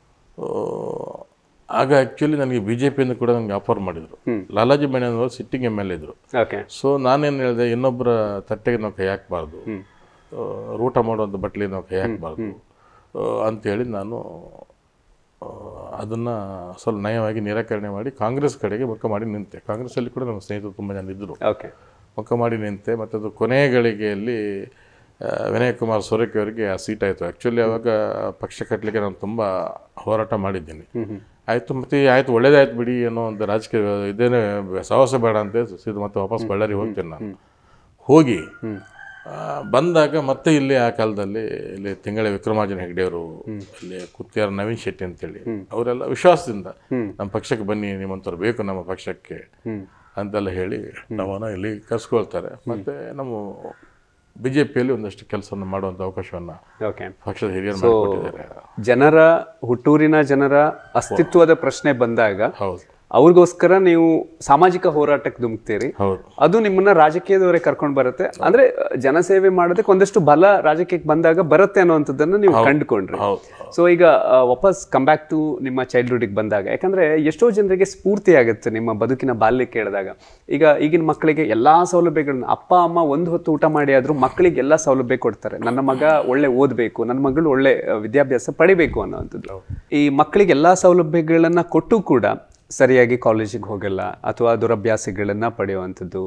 Speaker 3: ಆಗ ಆ್ಯಕ್ಚುಲಿ ನನಗೆ ಬಿ ಜೆ ಪಿಯಿಂದ ಕೂಡ ನನಗೆ ಆಫರ್ ಮಾಡಿದರು ಲಾಲಾಜಿ ಮೆಣನ್ ಅವರು ಸಿಟ್ಟಿಂಗ್ ಎಮ್ ಎಲ್ ಇದ್ರು
Speaker 2: ಓಕೆ
Speaker 3: ಸೊ ನಾನೇನು ಹೇಳಿದೆ ಇನ್ನೊಬ್ಬರ ತಟ್ಟೆಗೆ ನಾವು ಕೈ ಹಾಕಬಾರ್ದು ಊಟ ಮಾಡುವಂಥ ಬಟ್ಲಿಗೆ ನಾವು ಕೈ ಹಾಕಬಾರ್ದು ಅಂತೇಳಿ ನಾನು ಆ, ಅದನ್ನ ಸ್ವಲ್ಪ ನಯವಾಗಿ ನಿರಾಕರಣೆ ಮಾಡಿ ಕಾಂಗ್ರೆಸ್ ಕಡೆಗೆ ಮುಖ ಮಾಡಿ ನಿಂತೆ ಕಾಂಗ್ರೆಸ್ಸಲ್ಲಿ ಕೂಡ ನಮ್ಮ ಸ್ನೇಹಿತರು ತುಂಬ ಜನ ಇದ್ದರು
Speaker 2: ಓಕೆ
Speaker 3: ಮುಖ ಮಾಡಿ ನಿಂತೆ ಮತ್ತು ಅದು ಕೊನೆಯ ಗಳಿಗೆಯಲ್ಲಿ ಆ, ವಿನಯ್ ಕುಮಾರ್ ಸೊರಕೆ ಅವರಿಗೆ ಆ ಸೀಟ್ ಆಯಿತು ಆ್ಯಕ್ಚುಲಿ ಅವಾಗ ಪಕ್ಷ ಕಟ್ಟಲಿಕ್ಕೆ ನಾನು ತುಂಬ ಹೋರಾಟ ಮಾಡಿದ್ದೀನಿ ಆಯಿತು ಮತ್ತು ಆಯಿತು ಒಳ್ಳೇದಾಯ್ತು ಬಿಡಿ ಅನ್ನೋ ಒಂದು ರಾಜಕೀಯ ಇದೇನೇ ಸಾಹಸ ಬೇಡ ಅಂತ ಸೀದಾ ಮತ್ತೆ ವಾಪಸ್ ಬಳ್ಳಾರಿ ಹೋಗ್ತೇನೆ ನಾನು ಹೋಗಿ ಆ, ಬಂದಾಗ ಮತ್ತೆ ಇಲ್ಲಿ ಆ ಕಾಲದಲ್ಲಿ ಇಲ್ಲಿ ತಿಂಗಳ ವಿಕ್ರಮಾರ್ಜುನ ಹೆಗ್ಡೆಯವರು ಇಲ್ಲಿ ಕುತ್ತಿಯಾರ ನವೀನ್ ಶೆಟ್ಟಿ ಅಂತೇಳಿ ಅವರೆಲ್ಲ ವಿಶ್ವಾಸದಿಂದ ನಮ್ಮ ಪಕ್ಷಕ್ಕೆ ಬನ್ನಿ ನಿಮ್ಮಂಥವ್ರು ಬೇಕು ನಮ್ಮ ಪಕ್ಷಕ್ಕೆ ಅಂತೆಲ್ಲ ಹೇಳಿ ನಮ್ಮನ್ನ ಇಲ್ಲಿ ಕರ್ಸ್ಕೊಳ್ತಾರೆ ಮತ್ತೆ ನಮ್ಮ ಬಿ ಜೆ ಪಿಯಲ್ಲಿ ಒಂದಷ್ಟು ಕೆಲಸವನ್ನು ಮಾಡುವಂಥ ಅವಕಾಶವನ್ನು
Speaker 2: ಓಕೆ
Speaker 3: ಪಕ್ಷದ ಹಿರಿಯರು ಮಾಡಿಕೊಟ್ಟಿದ್ದಾರೆ
Speaker 2: ಜನರ ಹುಟ್ಟೂರಿನ ಜನರ ಅಸ್ತಿತ್ವದ ಪ್ರಶ್ನೆ ಬಂದಾಗ
Speaker 3: ಹೌದು
Speaker 2: ಅವ್ರಿಗೋಸ್ಕರ ನೀವು ಸಾಮಾಜಿಕ ಹೋರಾಟಕ್ಕೆ ಧುಮುಕ್ತೀರಿ
Speaker 3: ಹೌದು
Speaker 2: ಅದು ನಿಮ್ಮನ್ನ ರಾಜಕೀಯದವರೇ ಕರ್ಕೊಂಡು ಬರುತ್ತೆ ಅಂದ್ರೆ ಅಹ್, ಜನಸೇವೆ ಮಾಡೋದಕ್ಕೆ ಒಂದಷ್ಟು ಬಲ ರಾಜಕೀಯಕ್ಕೆ ಬಂದಾಗ ಬರುತ್ತೆ ಅನ್ನುವಂಥದ್ದನ್ನ ನೀವು ಕಂಡುಕೊಂಡ್ರಿ
Speaker 3: ಹೌದು
Speaker 2: ಸೊ ಈಗ ಆ, ವಾಪಸ್ ಕಮ್ ಬ್ಯಾಕ್ ಟು ನಿಮ್ಮ ಚೈಲ್ಡ್ಹುಡ್ಗೆ ಬಂದಾಗ ಯಾಕಂದ್ರೆ ಎಷ್ಟೋ ಜನರಿಗೆ ಸ್ಫೂರ್ತಿ ಆಗುತ್ತೆ ನಿಮ್ಮ ಬದುಕಿನ ಬಾಲ್ಯ ಕೇಳಿದಾಗ ಈಗ ಈಗಿನ ಮಕ್ಕಳಿಗೆ ಎಲ್ಲಾ ಸೌಲಭ್ಯಗಳನ್ನ ಅಪ್ಪ ಅಮ್ಮ ಒಂದು ಹೊತ್ತು ಊಟ ಮಾಡಿ ಆದ್ರೂ ಮಕ್ಕಳಿಗೆ ಎಲ್ಲ ಸೌಲಭ್ಯ ಕೊಡ್ತಾರೆ ನನ್ನ ಮಗ ಒಳ್ಳೆ ಓದಬೇಕು ನನ್ನ ಮಗಳು ಒಳ್ಳೆ ಆ, ವಿದ್ಯಾಭ್ಯಾಸ ಪಡಿಬೇಕು ಅನ್ನೋವಂಥದ್ದು ಈ ಮಕ್ಕಳಿಗೆ ಎಲ್ಲಾ ಸೌಲಭ್ಯಗಳನ್ನ ಕೊಟ್ಟು ಕೂಡ ಸರಿಯಾಗಿ ಕಾಲೇಜಿಗೆ ಹೋಗಲ್ಲ ಅಥವಾ ದುರಭ್ಯಾಸಗಳನ್ನ ಪಡೆಯುವಂಥದ್ದು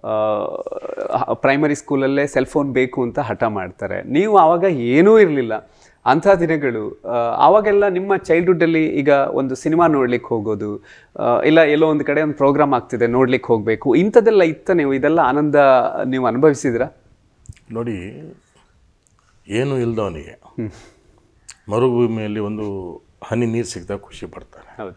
Speaker 2: ಪ್ರೈಮರಿ ಸ್ಕೂಲಲ್ಲೇ ಸೆಲ್ ಫೋನ್ ಬೇಕು ಅಂತ ಹಠ ಮಾಡ್ತಾರೆ ನೀವು ಆವಾಗ ಏನೂ ಇರಲಿಲ್ಲ ಅಂಥ ದಿನಗಳು ಆ, ಆವಾಗೆಲ್ಲ ನಿಮ್ಮ ಚೈಲ್ಡ್ಹುಡ್ಡಲ್ಲಿ ಈಗ ಒಂದು ಸಿನಿಮಾ ನೋಡ್ಲಿಕ್ಕೆ ಹೋಗೋದು ಆ, ಇಲ್ಲ ಎಲ್ಲೋ ಒಂದು ಕಡೆ ಒಂದು ಪ್ರೋಗ್ರಾಮ್ ಆಗ್ತಿದೆ ನೋಡ್ಲಿಕ್ಕೆ ಹೋಗಬೇಕು ಇಂಥದ್ದೆಲ್ಲ ಇತ್ತ ನೀವು ಇದೆಲ್ಲ ಆನಂದ ನೀವು ಅನುಭವಿಸಿದ್ರಾ
Speaker 3: ನೋಡಿ ಏನು ಇಲ್ದವನಿಗೆ ಮರುಭೂಮಿಯಲ್ಲಿ ಒಂದು ಹನಿ ನೀರು ಸಿಕ್ಕಿದಾಗ ಖುಷಿ ಪಡ್ತಾನೆ
Speaker 2: ಹೌದು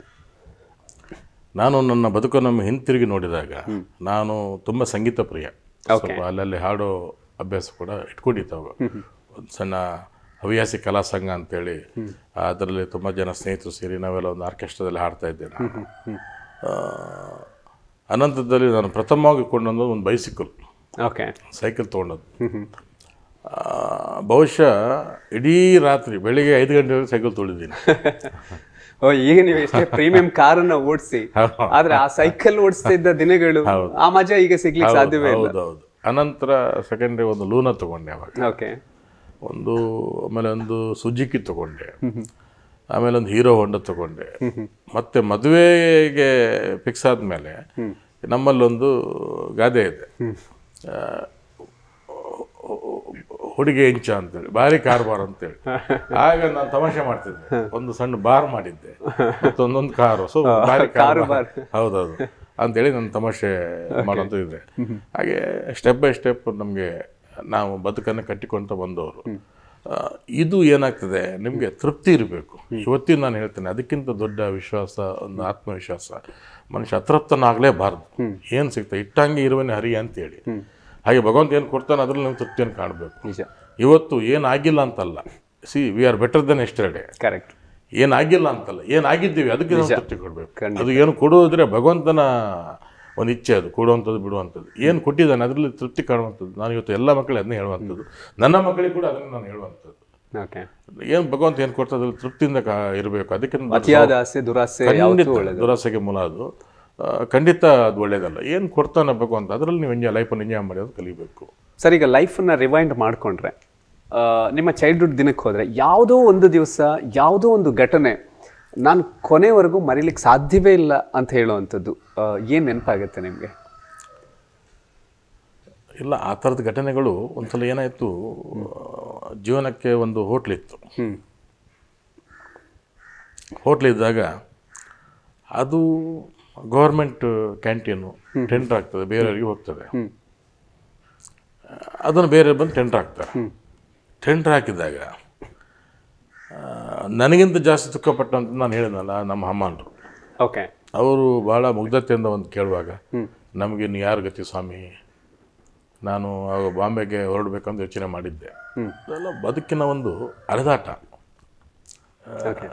Speaker 3: ನಾನು ನನ್ನ ಬದುಕನ್ನು ಹಿಂತಿರುಗಿ ನೋಡಿದಾಗ ನಾನು ತುಂಬ ಸಂಗೀತ ಪ್ರಿಯ ಸ್ವಲ್ಪ ಅಲ್ಲಲ್ಲಿ ಹಾಡೋ ಅಭ್ಯಾಸ ಕೂಡ ಇಟ್ಕೊಂಡಿತ್ತು ಅವಾಗ ಒಂದು ಸಣ್ಣ ಹವ್ಯಾಸಿ ಕಲಾ ಸಂಘ ಅಂತೇಳಿ ಅದರಲ್ಲಿ ತುಂಬ ಜನ ಸ್ನೇಹಿತರು ಸೇರಿ ನಾವೆಲ್ಲ ಒಂದು ಆರ್ಕೆಸ್ಟ್ರಾದಲ್ಲಿ ಹಾಡ್ತಾ ಇದ್ದೆ ನಾನು ಆ, ಅನಂತರದಲ್ಲಿ ನಾನು ಪ್ರಥಮವಾಗಿ ಕೊಂಡೊಂದು ಒಂದು ಬೈಸಿಕಲ್
Speaker 2: ಓಕೆ
Speaker 3: ಸೈಕಲ್ ತೊಗೊಂಡದ್ದು ಆ, ಬಹುಶಃ ಇಡೀ ರಾತ್ರಿ ಬೆಳಿಗ್ಗೆ ಐದು ಗಂಟೆವರೆಗೆ ಸೈಕಲ್ ತೊಳಿದ್ದೀನಿ
Speaker 2: ಓ ಈಗ ನೀವು ಎಷ್ಟೇ ಪ್ರೀಮಿಯಂ ಕಾರನ್ನ ಓಡಿಸಿ ಆದ್ರೆ ಆ ಸೈಕಲ್ ಓಡಿಸ್ತಾ ಇದ್ದ ದಿನಗಳು ಆ ಮಜಾ ಈಗ ಸಿಗ್ಲಿಕ್ಕೆ ಸಾಧ್ಯವೇ ಇಲ್ಲ
Speaker 3: ಹೌದೌದು ಅನಂತರ ಸೆಕೆಂಡ್ರಿ ಒಂದು ಲೂನ ತಗೊಂಡೆ ಅವಾಗ
Speaker 2: ಓಕೆ
Speaker 3: ಒಂದು ಆಮೇಲೆ ಒಂದು ಸುಜುಕಿ ತಗೊಂಡೆ ಆಮೇಲೆ ಒಂದು ಹೀರೋ ಹೊಂಡ ತಗೊಂಡೆ ಮತ್ತೆ ಮದುವೆಗೆ ಫಿಕ್ಸ್ ಆದಮೇಲೆ ನಮ್ಮಲ್ಲೊಂದು ಗಾದೆ ಇದೆ ಆ, ಹುಡುಗಿ ಇಂಚ ಅಂತೇಳಿ ಭಾರಿ ಕಾರ್ಬಾರ್ ಅಂತೇಳಿ ಆಗ ನಾನು ತಮಾಷೆ ಮಾಡ್ತಿದ್ದೆ ಒಂದು ಸಣ್ಣ ಬಾರ್ ಮಾಡಿದ್ದೆ ಮತ್ತೊಂದೊಂದು ಕಾರು ಸೊ ಭಾರಿ ಕಾರು ಹೌದೌದು ಅಂತೇಳಿ ನಾನು ತಮಾಷೆ ಮಾಡೋದು ಇದೆ ಹಾಗೆ ಸ್ಟೆಪ್ ಬೈ ಸ್ಟೆಪ್ ನಮಗೆ ನಾವು ಬದುಕನ್ನು ಕಟ್ಟಿಕೊಂತ ಬಂದವರು ಆ, ಇದು ಏನಾಗ್ತದೆ ನಿಮಗೆ ತೃಪ್ತಿ ಇರಬೇಕು ಇವತ್ತಿನ ನಾನು ಹೇಳ್ತೇನೆ ಅದಕ್ಕಿಂತ ದೊಡ್ಡ ವಿಶ್ವಾಸ ಒಂದು ಆತ್ಮವಿಶ್ವಾಸ ಮನುಷ್ಯ ಅತೃಪ್ತನಾಗಲೇಬಾರ್ದು ಏನು ಸಿಗ್ತದೆ ಇಟ್ಟಂಗೆ ಇರುವನೇ ಹರಿ ಅಂತೇಳಿ ಹಾಗೆ ಭಗವಂತ ಏನು ಕೊಡ್ತಾನೆ ಅದ್ರಲ್ಲಿ ನಾವು ತೃಪ್ತಿಯನ್ನು ಕಾಣಬೇಕು
Speaker 2: ನಿಜ
Speaker 3: ಇವತ್ತು ಏನಾಗಿಲ್ಲ ಅಂತಲ್ಲ C V R better then yesterday
Speaker 2: correct
Speaker 3: ಏನಾಗಿಲ್ಲ ಅಂತಲ್ಲ ಏನಾಗಿದ್ದೀವಿ ಅದಕ್ಕೆ ನಾವು ತೃಪ್ತಿ ಕೊಡಬೇಕು
Speaker 2: ಖಂಡಿತ.
Speaker 3: ಅದು ಏನು ಕೊಡೋದ್ರೆ ಭಗವಂತನ ಒಂದು ಇಚ್ಛೆ ಅದು ಕೊಡುವಂಥದ್ದು ಬಿಡುವಂಥದ್ದು ಏನು ಕೊಟ್ಟಿದ್ದಾನೆ ಅದರಲ್ಲಿ ತೃಪ್ತಿ ಕಾಣುವಂಥದ್ದು ನಾನು ಇವತ್ತು ಎಲ್ಲ ಮಕ್ಕಳಿಗೆ ಅದನ್ನೇ ಹೇಳುವಂಥದ್ದು ನನ್ನ ಮಕ್ಕಳಿಗೆ ಕೂಡ ಅದನ್ನು ನಾನು ಹೇಳುವಂಥದ್ದು
Speaker 2: ಓಕೆ
Speaker 3: ಏನು ಭಗವಂತ ಏನು ಕೊಡ್ತಾ ಅದ್ರಲ್ಲಿ ತೃಪ್ತಿಯಿಂದ ಕಾ ಇರಬೇಕು ಅದಕ್ಕೆ
Speaker 2: ಅತಿಯಾದ ಆಸೆ ದುರಾಸೆ
Speaker 3: ಖಂಡಿತ
Speaker 2: ಯಾವತ್ತೂ ಒಳ್ಳೇದು
Speaker 3: ದುರಾಸೆಗೆ ಮೂಲ ಅದು ಆ, ಖಂಡಿತ ಅದು ಒಳ್ಳೇದಲ್ಲ ಏನು ಕೊಡ್ತಾನೆ ಭಗವಂತ ಅದರಲ್ಲಿ ನೀವು ಎಂಜಾಯ್ ಲೈಫನ್ನು ಎಂಜಾಯ್ ಮಾಡಿ ಅದು ಕಲಿಬೇಕು
Speaker 2: ಸರ್ ಈಗ ಲೈಫನ್ನ ರಿವೈಂಡ್ ಮಾಡ್ಕೊಂಡ್ರೆ ಆ, ನಿಮ್ಮ ಚೈಲ್ಡ್ಹುಡ್ ದಿನಕ್ಕೆ ಹೋದ್ರೆ ಯಾವುದೋ ಒಂದು ದಿವಸ ಯಾವುದೋ ಒಂದು ಘಟನೆ ನಾನು ಕೊನೆವರೆಗೂ ಮರೀಲಿಕ್ಕೆ ಸಾಧ್ಯವೇ ಇಲ್ಲ ಅಂತ ಹೇಳುವಂಥದ್ದು ಏನು ನೆನಪಾಗುತ್ತೆ ನಿಮಗೆ
Speaker 3: ಇಲ್ಲ ಆ ಥರದ ಘಟನೆಗಳು ಒಂದ್ಸಲ ಏನಾಯಿತು ಜೀವನಕ್ಕೆ ಒಂದು ಹೋಟ್ಲಿತ್ತು
Speaker 2: ಹ್ಮ್
Speaker 3: ಹೋಟ್ಲಿದ್ದಾಗ ಅದು ಗೌರ್ಮೆಂಟ್ ಕ್ಯಾಂಟೀನು ಟೆಂಡರ್ ಆಗ್ತದೆ ಬೇರೆಯವರಿಗೆ ಹೋಗ್ತದೆ ಅದನ್ನು ಬೇರೆ ಬಂದು ಟೆಂಡರ್ ಹಾಕ್ತಾರೆ ಟೆಂಡರ್ ಹಾಕಿದಾಗ ಆ, ನನಗಿಂತ ಜಾಸ್ತಿ ದುಃಖಪಟ್ಟಂತ ನಾನು ಹೇಳಿದ್ನಲ್ಲ ನಮ್ಮ ಅಮ್ಮನರು
Speaker 2: ಓಕೆ
Speaker 3: ಅವರು ಭಾಳ ಮುಗ್ಧತೆಯಿಂದ ಒಂದು ಕೇಳುವಾಗ ನಮಗೆ ಇನ್ನು ಯಾರು ಗತಿ ಸ್ವಾಮಿ ನಾನು ಆವಾಗ ಬಾಂಬೆಗೆ ಹೊರಡಬೇಕಂತ ಯೋಚನೆ ಮಾಡಿದ್ದೆ ಅದೆಲ್ಲ ಬದುಕಿನ ಒಂದು ಅಲೆದಾಟ
Speaker 2: ಓಕೆ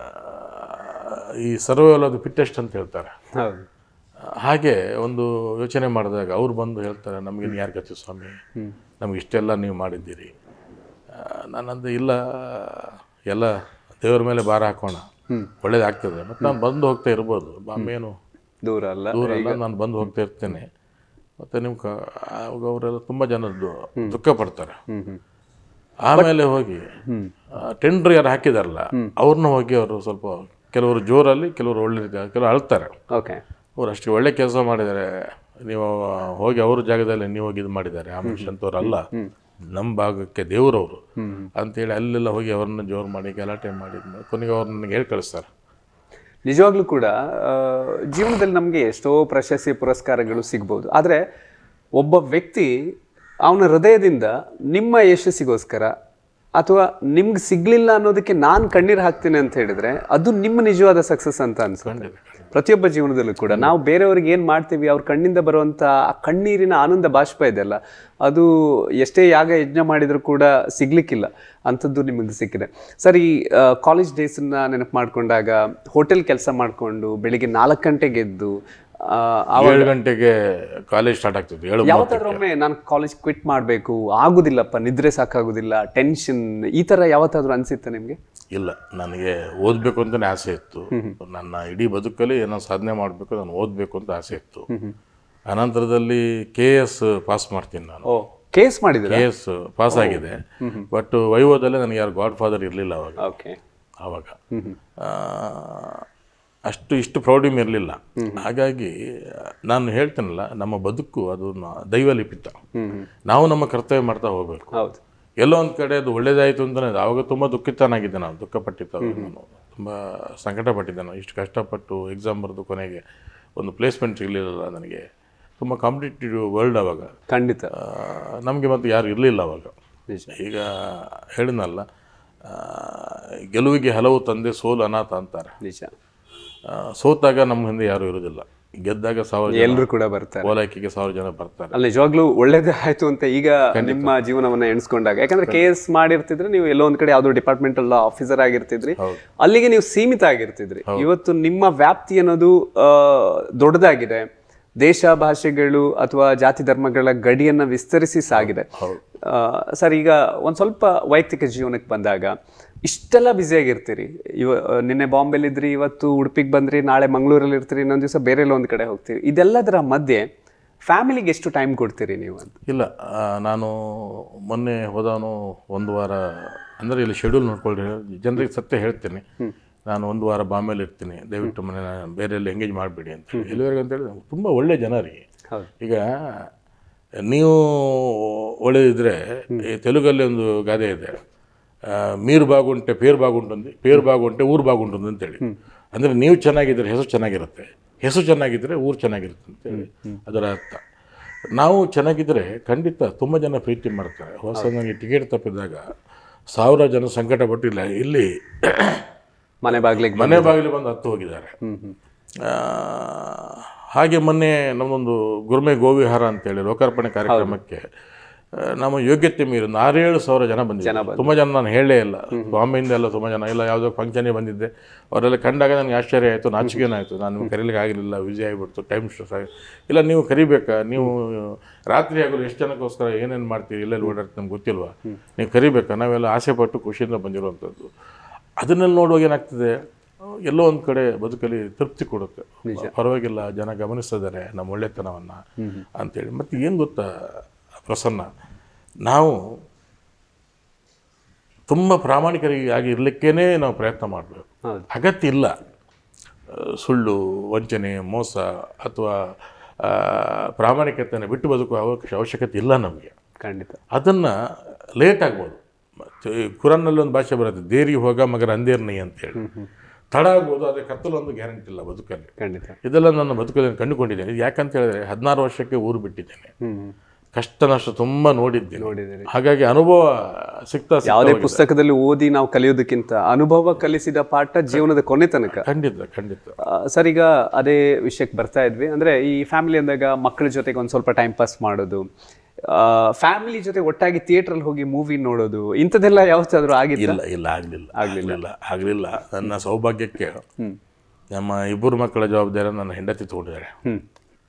Speaker 3: ಈ ಸರ್ವೈವಲ್ ಅದು ಫಿಟ್ಟೆಸ್ಟ್ ಅಂತ ಹೇಳ್ತಾರೆ
Speaker 2: ಹೌದು
Speaker 3: ಹಾಗೆ ಒಂದು ಯೋಚನೆ ಮಾಡಿದಾಗ ಅವ್ರು ಬಂದು ಹೇಳ್ತಾರೆ ನಮಗಿನ್ನು ಯಾರು ಗತಿ ಸ್ವಾಮಿ ನಮ್ಗೆ ಇಷ್ಟೆಲ್ಲ ನೀವು ಮಾಡಿದ್ದೀರಿ ಆ, ನಾನಂದೆ ಇಲ್ಲ ಎಲ್ಲ ದೇವ್ರ ಮೇಲೆ ಭಾರ ಹಾಕೋಣ ಒಳ್ಳೇದಾಗ್ತದೆ ಮತ್ತು ನಾನು ಬಂದು ಹೋಗ್ತಾ ಇರ್ಬೋದು ಬಾಂಬೆ ಏನು
Speaker 2: ದೂರ ಅಲ್ಲ
Speaker 3: ದೂರ ಅಲ್ಲ ನಾನು ಬಂದು ಹೋಗ್ತಾ ಇರ್ತೇನೆ ಮತ್ತು ನಿಮ್ಮ ಕ ಆವಾಗ ಅವರೆಲ್ಲ ತುಂಬ ಜನ ದು- ದುಃಖ ಪಡ್ತಾರೆ
Speaker 2: ಹ್ಮ್ ಹ್ಮ್
Speaker 3: ಆಮೇಲೆ ಹೋಗಿ ಟೆಂಡರ್ ಯಾರು ಹಾಕಿದಾರಲ್ಲ ಅವ್ರನ್ನ ಹೋಗಿ ಅವರು ಸ್ವಲ್ಪ ಕೆಲವರು ಜೋರಲ್ಲಿ ಕೆಲವರು ಒಳ್ಳೆ ರೀತಿ ಕೆಲವರು ಅಳ್ತಾರೆ
Speaker 2: ಓಕೆ
Speaker 3: ಅವ್ರು ಅಷ್ಟು ಒಳ್ಳೆ ಕೆಲಸ ಮಾಡಿದ್ದಾರೆ ನೀವು ಹೋಗಿ ಅವ್ರ ಜಾಗದಲ್ಲಿ ನೀವು ಹೋಗಿ ಇದು ಮಾಡಿದ್ದಾರೆ ಆ ಮನುಷ್ಯಂತವ್ರಲ್ಲ ನಮ್ಮ ಭಾಗಕ್ಕೆ ದೇವರವರು ಅಂತೇಳಿ ಅಲ್ಲೆಲ್ಲ ಹೋಗಿ ಅವ್ರನ್ನ ಜೋರು ಮಾಡಿ ಗಲಾಟೆ ಮಾಡಿ ಇದ್ ಮಾಡಿ ಕೊನೆಗೆ ಅವ್ರು ನನಗೆ ಹೇಳಿ ಕಳಿಸ್ತಾರೆ
Speaker 2: ನಿಜವಾಗ್ಲೂ ಕೂಡ ಆ, ಜೀವನದಲ್ಲಿ ನಮಗೆ ಎಷ್ಟೋ ಪ್ರಶಸ್ತಿ ಪುರಸ್ಕಾರಗಳು ಸಿಗ್ಬೋದು ಆದರೆ ಒಬ್ಬ ವ್ಯಕ್ತಿ ಅವನ ಹೃದಯದಿಂದ ನಿಮ್ಮ ಯಶಸ್ಸಿಗೋಸ್ಕರ ಅಥವಾ ನಿಮ್ಗೆ ಸಿಗ್ಲಿಲ್ಲ ಅನ್ನೋದಕ್ಕೆ ನಾನು ಕಣ್ಣೀರು ಹಾಕ್ತೀನಿ ಅಂತ ಹೇಳಿದ್ರೆ ಅದು ನಿಮ್ಮ ನಿಜವಾದ ಸಕ್ಸಸ್ ಅಂತ ಅನ್ಸುತ್ತೆ ಪ್ರತಿಯೊಬ್ಬ ಜೀವನದಲ್ಲೂ ಕೂಡ ನಾವು ಬೇರೆಯವ್ರಿಗೆ ಏನು ಮಾಡ್ತೀವಿ ಅವ್ರ ಕಣ್ಣಿಂದ ಬರುವಂಥ ಆ ಕಣ್ಣೀರಿನ ಆನಂದ ಬಾಷ್ಪ ಇದೆಯಲ್ಲ ಅದು ಎಷ್ಟೇ ಯಾಗ ಯಜ್ಞ ಮಾಡಿದರೂ ಕೂಡ ಸಿಗ್ಲಿಕ್ಕಿಲ್ಲ ಅಂಥದ್ದು ನಿಮಗೆ ಸಿಕ್ಕಿದೆ ಸರ್ ಈ ಕಾಲೇಜ್ ಡೇಸನ್ನ ನೆನಪು ಮಾಡ್ಕೊಂಡಾಗ ಹೋಟೆಲ್ ಕೆಲಸ ಮಾಡಿಕೊಂಡು ಬೆಳಿಗ್ಗೆ ನಾಲ್ಕು ಗಂಟೆಗೆ ಎದ್ದು ಆ, ಆವಾಗ
Speaker 3: ಏಳು ಗಂಟೆಗೆ ಕಾಲೇಜ್ ಸ್ಟಾರ್ಟ್ ಆಗ್ತಿತ್ತು ಏಳು
Speaker 2: ಯಾವತ್ತಾದ್ರೂ ಒಮ್ಮೆ ನಾನು ಕಾಲೇಜ್ ಕ್ವಿಟ್ ಮಾಡಬೇಕು ಆಗುದಿಲ್ಲಪ್ಪ ನಿದ್ರೆ ಸಾಕಾಗುದಿಲ್ಲ ಟೆನ್ಷನ್ ಈ ಥರ ಯಾವತ್ತಾದ್ರೂ ಅನ್ಸಿತ್ತ ನಿಮಗೆ
Speaker 3: ಇಲ್ಲ ನನಗೆ ಓದಬೇಕು ಅಂತಲೇ ಆಸೆ ಇತ್ತು ನನ್ನ ಇಡೀ ಬದುಕಲ್ಲಿ ಏನೋ ಸಾಧನೆ ಮಾಡಬೇಕು ನಾನು ಓದಬೇಕು ಅಂತ ಆಸೆ ಇತ್ತು ಅನಂತರದಲ್ಲಿ ಕೆ ಎಸ್ ಪಾಸ್ ಮಾಡ್ತೀನಿ ನಾನು
Speaker 2: ಓ ಕೇಸ್ ಮಾಡಿದ್ರೆ
Speaker 3: ಕೆ ಎಸ್ ಪಾಸ್ ಆಗಿದೆ ಬಟ್ ವೈವೋದಲ್ಲೇ ನನಗೆ ಯಾರು ಗಾಡ್ ಫಾದರ್ ಇರಲಿಲ್ಲ ಅವಾಗ
Speaker 2: ಓಕೆ
Speaker 3: ಆವಾಗ ಆ, ಅಷ್ಟು ಇಷ್ಟು ಪ್ರೌಢಿಮ್ ಇರಲಿಲ್ಲ ಹಾಗಾಗಿ ನಾನು ಹೇಳ್ತೇನಲ್ಲ ನಮ್ಮ ಬದುಕು ಅದು ನ- ದೈವ ಲಿಪಿತ ನಾವು ನಮ್ಮ ಕರ್ತವ್ಯ ಮಾಡ್ತಾ ಹೋಗಬೇಕು
Speaker 2: ಹೌದು
Speaker 3: ಎಲ್ಲೋ ಒಂದು ಕಡೆ ಅದು ಒಳ್ಳೇದಾಯಿತು ಅಂತ ಆವಾಗ ತುಂಬ ದುಃಖಿತನಾಗಿದ್ದೆ ನಾನು ದುಃಖಪಟ್ಟಿದ್ದೆ ಅವಾಗ ನಾನು ತುಂಬ ಸಂಕಟಪಟ್ಟಿದ್ದೆ ನಾನು ಇಷ್ಟು ಕಷ್ಟಪಟ್ಟು ಎಕ್ಸಾಮ್ ಬರೆದು ಕೊನೆಗೆ ಒಂದು ಪ್ಲೇಸ್ಮೆಂಟ್ ಸಿಗಲಿಲ್ಲ ನನಗೆ ತುಂಬ ಕಾಂಪಿಟೇಟಿವ್ ವರ್ಲ್ಡ್ ಅವಾಗ
Speaker 2: ಖಂಡಿತ
Speaker 3: ನಮಗೆ ಮತ್ತು ಯಾರು ಇರಲಿಲ್ಲ ಅವಾಗ
Speaker 2: ನಿಜ
Speaker 3: ಈಗ ಹೇಳಿದ್ನಲ್ಲ ಆ, ಗೆಲುವಿಗೆ ಹಲವು ತಂದೆ ಸೋಲು ಅನಾಥ ಅಂತಾರೆ
Speaker 2: ನಿಜ
Speaker 3: ಆ, ಸೋತಾಗ ನಮ್ಮ ಹಿಂದೆ ಯಾರೂ ಇರೋದಿಲ್ಲ ಗೆದ್ದಾಗ ಸಾವಿರ ಜನ
Speaker 2: ಎಲ್ಲರೂ ಕೂಡ ಬರ್ತಾರೆ
Speaker 3: ಓಲೈಕೆಗೆ ಸಾವಿರ ಜನ ಬರ್ತಾರೆ
Speaker 2: ಅಲ್ಲಿ ನಿಜವಾಗ್ಲೂ ಒಳ್ಳೇದೇ ಆಯ್ತು ಅಂತ ಈಗ ನಿಮ್ಮ ಜೀವನವನ್ನ ಎಣಿಸ್ಕೊಂಡಾಗ ಯಾಕಂದ್ರೆ ಕೆ ಎಸ್ ಮಾಡಿರ್ತಿದ್ರೆ ನೀವು ಎಲ್ಲೋ ಒಂದ್ ಕಡೆ ಯಾವ್ದೋ ಡಿಪಾರ್ಟ್ಮೆಂಟಲ್ ಆಫೀಸರ್ ಆಗಿರ್ತಿದ್ರಿ ಅಲ್ಲಿಗೆ ನೀವು ಸೀಮಿತ ಆಗಿರ್ತಿದ್ರಿ ಇವತ್ತು ನಿಮ್ಮ ವ್ಯಾಪ್ತಿ ಅನ್ನೋದು ಆ, ದೊಡ್ಡದಾಗಿದೆ ದೇಶ ಭಾಷೆಗಳು ಅಥವಾ ಜಾತಿ ಧರ್ಮಗಳ ಗಡಿಯನ್ನ ವಿಸ್ತರಿಸಿ ಸಾಗಿದೆ ಆ, ಸರ್ ಈಗ ಒಂದ್ ಸ್ವಲ್ಪ ವೈಯಕ್ತಿಕ ಜೀವನಕ್ಕೆ ಬಂದಾಗ ಇಷ್ಟೆಲ್ಲ ಬ್ಯುಸಿಯಾಗಿರ್ತೀರಿ ಇವ ನಿನ್ನೆ ಬಾಂಬೆಲಿ ಇದ್ರಿ ಇವತ್ತು ಉಡುಪಿಗೆ ಬಂದ್ರಿ ನಾಳೆ ಮಂಗಳೂರಲ್ಲಿ ಇರ್ತೀರಿ ಇನ್ನೊಂದು ದಿವಸ ಬೇರೆ ಎಲ್ಲೋ ಒಂದು ಕಡೆ ಹೋಗ್ತೀರಿ ಇದೆಲ್ಲದರ ಮಧ್ಯೆ ಫ್ಯಾಮಿಲಿಗೆ ಎಷ್ಟು ಟೈಮ್ ಕೊಡ್ತೀರಿ ನೀವು ಅಂತ
Speaker 3: ಇಲ್ಲ ಆ, ನಾನು ಮೊನ್ನೆ ಹೋದವನು ಒಂದು ವಾರ ಅಂದರೆ ಇಲ್ಲಿ ಶೆಡ್ಯೂಲ್ ನೋಡ್ಕೊಳ್ಳಿ ಜನರಿಗೆ ಸತ್ಯ ಹೇಳ್ತೀನಿ ನಾನು ಒಂದು ವಾರ ಬಾಂಬೆಲಿ ಇರ್ತೀನಿ ದಯವಿಟ್ಟು ಮನೆ ಬೇರೆ ಎಲ್ಲಿ ಎಂಗೇಜ್ ಮಾಡಿಬಿಡಿ ಅಂತ ಎಲ್ಲಿವರೆಗೆ ಅಂತ ಹೇಳಿದ್ರೆ ತುಂಬ ಒಳ್ಳೆ ಜನ ರೀ
Speaker 2: ಹೌದು.
Speaker 3: ಈಗ ನೀವು ಒಳ್ಳೆದಿದ್ರೆ ಈ ತೆಲುಗಲ್ಲಿ ಒಂದು ಗಾದೆ ಇದೆ ಆ, ಮೀರು ಬಾಗುಂಟೆ ಪೇರು ಬಾಗುಂಟಂದು ಪೇರು ಬಾಗುಂಟೆ ಊರು ಬಾಗುಂಟಂದು ಅಂತೇಳಿ ಅಂದರೆ ನೀವು ಚೆನ್ನಾಗಿದ್ದರೆ ಹೆಸರು ಚೆನ್ನಾಗಿರುತ್ತೆ ಹೆಸರು ಚೆನ್ನಾಗಿದ್ದರೆ ಊರು ಚೆನ್ನಾಗಿರುತ್ತೆ ಅಂತೇಳಿ ಅದರ ಅರ್ಥ ನಾವು ಚೆನ್ನಾಗಿದ್ದರೆ ಖಂಡಿತ ತುಂಬ ಜನ ಪ್ರೀತಿ ಮಾಡ್ತಾರೆ ಹೊಸ ನನಗೆ ಟಿಕೆಟ್ ತಪ್ಪಿದಾಗ ಸಾವಿರ ಜನ ಸಂಕಟ ಪಟ್ಟಿಲ್ಲ ಇಲ್ಲಿ
Speaker 2: ಮನೆ ಬಾಗ್ಲಿಗೆ
Speaker 3: ಮನೆ ಬಾಗಿಲು ಬಂದು ಹತ್ತು ಹೋಗಿದ್ದಾರೆ ಆ, ಹಾಗೆ ಮೊನ್ನೆ ನಮ್ಮದೊಂದು ಗುರುಮೆ ಗೋವಿಹಾರ ಅಂತೇಳಿ ಲೋಕಾರ್ಪಣೆ ಕಾರ್ಯಕ್ರಮಕ್ಕೆ ಆ, ನಮ್ಮ ಯೋಗ್ಯತೆ ಮೀರಿ ಒಂದು ಆರೇಳು ಸಾವಿರ ಜನ ಬಂದಿದ್ದಾರೆ ತುಂಬ ಜನ ನಾನು ಹೇಳೇ ಇಲ್ಲ ಬಾಂಬೆಯಿಂದ ಎಲ್ಲ ತುಂಬ ಜನ ಇಲ್ಲ ಯಾವುದೋ ಫಂಕ್ಷನಿಗೆ ಬಂದಿದ್ದೆ ಅವರೆಲ್ಲ ಕಂಡಾಗ ನನಗೆ ಆಶ್ಚರ್ಯ ಆಯಿತು ನಾಚಿಕೆನಾಯಿತು ನಾನು ನಿಮ್ಗೆ ಕರೀಲಿಕ್ಕೆ ಆಗಲಿಲ್ಲ ವಿಜಯ ಆಗಿಬಿಡ್ತು ಟೈಮ್ ಇಲ್ಲ ನೀವು ಕರಿಬೇಕಾ ನೀವು ರಾತ್ರಿ ಆಗಲು ಎಷ್ಟು ಜನಕ್ಕೋಸ್ಕರ ಏನೇನು ಮಾಡ್ತೀರಿ ಎಲ್ಲೆಲ್ಲಿ ಓಡಾಡ್ತೀವಿ ನಮ್ಗೆ ಗೊತ್ತಿಲ್ವಾ ನೀವು ಕರಿಬೇಕಾ ನಾವೆಲ್ಲ ಆಸೆ ಪಟ್ಟು ಖುಷಿಯಿಂದ ಬಂದಿರುವಂಥದ್ದು ಅದನ್ನೆಲ್ಲ ನೋಡುವಾಗ ಏನಾಗ್ತದೆ ಎಲ್ಲೋ ಒಂದು ಕಡೆ ಬದುಕಲ್ಲಿ ತೃಪ್ತಿ ಕೊಡುತ್ತೆ ಪರವಾಗಿಲ್ಲ ಜನ ಗಮನಿಸ್ತಿದ್ದಾರೆ ನಮ್ಮ ಒಳ್ಳೆತನವನ್ನು ಅಂತೇಳಿ ಮತ್ತು ಏನು ಗೊತ್ತಾ ಪ್ರಸನ್ನ ನಾವು ತುಂಬ ಪ್ರಾಮಾಣಿಕರಾಗಿ ಇರಲಿಕ್ಕೇ ನಾವು ಪ್ರಯತ್ನ ಮಾಡಬೇಕು
Speaker 2: ಹೌದು.
Speaker 3: ಅಗತ್ಯ ಇಲ್ಲ ಆ, ಸುಳ್ಳು ವಂಚನೆ ಮೋಸ ಅಥವಾ ಆ, ಪ್ರಾಮಾಣಿಕತೆಯನ್ನು ಬಿಟ್ಟು ಬದುಕುವ ಅವಕಾಶ ಅವಶ್ಯಕತೆ ಇಲ್ಲ ನಮಗೆ
Speaker 2: ಖಂಡಿತ
Speaker 3: ಅದನ್ನು ಲೇಟ್ ಆಗ್ಬೋದು ಮತ್ತು ಕುರಾನ್ನಲ್ಲಿ ಒಂದು ಭಾಷೆ ಬರುತ್ತೆ ದೇರಿ ಹೋಗ ಮಗರ ಅಂದೇರ್ನಿ ಅಂತೇಳಿ ತಡ ಆಗ್ಬೋದು ಆದರೆ ಕತ್ತಲು ಒಂದು ಗ್ಯಾರಂಟಿ ಇಲ್ಲ ಬದುಕಲ್ಲಿ
Speaker 2: ಖಂಡಿತ
Speaker 3: ಇದೆಲ್ಲ ನನ್ನ ಬದುಕಲ್ಲಿ ಕಂಡುಕೊಂಡಿದ್ದೇನೆ ಇದು ಯಾಕಂತ ಹೇಳಿದ್ರೆ ಹದಿನಾರು ವರ್ಷಕ್ಕೆ ಊರು ಬಿಟ್ಟಿದ್ದೇನೆ
Speaker 2: ಹ್ಮ್
Speaker 3: ಕಷ್ಟ ನಷ್ಟ ತುಂಬ ನೋಡಿದ್ದೇನೆ
Speaker 2: ನೋಡಿದ್ದೀರಿ
Speaker 3: ಹಾಗಾಗಿ ಅನುಭವ ಸಿಗ್ತಾ ಸಿಗ್ತಾ
Speaker 2: ಯಾವುದೇ
Speaker 3: ಹೋಗಿದೆ.
Speaker 2: ಪುಸ್ತಕದಲ್ಲಿ ಓದಿ ನಾವು ಕಲಿಯೋದಕ್ಕಿಂತ ಅನುಭವ ಕಲಿಸಿದ ಪಾಠ ಜೀವನದ ಕೊನೆ ತನಕ
Speaker 3: ಖಂಡಿತ ಖಂಡಿತ
Speaker 2: ಆ, ಸರ್ ಈಗ ಅದೇ ವಿಷಯಕ್ಕೆ ಬರ್ತಾ ಇದ್ವಿ ಅಂದ್ರೆ ಈ ಫ್ಯಾಮಿಲಿ ಅಂದಾಗ ಮಕ್ಕಳ ಜೊತೆಗೆ ಒಂದು ಸ್ವಲ್ಪ ಟೈಮ್ ಪಾಸ್ ಮಾಡೋದು ಫ್ಯಾಮಿಲಿ ಜೊತೆ ಒಟ್ಟಾಗಿ ಥಿಯೇಟ್ರಲ್ಲಿ ಹೋಗಿ ಮೂವಿ ನೋಡೋದು ಇಂಥದ್ದೆಲ್ಲ ಯಾವತ್ತಾದ್ರೂ ಆಗಿಲ್ಲ
Speaker 3: ಇಲ್ಲ ಇಲ್ಲ ಆಗಲಿಲ್ಲ ಆಗಲಿಲ್ಲ ಆಗಲಿಲ್ಲ ನನ್ನ ಸೌಭಾಗ್ಯಕ್ಕೆ ನಮ್ಮ ಇಬ್ಬರು ಮಕ್ಕಳ ಜವಾಬ್ದಾರಿ ನನ್ನ ಹೆಂಡತಿ ತಗೊಂಡಿದ್ದಾರೆ
Speaker 2: ಹ್ಮ್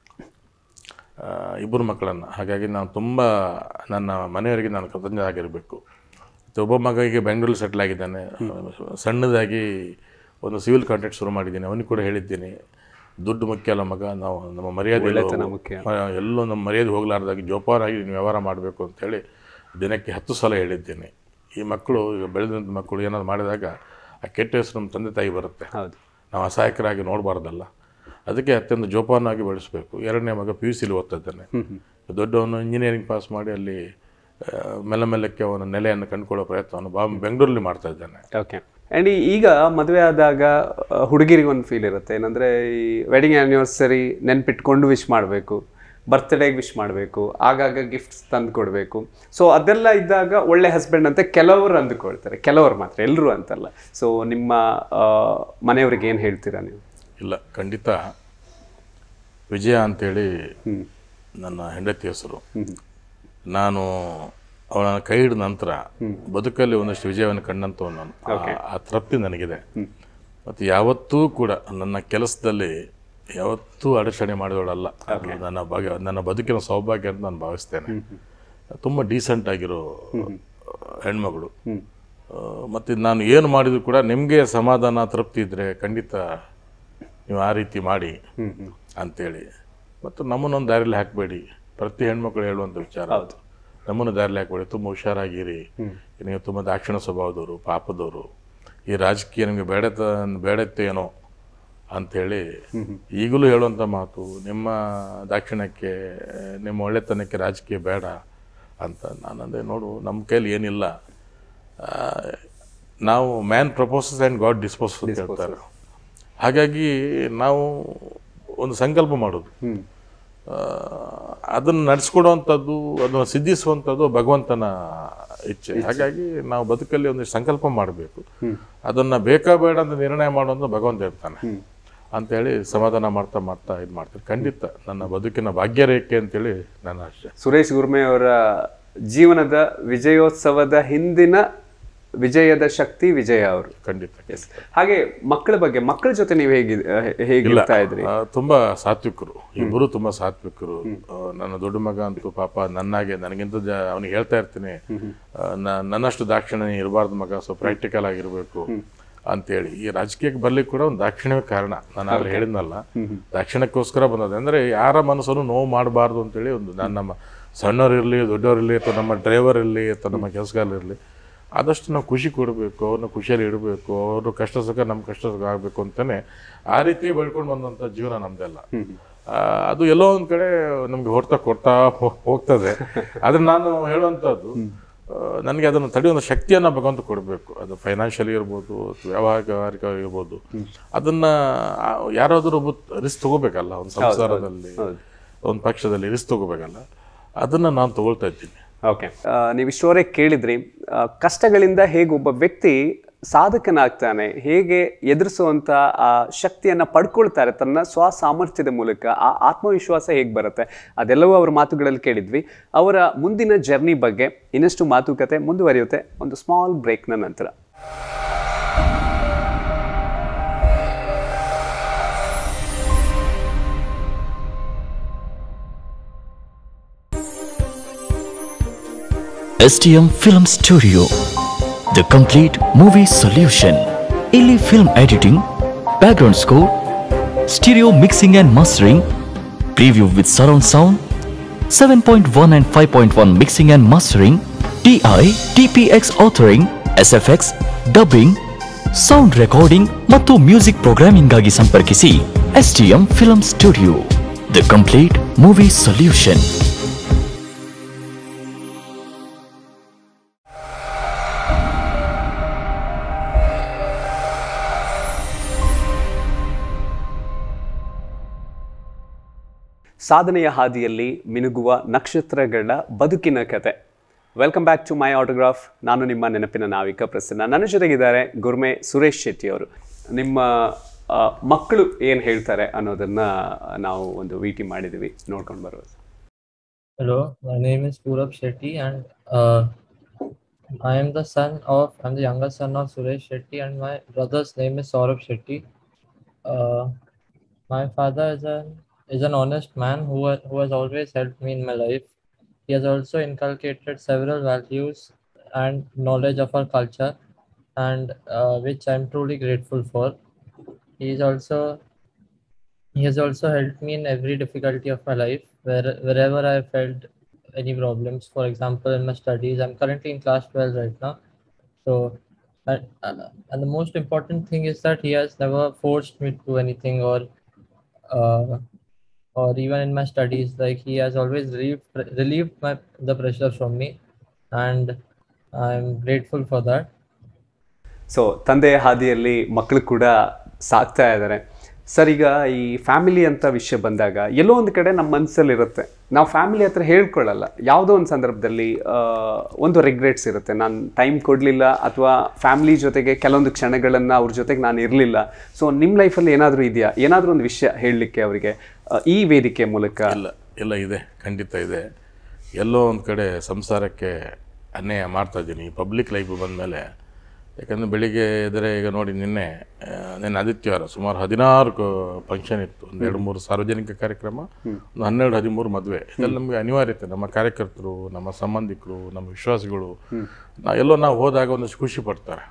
Speaker 3: ಆ, ಇಬ್ಬರು ಮಕ್ಕಳನ್ನು ಹಾಗಾಗಿ ನಾನು ತುಂಬ ನನ್ನ ಮನೆಯವರಿಗೆ ನಾನು ಕೃತಜ್ಞ ಆಗಿರಬೇಕು ಮತ್ತು ಒಬ್ಬ ಮಗ ಈಗ ಬೆಂಗಳೂರಲ್ಲಿ ಸೆಟ್ಲ್ ಆಗಿದ್ದಾನೆ ಸಣ್ಣದಾಗಿ ಒಂದು ಸಿವಿಲ್ ಕಾಂಟ್ರಾಕ್ಟ್ ಶುರು ಮಾಡಿದ್ದೀನಿ ಅವನಿಗೆ ಕೂಡ ಹೇಳಿದ್ದೀನಿ ದುಡ್ಡು ಮುಖ್ಯ ಅಲ್ಲ ಮಗ ನಾವು ನಮ್ಮ ಮರ್ಯಾದೆ ಎಲ್ಲೋ-
Speaker 2: ಮುಖ್ಯ.
Speaker 3: ಆ, ಎಲ್ಲೋ ನಮ್ಮ ಮರ್ಯಾದೆ ಹೋಗಲಾರ್ದಾಗಿ ಜೋಪಾನಾಗಿ ನೀವು ವ್ಯವಹಾರ ಮಾಡಬೇಕು ಅಂತೇಳಿ ದಿನಕ್ಕೆ ಹತ್ತು ಸಲ ಹೇಳಿದ್ದೀನಿ ಈ ಮಕ್ಕಳು ಈಗ ಬೆಳೆದಂಥ ಮಕ್ಕಳು ಏನಾದ್ರು ಮಾಡಿದಾಗ ಆ ಕೆಟ್ಟ ಹೆಸರು ನಮ್ಮ ತಂದೆ ತಾಯಿ ಬರುತ್ತೆ
Speaker 2: ಹೌದು
Speaker 3: ನಾವು ಅಸಹಾಯಕರಾಗಿ ನೋಡಬಾರ್ದಲ್ಲ ಅದಕ್ಕೆ ಅತ್ಯಂತ ಜೋಪಾನವಾಗಿ ಬೆಳೆಸಬೇಕು ಎರಡನೇ ಮಗ ಪಿ ಯು ಸಿಲಿ ಓದ್ತಾ ಇದ್ದಾನೆ ದೊಡ್ಡವನು ಇಂಜಿನಿಯರಿಂಗ್ ಪಾಸ್ ಮಾಡಿ ಅಲ್ಲಿ ಆ, ಮೆಲ್ಲ ಮೆಲ್ಲಕ್ಕೆ ಅವನ ನೆಲೆಯನ್ನು ಕಂಡುಕೊಳ್ಳೋ ಪ್ರಯತ್ನವನ್ನು ಬಾ ಬೆಂಗಳೂರಲ್ಲಿ ಮಾಡ್ತಾ ಇದ್ದಾನೆ
Speaker 2: ಓಕೆ ಆ್ಯಂಡ್ ಈಗ ಮದುವೆ ಆದಾಗ ಹುಡುಗಿರಿಗೆ ಒಂದು ಫೀಲ್ ಇರುತ್ತೆ ಏನಂದರೆ ಈ ವೆಡ್ಡಿಂಗ್ ಆ್ಯನಿವರ್ಸರಿ ನೆನ್ಪಿಟ್ಕೊಂಡು ವಿಶ್ ಮಾಡಬೇಕು ಬರ್ತ್ಡೇಗೆ ವಿಶ್ ಮಾಡಬೇಕು ಆಗಾಗ ಗಿಫ್ಟ್ಸ್ ತಂದು ಕೊಡಬೇಕು ಸೊ ಅದೆಲ್ಲ ಇದ್ದಾಗ ಒಳ್ಳೆ ಹಸ್ಬೆಂಡ್ ಅಂತ ಕೆಲವರು ಅಂದುಕೊಳ್ತಾರೆ ಕೆಲವರು ಮಾತ್ರ ಎಲ್ಲರೂ ಅಂತಲ್ಲ ಸೊ ನಿಮ್ಮ ಆ, ಮನೆಯವ್ರಿಗೆ ಏನು ಹೇಳ್ತೀರಾ ನೀವು
Speaker 3: ಇಲ್ಲ ಖಂಡಿತ ವಿಜಯ ಅಂತೇಳಿ ನನ್ನ ಹೆಂಡತಿ ಹೆಸರು ನಾನು ಅವಳ ಕೈ ಹಿಡಿದ ನಂತರ ಬದುಕಲ್ಲಿ ಒಂದಷ್ಟು ವಿಜಯವನ್ನು ಕಂಡಂಥವನು ನಾನು ಆ- ಆ ತೃಪ್ತಿ ನನಗಿದೆ ಮತ್ತು ಯಾವತ್ತೂ ಕೂಡ ನನ್ನ ಕೆಲಸದಲ್ಲಿ ಯಾವತ್ತೂ ಅಡಚಣೆ ಮಾಡಿದವಳಲ್ಲ ಅದು ನನ್ನ ಭಾಗ್ಯ ನನ್ನ ಬದುಕಿನ ಸೌಭಾಗ್ಯ ಅಂತ ನಾನು ಭಾವಿಸ್ತೇನೆ ತುಂಬ ಡೀಸೆಂಟ್ ಆಗಿರೋ ಹೆಣ್ಮಗಳು ಆ, ಮತ್ತು ನಾನು ಏನು ಮಾಡಿದ್ರು ಕೂಡ ನಿಮಗೆ ಸಮಾಧಾನ ತೃಪ್ತಿ ಇದ್ದರೆ ಖಂಡಿತ ನೀವು ಆ ರೀತಿ ಮಾಡಿ ಅಂತೇಳಿ ಮತ್ತು ನಮ್ಮನ್ನೊಂದು ದಾರಿಯಲ್ಲಿ ಹಾಕಬೇಡಿ ಪ್ರತಿ ಹೆಣ್ಮಕ್ಳು ಹೇಳುವಂಥ ವಿಚಾರ ಅದು. ನಮ್ಮನ್ನು ದಾರಿಯಲ್ಲಿ ಹಾಕಬೇಡಿ ತುಂಬ ಹುಷಾರಾಗಿರಿ ನೀವು ತುಂಬ ದಾಕ್ಷಿಣ ಸ್ವಭಾವದವರು ಪಾಪದವರು ಈ ರಾಜಕೀಯ ನಿಮಗೆ ಬೇಡತ ಬೇಡತ್ತೇನೋ ಅಂಥೇಳಿ ಈಗಲೂ ಹೇಳುವಂಥ ಮಾತು ನಿಮ್ಮ ದಾಕ್ಷಿಣ್ಯಕ್ಕೆ ನಿಮ್ಮ ಒಳ್ಳೆತನಕ್ಕೆ ರಾಜಕೀಯ ಬೇಡ ಅಂತ ನಾನಂದೆ ನೋಡು ನಮ್ಮ ಕೈಲಿ ಏನಿಲ್ಲ ಆ, ನಾವು man proposes and god disposes ಅಂತ ಹೇಳ್ತಾರೆ ಹಾಗಾಗಿ ನಾವು ಒಂದು ಸಂಕಲ್ಪ ಮಾಡೋದು ಆ, ಅದನ್ನು ನಡೆಸ್ಕೊಡುವಂಥದ್ದು ಅದನ್ನು ಸಿದ್ಧಿಸುವಂಥದ್ದು ಭಗವಂತನ ಇಚ್ಛೆ ಹಾಗಾಗಿ ನಾವು ಬದುಕಲ್ಲಿ ಒಂದಿಷ್ಟು ಸಂಕಲ್ಪ ಮಾಡಬೇಕು ಅದನ್ನು ಬೇಕಾ ಬೇಡ ಅಂತ ನಿರ್ಣಯ ಮಾಡುವಂಥ ಭಗವಂತ ಇರ್ತಾನೆ ಅಂತೇಳಿ ಸಮಾಧಾನ ಮಾಡ್ತಾ ಮಾಡ್ತಾ ಇದು ಮಾಡ್ತೀನಿ ಖಂಡಿತ ನನ್ನ ಬದುಕಿನ ಭಾಗ್ಯರೇಖೆ ಅಂತೇಳಿ ನನ್ನ ಆಶೆ
Speaker 2: ಸುರೇಶ್ ಗುರ್ಮೆ ಅವರ ಜೀವನದ ವಿಜಯೋತ್ಸವದ ಹಿಂದಿನ ವಿಜಯದ ಶಕ್ತಿ ವಿಜಯ ಅವರು
Speaker 3: ಖಂಡಿತ
Speaker 2: ಹಾಗೆ ಮಕ್ಕಳ ಬಗ್ಗೆ ಮಕ್ಕಳ ಜೊತೆ ನೀವು ಹೇಗಿ ಹೇಗಿರ್ತಾ ಇದ್ರಿ
Speaker 3: ಆ, ತುಂಬಾ ಸಾತ್ವಿಕರು ಇಬ್ಬರು ತುಂಬಾ ಸಾತ್ವಿಕರು ಆ, ನನ್ನ ದೊಡ್ಡ ಮಗ ಅಂತೂ ಪಾಪ ನನ್ನಾಗೆ ನನಗಿಂತ ಜ ಅವನಿಗೆ ಹೇಳ್ತಾ ಇರ್ತೀನಿ ಆ, ನ- ನನ್ನಷ್ಟು ದಾಕ್ಷಿಣ್ಯ ಇರಬಾರ್ದು ಮಗ ಸೊ ಪ್ರಾಕ್ಟಿಕಲ್ ಆಗಿರ್ಬೇಕು ಅಂತೇಳಿ ಈ ರಾಜಕೀಯಕ್ಕೆ ಬರ್ಲಿಕ್ಕೆ ಕೂಡ ಒಂದು ದಾಕ್ಷಿಣ್ಯವೇ ಕಾರಣ ನಾನು ಆಗಲೇ ಹೇಳಿದ್ನಲ್ಲ ದಾಕ್ಷಿಣ್ಯಕ್ಕೋಸ್ಕರ ಬಂದದ್ದು ಅಂದ್ರೆ ಯಾರ ಮನಸ್ಸನ್ನು ನೋವು ಮಾಡಬಾರ್ದು ಅಂತೇಳಿ ಒಂದು ನಾನು ನಮ್ಮ ಸಣ್ಣವರಿರಲಿ ದೊಡ್ಡವರಿರಲಿ ಅಥವಾ ನಮ್ಮ ಡ್ರೈವರ್ ಇರಲಿ ಅಥವಾ ನಮ್ಮ ಕೆಲಸಗಾರರಿರಲಿ ಆದಷ್ಟು ನಾವು ಖುಷಿ ಕೊಡಬೇಕು ಅವ್ರನ್ನ ಖುಷಿಯಲ್ಲಿ ಇಡಬೇಕು ಅವ್ರ ಕಷ್ಟ ಸುಖ ನಮ್ಮ ಕಷ್ಟ ಸುಖ ಆಗಬೇಕು ಅಂತಾನೆ ಆ ರೀತಿ ಬೆಳ್ಕೊಂಡು ಬಂದಂಥ ಜೀವನ ನಮ್ದೆಲ್ಲ ಆ, ಅದು ಎಲ್ಲೋ ಒಂದ್ ಕಡೆ ನಮ್ಗೆ ಹೊಡ್ತಾ ಕೊಡ್ತಾ ಹೋ- ಹೋಗ್ತದೆ ಆದ್ರೆ ನಾನು ಹೇಳುವಂಥದ್ದು ಆ, ನನಗೆ ಅದನ್ನು ತಡೆಯುವಂಥ ಶಕ್ತಿಯನ್ನ ಭಗವಂತ ಕೊಡಬೇಕು ಅದು ಫೈನಾನ್ಷಿಯಲಿ ಇರ್ಬೋದು ವ್ಯಾವಹಾರಿಕ ಇರ್ಬೋದು ಅದನ್ನ ಆ, ಯಾರಾದರೂ ಒಬ್ಬ ರಿಸ್ಕ್ ತಗೋಬೇಕಲ್ಲ ಒಂದು ಸಂಸಾರದಲ್ಲಿ ಒಂದು ಪಕ್ಷದಲ್ಲಿ ರಿಸ್ಕ್ ತಗೋಬೇಕಲ್ಲ ಅದನ್ನ ನಾನು ತಗೊಳ್ತಾ ಇದ್ದೀನಿ
Speaker 2: ಓಕೆ ನೀವು ಇಷ್ಟವರೆಗೆ ಕೇಳಿದ್ರಿ ಆ, ಕಷ್ಟಗಳಿಂದ ಹೇಗೆ ಒಬ್ಬ ವ್ಯಕ್ತಿ ಸಾಧಕನಾಗ್ತಾನೆ ಹೇಗೆ ಎದುರಿಸುವಂತ ಆ ಶಕ್ತಿಯನ್ನ ಪಡ್ಕೊಳ್ತಾರೆ ತನ್ನ ಸ್ವ ಸಾಮರ್ಥ್ಯದ ಮೂಲಕ ಆ ಆತ್ಮವಿಶ್ವಾಸ ಹೇಗೆ ಬರುತ್ತೆ ಅದೆಲ್ಲವೂ ಅವರ ಮಾತುಗಳಲ್ಲಿ ಕೇಳಿದ್ವಿ ಅವರ ಮುಂದಿನ ಜರ್ನಿ ಬಗ್ಗೆ ಇನ್ನಷ್ಟು ಮಾತುಕತೆ ಮುಂದುವರಿಯುತ್ತೆ ಒಂದು ಸ್ಮಾಲ್ ಬ್ರೇಕ್ನ ನಂತರ
Speaker 1: STM Film Studio, the complete movie solution. ಇಲ್ಲಿ film editing background score stereo mixing and mastering preview with surround sound seven point one and five point one mixing and mastering TI TPX authoring SFX dubbing sound recording ಮತ್ತು music programming ಆಗಿ ಸಂಪರ್ಕಿಸಿ STM film studio the complete movie solution
Speaker 2: ಸಾಧನೆಯ ಹಾದಿಯಲ್ಲಿ ಮಿನುಗುವ ನಕ್ಷತ್ರಗಳ ಬದುಕಿನ ಕತೆ welcome back to my autograph ನಾನು ನಿಮ್ಮ ನೆನಪಿನ ನಾವಿಕ ಪ್ರಸನ್ನ ನನ್ನ ಜೊತೆಗಿದ್ದಾರೆ ಗುರ್ಮೆ ಸುರೇಶ್ ಶೆಟ್ಟಿ ಅವರು ನಿಮ್ಮ ಆ, ಮಕ್ಕಳು ಏನು ಹೇಳ್ತಾರೆ ಅನ್ನೋದನ್ನ ನಾವು ಒಂದು ವಿಟಿ ಮಾಡಿದ್ದೀವಿ ನೋಡ್ಕೊಂಡು ಬರೋದು
Speaker 4: Hello, my name is Purab Shetty, and uh, I am the son of I'm the younger son of Suresh Shetty, and my brother's name is Saurabh Shetty. Uh, my father is an is an honest man who ha- who has always helped me in my life. He has also inculcated several values and knowledge of our culture, and uh, which I'm truly grateful for. He is also he has also helped me in every difficulty of my life where wherever i felt any problems for example in my studies i'm currently in class 12 right now so and, uh, and the most important thing is that he has never forced me to do anything or uh, or even in my studies like he has always relieved relieved my the pressure from me and i'm grateful for that
Speaker 2: so ತಂದೆಯ ಹಾದಿಯಲ್ಲಿ ಮಕ್ಕಳು ಕೂಡ ಸಾಕ್ತಾ ಇದ್ದಾರೆ sir ಈಗ ಈ family ಅಂತ ವಿಷಯ ಬಂದಾಗ ಎಲ್ಲೋ ಒಂದು ಕಡೆ ನಮ್ಮ ಮನಸ್ಸಲ್ಲಿ ಇರುತ್ತೆ ನಾವು ಫ್ಯಾಮಿಲಿ ಹತ್ರ ಹೇಳ್ಕೊಳ್ಳಲ್ಲ ಯಾವುದೋ ಒಂದು ಸಂದರ್ಭದಲ್ಲಿ ಆ, ಒಂದು ರಿಗ್ರೆಟ್ಸ್ ಇರುತ್ತೆ ನಾನು ಟೈಮ್ ಕೊಡಲಿಲ್ಲ ಅಥವಾ ಫ್ಯಾಮಿಲಿ ಜೊತೆಗೆ ಕೆಲವೊಂದು ಕ್ಷಣಗಳನ್ನು ಅವ್ರ ಜೊತೆಗೆ ನಾನು ಇರಲಿಲ್ಲ ಸೊ ನಿಮ್ಮ ಲೈಫಲ್ಲಿ ಏನಾದರೂ ಇದೆಯಾ ಏನಾದರೂ ಒಂದು ವಿಷಯ ಹೇಳಲಿಕ್ಕೆ ಅವರಿಗೆ ಈ ವೇದಿಕೆ ಮೂಲಕ
Speaker 3: ಇಲ್ಲ ಇಲ್ಲ ಇದೆ ಖಂಡಿತ ಇದೆ ಎಲ್ಲೋ ಒಂದು ಕಡೆ ಸಂಸಾರಕ್ಕೆ ಅನ್ಯಾಯ ಮಾಡ್ತಾ ಇದ್ದೀನಿ ಪಬ್ಲಿಕ್ ಲೈಫ್ ಬಂದಮೇಲೆ ಯಾಕಂದರೆ ಬೆಳಿಗ್ಗೆ ಎದ್ರೆ ಈಗ ನೋಡಿ ನಿನ್ನೆ ಆ, ನಿನ್ನೆ ಆದಿತ್ಯವಾರ ಸುಮಾರು ಹದಿನಾರು ಫಂಕ್ಷನ್ ಇತ್ತು ಒಂದು ಎರಡು ಮೂರು ಸಾರ್ವಜನಿಕ ಕಾರ್ಯಕ್ರಮ ಒಂದು ಹನ್ನೆರಡು ಹದಿಮೂರು ಮದುವೆ ಇದೆಲ್ಲ ನಮಗೆ ಅನಿವಾರ್ಯತೆ ನಮ್ಮ ಕಾರ್ಯಕರ್ತರು ನಮ್ಮ ಸಂಬಂಧಿಕರು ನಮ್ಮ ವಿಶ್ವಾಸಿಗಳು ನಾ ಎಲ್ಲೋ ನಾವು ಹೋದಾಗ ಒಂದಷ್ಟು ಖುಷಿ ಪಡ್ತಾರೆ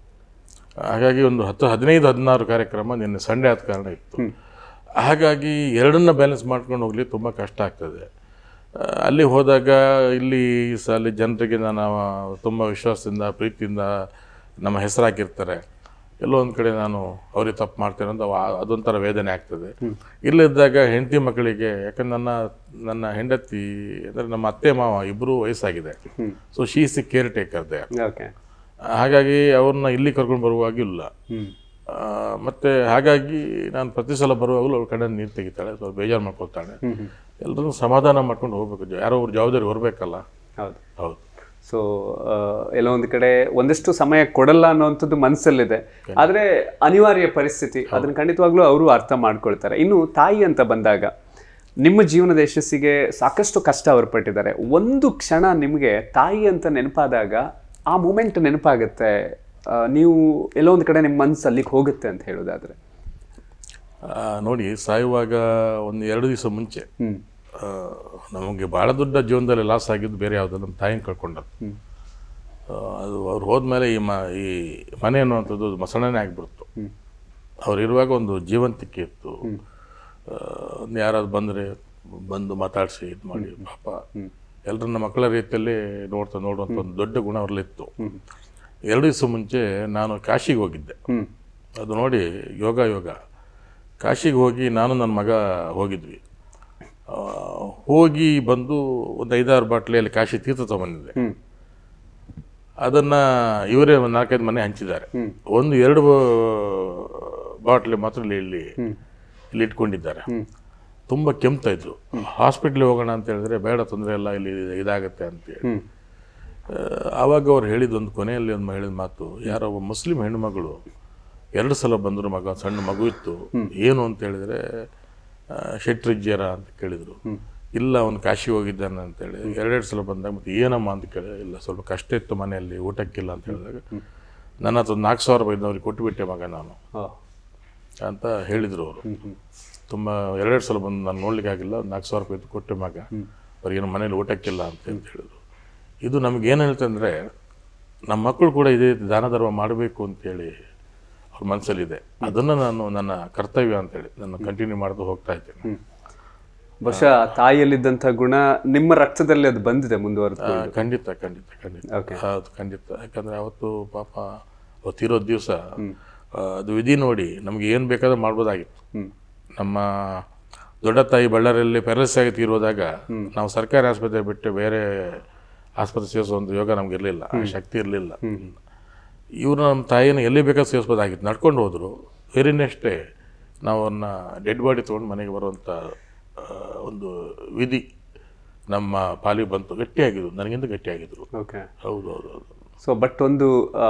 Speaker 3: ಹಾಗಾಗಿ ಒಂದು ಹತ್ತು ಹದಿನೈದು ಹದಿನಾರು ಕಾರ್ಯಕ್ರಮ ನಿನ್ನೆ ಸಂಡೇ ಆದ ಕಾರಣ ಇತ್ತು ಹಾಗಾಗಿ ಎರಡನ್ನ ಬ್ಯಾಲೆನ್ಸ್ ಮಾಡ್ಕೊಂಡು ಹೋಗ್ಲಿ ತುಂಬ ಕಷ್ಟ ಆಗ್ತದೆ ಆ, ಅಲ್ಲಿ ಹೋದಾಗ ಇಲ್ಲಿ ಸ ಅಲ್ಲಿ ಜನರಿಗೆ ನಾನು ತುಂಬ ವಿಶ್ವಾಸದಿಂದ ಪ್ರೀತಿಯಿಂದ ನಮ್ಮ ಹೆಸರು ಹಾಕಿರ್ತಾರೆ ಎಲ್ಲೋ ಒಂದು ಕಡೆ ನಾನು ಅವ್ರಿಗೆ ತಪ್ಪು ಮಾಡ್ತೇನೆ ಅಂತ ವಾ- ಅದೊಂಥರ ವೇದನೆ ಆಗ್ತದೆ ಇಲ್ಲಿದ್ದಾಗ ಹೆಂಡತಿ ಮಕ್ಕಳಿಗೆ ಯಾಕಂದ್ರೆ ನನ್ನ ನನ್ನ ಹೆಂಡತಿ ಅಂದರೆ ನಮ್ಮ ಅತ್ತೆ ಮಾವ ಇಬ್ಬರು ವಯಸ್ಸಾಗಿದೆ so she see caretaker they
Speaker 2: okay
Speaker 3: ಹಾಗಾಗಿ ಅವ್ರನ್ನ ಇಲ್ಲಿ ಕರ್ಕೊಂಡು ಬರುವಾಗಿಲ್ಲ ಆ, ಮತ್ತೆ ಹಾಗಾಗಿ ನಾನು ಪ್ರತಿ ಸಲ ಬರುವಾಗಲೂ ಅವ್ರ ಕಡೆ ನೀರು ತೆಗಿತಾಳೆ ಸ್ವಲ್ಪ ಬೇಜಾರು ಮಾಡ್ಕೊಳ್ತಾಳೆ ಎಲ್ಲರೂ ಸಮಾಧಾನ ಮಾಡ್ಕೊಂಡು ಹೋಗ್ಬೇಕು ಯಾರೋ ಅವ್ರ ಜವಾಬ್ದಾರಿ ಹೊರಬೇಕಲ್ಲ
Speaker 2: ಹೌದು
Speaker 3: ಹೌದು
Speaker 2: ಸೊ ಎಲ್ಲೋ ಒಂದು ಕಡೆ ಒಂದಷ್ಟು ಸಮಯ ಕೊಡಲ್ಲ ಅನ್ನೋವಂಥದ್ದು ಮನಸ್ಸಲ್ಲಿದೆ ಆದರೆ ಅನಿವಾರ್ಯ ಪರಿಸ್ಥಿತಿ ಅದನ್ನ ಖಂಡಿತವಾಗ್ಲೂ ಅವರು ಅರ್ಥ ಮಾಡ್ಕೊಳ್ತಾರೆ ಇನ್ನು ತಾಯಿ ಅಂತ ಬಂದಾಗ ನಿಮ್ಮ ಜೀವನದ ಯಶಸ್ಸಿಗೆ ಸಾಕಷ್ಟು ಕಷ್ಟ ಅವರು ಪಟ್ಟಿದ್ದಾರೆ ಒಂದು ಕ್ಷಣ ನಿಮಗೆ ತಾಯಿ ಅಂತ ನೆನಪಾದಾಗ ಆ ಮೂಮೆಂಟ್ ನೆನಪಾಗುತ್ತೆ ಆ, ನೀವು ಎಲ್ಲೋ ಒಂದು ಕಡೆ ನಿಮ್ಮ ಮನಸ್ಸು ಅಲ್ಲಿಗೆ ಹೋಗುತ್ತೆ ಅಂತ ಹೇಳೋದಾದ್ರೆ
Speaker 3: ಆ, ನೋಡಿ ಸಾಯುವಾಗ ಒಂದು ಎರಡು ದಿವಸ ಮುಂಚೆ
Speaker 2: ಹ್ಮ್
Speaker 3: ಆ, ನಮಗೆ ಭಾಳ ದೊಡ್ಡ ಜೀವನದಲ್ಲಿ ಲಾಸ್ ಆಗಿದ್ದು ಬೇರೆ ಯಾವುದೋ ನಮ್ಮ ತಾಯಿನ ಕಳ್ಕೊಂಡದ್ದು ಆ, ಅದು ಅವ್ರು ಹೋದ್ಮೇಲೆ ಈ ಮ ಈ ಮನೆ ಅನ್ನುವಂಥದ್ದು ಮಸಣನೇ ಆಗಿಬಿಡ್ತು ಅವ್ರು ಇರುವಾಗ ಒಂದು ಜೀವಂತಿಕೆ ಇತ್ತು ಆ, ಒಂದು ಯಾರಾದ್ರು ಬಂದರೆ ಬಂದು ಮಾತಾಡಿಸಿ ಇದು ಮಾಡಿ ಪಾಪ ಎಲ್ಲರನ್ನ ಮಕ್ಕಳ ರೀತಿಯಲ್ಲಿ ನೋಡ್ತಾ ನೋಡುವಂಥ ಒಂದು ದೊಡ್ಡ ಗುಣ ಅವ್ರಲ್ಲಿತ್ತು ಎರಡು ದಿವಸ ಮುಂಚೆ ನಾನು ಕಾಶಿಗೆ ಹೋಗಿದ್ದೆ
Speaker 2: ಹ್ಮ್
Speaker 3: ಅದು ನೋಡಿ ಯೋಗ ಯೋಗ ಕಾಶಿಗೆ ಹೋಗಿ ನಾನು ನನ್ನ ಮಗ ಹೋಗಿದ್ವಿ ಆ, ಹೋಗಿ ಬಂದು ಒಂದು ಐದಾರು ಬಾಟ್ಲಿಯಲ್ಲಿ ಕಾಶಿ ತೀರ್ಥ ತಗೊಂಡಿದ್ದೆ
Speaker 2: ಹ್ಮ್
Speaker 3: ಅದನ್ನು ಇವರೇ ಒಂದು ನಾಲ್ಕೈದು ಮನೆ ಹಂಚಿದ್ದಾರೆ ಒಂದು ಎರಡು ಬಾಟ್ಲಿ ಮಾತ್ರ ಇಲ್ಲಿ ಇಲ್ಲಿ ಇಲ್ಲಿ ಇಟ್ಕೊಂಡಿದ್ದಾರೆ ತುಂಬ ಕೆಮ್ತಾ ಇದ್ರು ಹಾಸ್ಪಿಟ್ಲಿಗೆ ಹೋಗೋಣ ಅಂತ ಹೇಳಿದ್ರೆ ಬೇಡ ತೊಂದರೆ ಇಲ್ಲ ಇಲ್ಲಿ ಇದಾಗತ್ತೆ ಅಂತೇಳಿ
Speaker 2: ಹ್ಮ್
Speaker 3: ಆ, ಆವಾಗ ಅವ್ರು ಹೇಳಿದ ಒಂದು ಕೊನೆಯಲ್ಲಿ ಒಂದು ಹೇಳಿದ ಮಾತು ಯಾರೋ ಒಬ್ಬ ಮುಸ್ಲಿಂ ಹೆಣ್ಣುಮಗಳು ಎರಡು ಸಲ ಬಂದರು ಮಗ ಸಣ್ಣ ಮಗು ಇತ್ತು ಏನು ಅಂತ ಹೇಳಿದ್ರೆ ಆ, ಶೆಟ್ರಿಜ್ಯರ ಅಂತ ಕೇಳಿದರು ಇಲ್ಲ ಅವನು ಕಾಶಿ ಹೋಗಿದ್ದಾನೆ ಅಂತೇಳಿ ಎರಡೆರಡು ಸಲ ಬಂದಾಗ ಮತ್ತೆ ಏನಮ್ಮ ಅಂತ ಕೇಳಿ ಇಲ್ಲ ಸ್ವಲ್ಪ ಕಷ್ಟ ಇತ್ತು ಮನೆಯಲ್ಲಿ ಊಟಕ್ಕಿಲ್ಲ ಅಂತ ಹೇಳಿದಾಗ ನನ್ನ ಹತ್ರ ಒಂದು ನಾಲ್ಕು ಸಾವಿರ ರೂಪಾಯಿ ಅವ್ರಿಗೆ ಕೊಟ್ಟುಬಿಟ್ಟೆ ಮಗ ನಾನು
Speaker 2: ಓ
Speaker 3: ಅಂತ ಹೇಳಿದರು ಅವರು ತುಂಬ ಎರಡೆರಡು ಸಲ ಬಂದು ನಾನು ನೋಡ್ಲಿಕ್ಕೆ ಆಗಿಲ್ಲ ಒಂದು ನಾಲ್ಕು ಸಾವಿರ ರೂಪಾಯಿ ಕೊಟ್ಟೆ ಮಗ ಅವ್ರಿಗೇನು ಮನೇಲಿ ಊಟಕ್ಕಿಲ್ಲ ಅಂತ ಅಂತ ಹೇಳಿದ್ರು ಇದು ನಮ್ಗೆ ಏನು ಹೇಳ್ತಂದ್ರೆ ನಮ್ಮ ಮಕ್ಕಳು ಕೂಡ ಇದೇ ರೀತಿ ದಾನ ಧರ್ಮ ಮಾಡಬೇಕು ಅಂತೇಳಿ ಅವ್ರ ಮನಸ್ಸಲ್ಲಿದೆ ಅದನ್ನು ನಾನು ನನ್ನ ಕರ್ತವ್ಯ ಅಂತೇಳಿ ನಾನು ಕಂಟಿನ್ಯೂ ಮಾಡ್ತಾ ಹೋಗ್ತಾ ಇದ್ದೇನೆ
Speaker 2: ಬಹುಶಃ ತಾಯಿಯಲ್ಲಿದ್ದಂಥ ಗುಣ ನಿಮ್ಮ ರಕ್ತದಲ್ಲಿ ಅದು ಬಂದಿದೆ ಮುಂದುವರೆದು
Speaker 3: ಆ, ಖಂಡಿತ ಖಂಡಿತ ಖಂಡಿತ
Speaker 2: Okay.
Speaker 3: ಹೌದು ಖಂಡಿತ ಯಾಕಂದ್ರೆ ಅವತ್ತು ಪಾಪ ಅವತ್ತಿರೋದು ದಿವಸ ಅದು ವಿಧಿ ನೋಡಿ ನಮ್ಗೆ ಏನು ಬೇಕಾದ್ರೂ ಮಾಡ್ಬೋದಾಗಿತ್ತು
Speaker 2: ಹ್ಮ್
Speaker 3: ನಮ್ಮ ದೊಡ್ಡ ತಾಯಿ ಬಳ್ಳಾರಿಯಲ್ಲಿ ಪ್ಯಾರಲಿಸ್ ಆಗಿ ತೀರೋದಾಗ ನಾವು ಸರ್ಕಾರಿ ಆಸ್ಪತ್ರೆ ಬಿಟ್ಟು ಬೇರೆ ಆಸ್ಪತ್ರೆ ಸೇರಿಸೋ ಒಂದು ಯೋಗ ನಮ್ಗೆ ಇರಲಿಲ್ಲ ಆ ಶಕ್ತಿ ಇರಲಿಲ್ಲ ಇವರು ನಮ್ಮ ತಾಯಿನ ಎಲ್ಲಿ ಬೇಕಾದ್ರೂ ಸೇರಿಸ್ಬೋದಾಗಿತ್ತು ನಡ್ಕೊಂಡು ಹೋದರು ವೆರಿ ನೆಕ್ಸ್ಟ್ ಡೇ ನಾವು ಅವ್ರನ್ನ ಡೆಡ್ ಬಾಡಿ ತೊಗೊಂಡು ಮನೆಗೆ ಬರುವಂಥ ಆ, ಒಂದು ವಿಧಿ ನಮ್ಮ ಪಾಲಿಗೆ ಬಂತು ಗಟ್ಟಿಯಾಗಿದ್ರು ನನಗಿಂತ ಗಟ್ಟಿಯಾಗಿದ್ರು
Speaker 2: ಓಕೆ
Speaker 3: ಹೌದು ಹೌದು ಹೌದು
Speaker 2: ಸೊ ಬಟ್ ಒಂದು ಆ,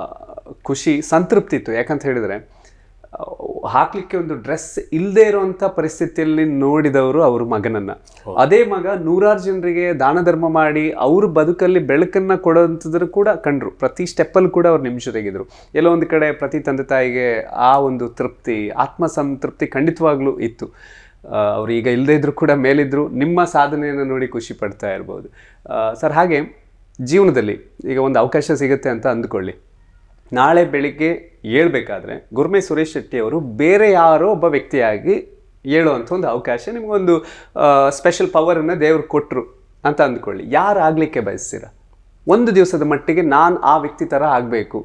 Speaker 2: ಖುಷಿ ಸಂತೃಪ್ತಿ ಇತ್ತು ಯಾಕಂತ ಹೇಳಿದ್ರೆ ಆ, ಹಾಕ್ಲಿಕ್ಕೆ ಒಂದು ಡ್ರೆಸ್ ಇಲ್ಲದೆ ಇರುವಂತ ಪರಿಸ್ಥಿತಿಯಲ್ಲಿ ನೋಡಿದವರು ಅವ್ರ ಮಗನನ್ನ ಅದೇ ಮಗ ನೂರಾರು ಜನರಿಗೆ ದಾನ ಧರ್ಮ ಮಾಡಿ ಅವ್ರ ಬದುಕಲ್ಲಿ ಬೆಳಕನ್ನ ಕೊಡೋಂಥದ್ರು ಕೂಡ ಕಂಡ್ರು ಪ್ರತಿ ಸ್ಟೆಪ್ಪಲ್ಲಿ ಕೂಡ ಅವ್ರು ನಿಮ್ಮ ಜೊತೆಗಿದ್ರು ಎಲ್ಲೋ ಒಂದು ಕಡೆ ಪ್ರತಿ ತಂದೆ ತಾಯಿಗೆ ಆ ಒಂದು ತೃಪ್ತಿ ಆತ್ಮ ಸಂತೃಪ್ತಿ ಖಂಡಿತವಾಗ್ಲೂ ಇತ್ತು ಆ, ಅವ್ರು ಈಗ ಇಲ್ಲದೇ ಇದ್ರು ಕೂಡ ಮೇಲಿದ್ರು ನಿಮ್ಮ ಸಾಧನೆಯನ್ನು ನೋಡಿ ಖುಷಿ ಪಡ್ತಾ ಇರ್ಬೋದು ಸರ್ ಹಾಗೆ ಜೀವನದಲ್ಲಿ ಈಗ ಒಂದು ಅವಕಾಶ ಸಿಗುತ್ತೆ ಅಂತ ಅಂದ್ಕೊಳ್ಳಿ ನಾಳೆ ಬೆಳಿಗ್ಗೆ ಏಳ್ಬೇಕಾದ್ರೆ ಗುರ್ಮೆ ಸುರೇಶ್ ಶೆಟ್ಟಿ ಅವರು ಬೇರೆ ಯಾರೋ ಒಬ್ಬ ವ್ಯಕ್ತಿಯಾಗಿ ಹೇಳುವಂಥ ಒಂದು ಅವಕಾಶ ನಿಮಗೊಂದು ಸ್ಪೆಷಲ್ ಪವರನ್ನು ದೇವ್ರು ಕೊಟ್ಟರು ಅಂತ ಅಂದ್ಕೊಳ್ಳಿ ಯಾರು ಆಗಲಿಕ್ಕೆ ಬಯಸ್ತೀರ ಒಂದು ದಿವಸದ ಮಟ್ಟಿಗೆ ನಾನು ಆ ವ್ಯಕ್ತಿ ಥರ ಆಗಬೇಕು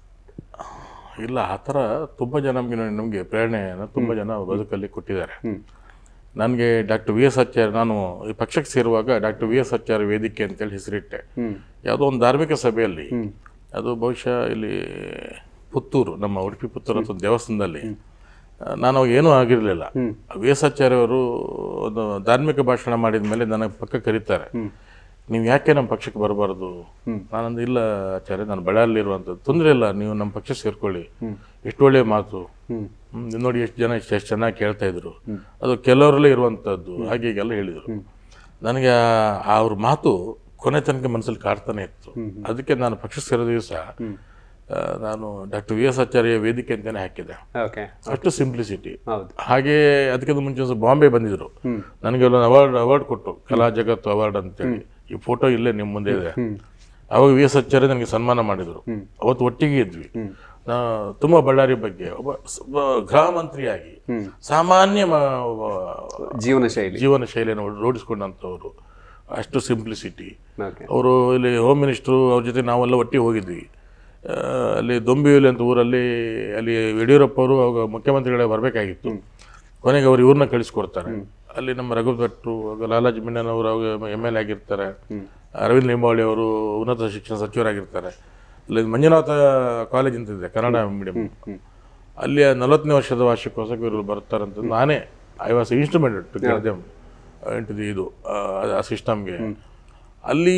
Speaker 3: ಇಲ್ಲ ಆ ಥರ ತುಂಬ ಜನ ನಮಗೆ ನಮಗೆ ಪ್ರೇರಣೆಯನ್ನು ತುಂಬ ಜನ ಬದುಕಲ್ಲಿ ಕೊಟ್ಟಿದ್ದಾರೆ ನನಗೆ ಡಾಕ್ಟರ್ ವಿ ಎಸ್ ಆಚಾರ್ಯ ನಾನು ಈ ಪಕ್ಷಕ್ಕೆ ಸೇರುವಾಗ ಡಾಕ್ಟರ್ ವಿ ಎಸ್ ಆಚಾರ್ಯ ವೇದಿಕೆ ಅಂತೇಳಿ ಹೆಸರಿಟ್ಟೆ ಯಾವುದೋ ಒಂದು ಧಾರ್ಮಿಕ ಸಭೆಯಲ್ಲಿ ಅದು ಬಹುಶಃ ಇಲ್ಲಿ ಪುತ್ತೂರು ನಮ್ಮ ಉಡುಪಿ ಪುತ್ತೂರು ಅಂತ ಒಂದು ದೇವಸ್ಥಾನದಲ್ಲಿ ಆ, ನಾನು ಅವಾಗ ಏನೂ ಆಗಿರಲಿಲ್ಲ ವಿ ಎಸ್ ಆಚಾರ್ಯ ಅವರು ಒಂದು ಧಾರ್ಮಿಕ ಭಾಷಣ ಮಾಡಿದ ಮೇಲೆ ನನಗೆ ಪಕ್ಕ ಕರೀತಾರೆ ನೀವು ಯಾಕೆ ನಮ್ಮ ಪಕ್ಷಕ್ಕೆ ಬರಬಾರ್ದು ನಾನಂದು ಇಲ್ಲ ಆಚಾರ್ಯ ನಾನು ಬಳ್ಳಾರಿಲಿರುವಂಥದ್ದು ತೊಂದರೆ ಇಲ್ಲ ನೀವು ನಮ್ಮ ಪಕ್ಷ ಸೇರ್ಕೊಳ್ಳಿ ಎಷ್ಟು ಒಳ್ಳೆಯ ಮಾತು ಹ್ಮ್, ಇದು ನೋಡಿ ಎಷ್ಟು ಜನ ಎಷ್ಟು ಎಷ್ಟು ಚೆನ್ನಾಗಿ ಕೇಳ್ತಾ ಇದ್ರು ಅದು ಕೆಲವರಲ್ಲೇ ಇರುವಂಥದ್ದು ಹಾಗೆ ಹೀಗೆಲ್ಲ ಹೇಳಿದರು ನನಗೆ ಆ- ಅವ್ರ ಮಾತು ಕೊನೆ ತನಕ ಮನಸ್ಸಲ್ಲಿ ಕಾಡ್ತಾನೆ ಇತ್ತು ಅದಕ್ಕೆ ನಾನು ಪಕ್ಷ ಸೇರೋ ದಿವಸ ನಾನು ಡಾಕ್ಟರ್ ವಿ ಎಸ್ ಆಚಾರ್ಯ ವೇದಿಕೆ ಅಂತಾನೆ ಹಾಕಿದೆ
Speaker 2: ಓಕೆ
Speaker 3: ಅಷ್ಟು ಸಿಂಪ್ಲಿಸಿಟಿ
Speaker 2: ಹೌದು
Speaker 3: ಹಾಗೆ ಅದಕ್ಕಿಂತ ಮುಂಚೆ ಒಂದು ಬಾಂಬೆ ಬಂದಿದ್ರು ನನಗೆ ಒಂದು ಅವಾರ್ಡ್ ಅವಾರ್ಡ್ ಕೊಟ್ಟು ಕಲಾ ಜಗತ್ತು ಅವಾರ್ಡ್ ಅಂತೇಳಿ ಈ ಫೋಟೋ ಇಲ್ಲೇ ನಿಮ್ಮ ಮುಂದೆ ಇದೆ ಅವಾಗ ವಿ ಎಸ್ ಆಚಾರ್ಯ ನನಗೆ ಸನ್ಮಾನ ಮಾಡಿದರು ಅವತ್ತು ಒಟ್ಟಿಗೆ ಇದ್ವಿ ನಾ ತುಂಬ ಬಳ್ಳಾರಿ ಬಗ್ಗೆ ಒಬ್ಬ ಸ- ಒಬ್ಬ ಗೃಹ ಮಂತ್ರಿಯಾಗಿ ಸಾಮಾನ್ಯ ಮ-
Speaker 2: ಜೀವನ ಶೈಲಿ
Speaker 3: ಜೀವನ ಶೈಲಿಯನ್ನು ರೂಢಿಸ್ಕೊಂಡಂಥವ್ರು ಅಷ್ಟು ಸಿಂಪ್ಲಿಸಿಟಿ
Speaker 2: ಓಕೆ
Speaker 3: ಅವರು ಇಲ್ಲಿ ಹೋಮ್ ಮಿನಿಸ್ಟ್ರು ಅವ್ರ ಜೊತೆ ನಾವೆಲ್ಲ ಒಟ್ಟಿಗೆ ಹೋಗಿದ್ವಿ ಆ, ಅಲ್ಲಿ ದೊಂಬಿಯಲ್ಲಿ ಅಂತ ಊರಲ್ಲಿ ಅಲ್ಲಿ ಯಡಿಯೂರಪ್ಪ ಅವರು ಅವಾಗ ಮುಖ್ಯಮಂತ್ರಿಗಳೇ ಬರಬೇಕಾಗಿತ್ತು ಕೊನೆಗೆ ಅವ್ರು ಇವ್ರನ್ನ ಕಳಿಸ್ಕೊಡ್ತಾರೆ ಅಲ್ಲಿ ನಮ್ಮ ರಘು ಭಟ್ರು ಆಗ ಲಾಲಾಜಿ ಮಿಣ್ಣನ್ ಅವರು ಅವಾಗ ಎಮ್ ಎಲ್ ಆಗಿರ್ತಾರೆ ಅರವಿಂದ್ ಲಿಂಬಾವಳಿ ಅವರು ಉನ್ನತ ಶಿಕ್ಷಣ ಸಚಿವರಾಗಿರ್ತಾರೆ ಅಲ್ಲಿ ಮಂಜುನಾಥ ಕಾಲೇಜ್ ಅಂತಿದೆ ಕನ್ನಡ ಮೀಡಿಯಂ ಅಲ್ಲಿ ನಲವತ್ತನೇ ವರ್ಷದ ವಾರ್ಷಿಕೋತ್ಸವಕ್ಕೆ ಇವರು ಬರ್ತಾರಂತ ನಾನೇ I was instrument to get them into the ಇದು ಆ, ಆ ಸಿಸ್ಟಮ್ಗೆ ಅಲ್ಲಿ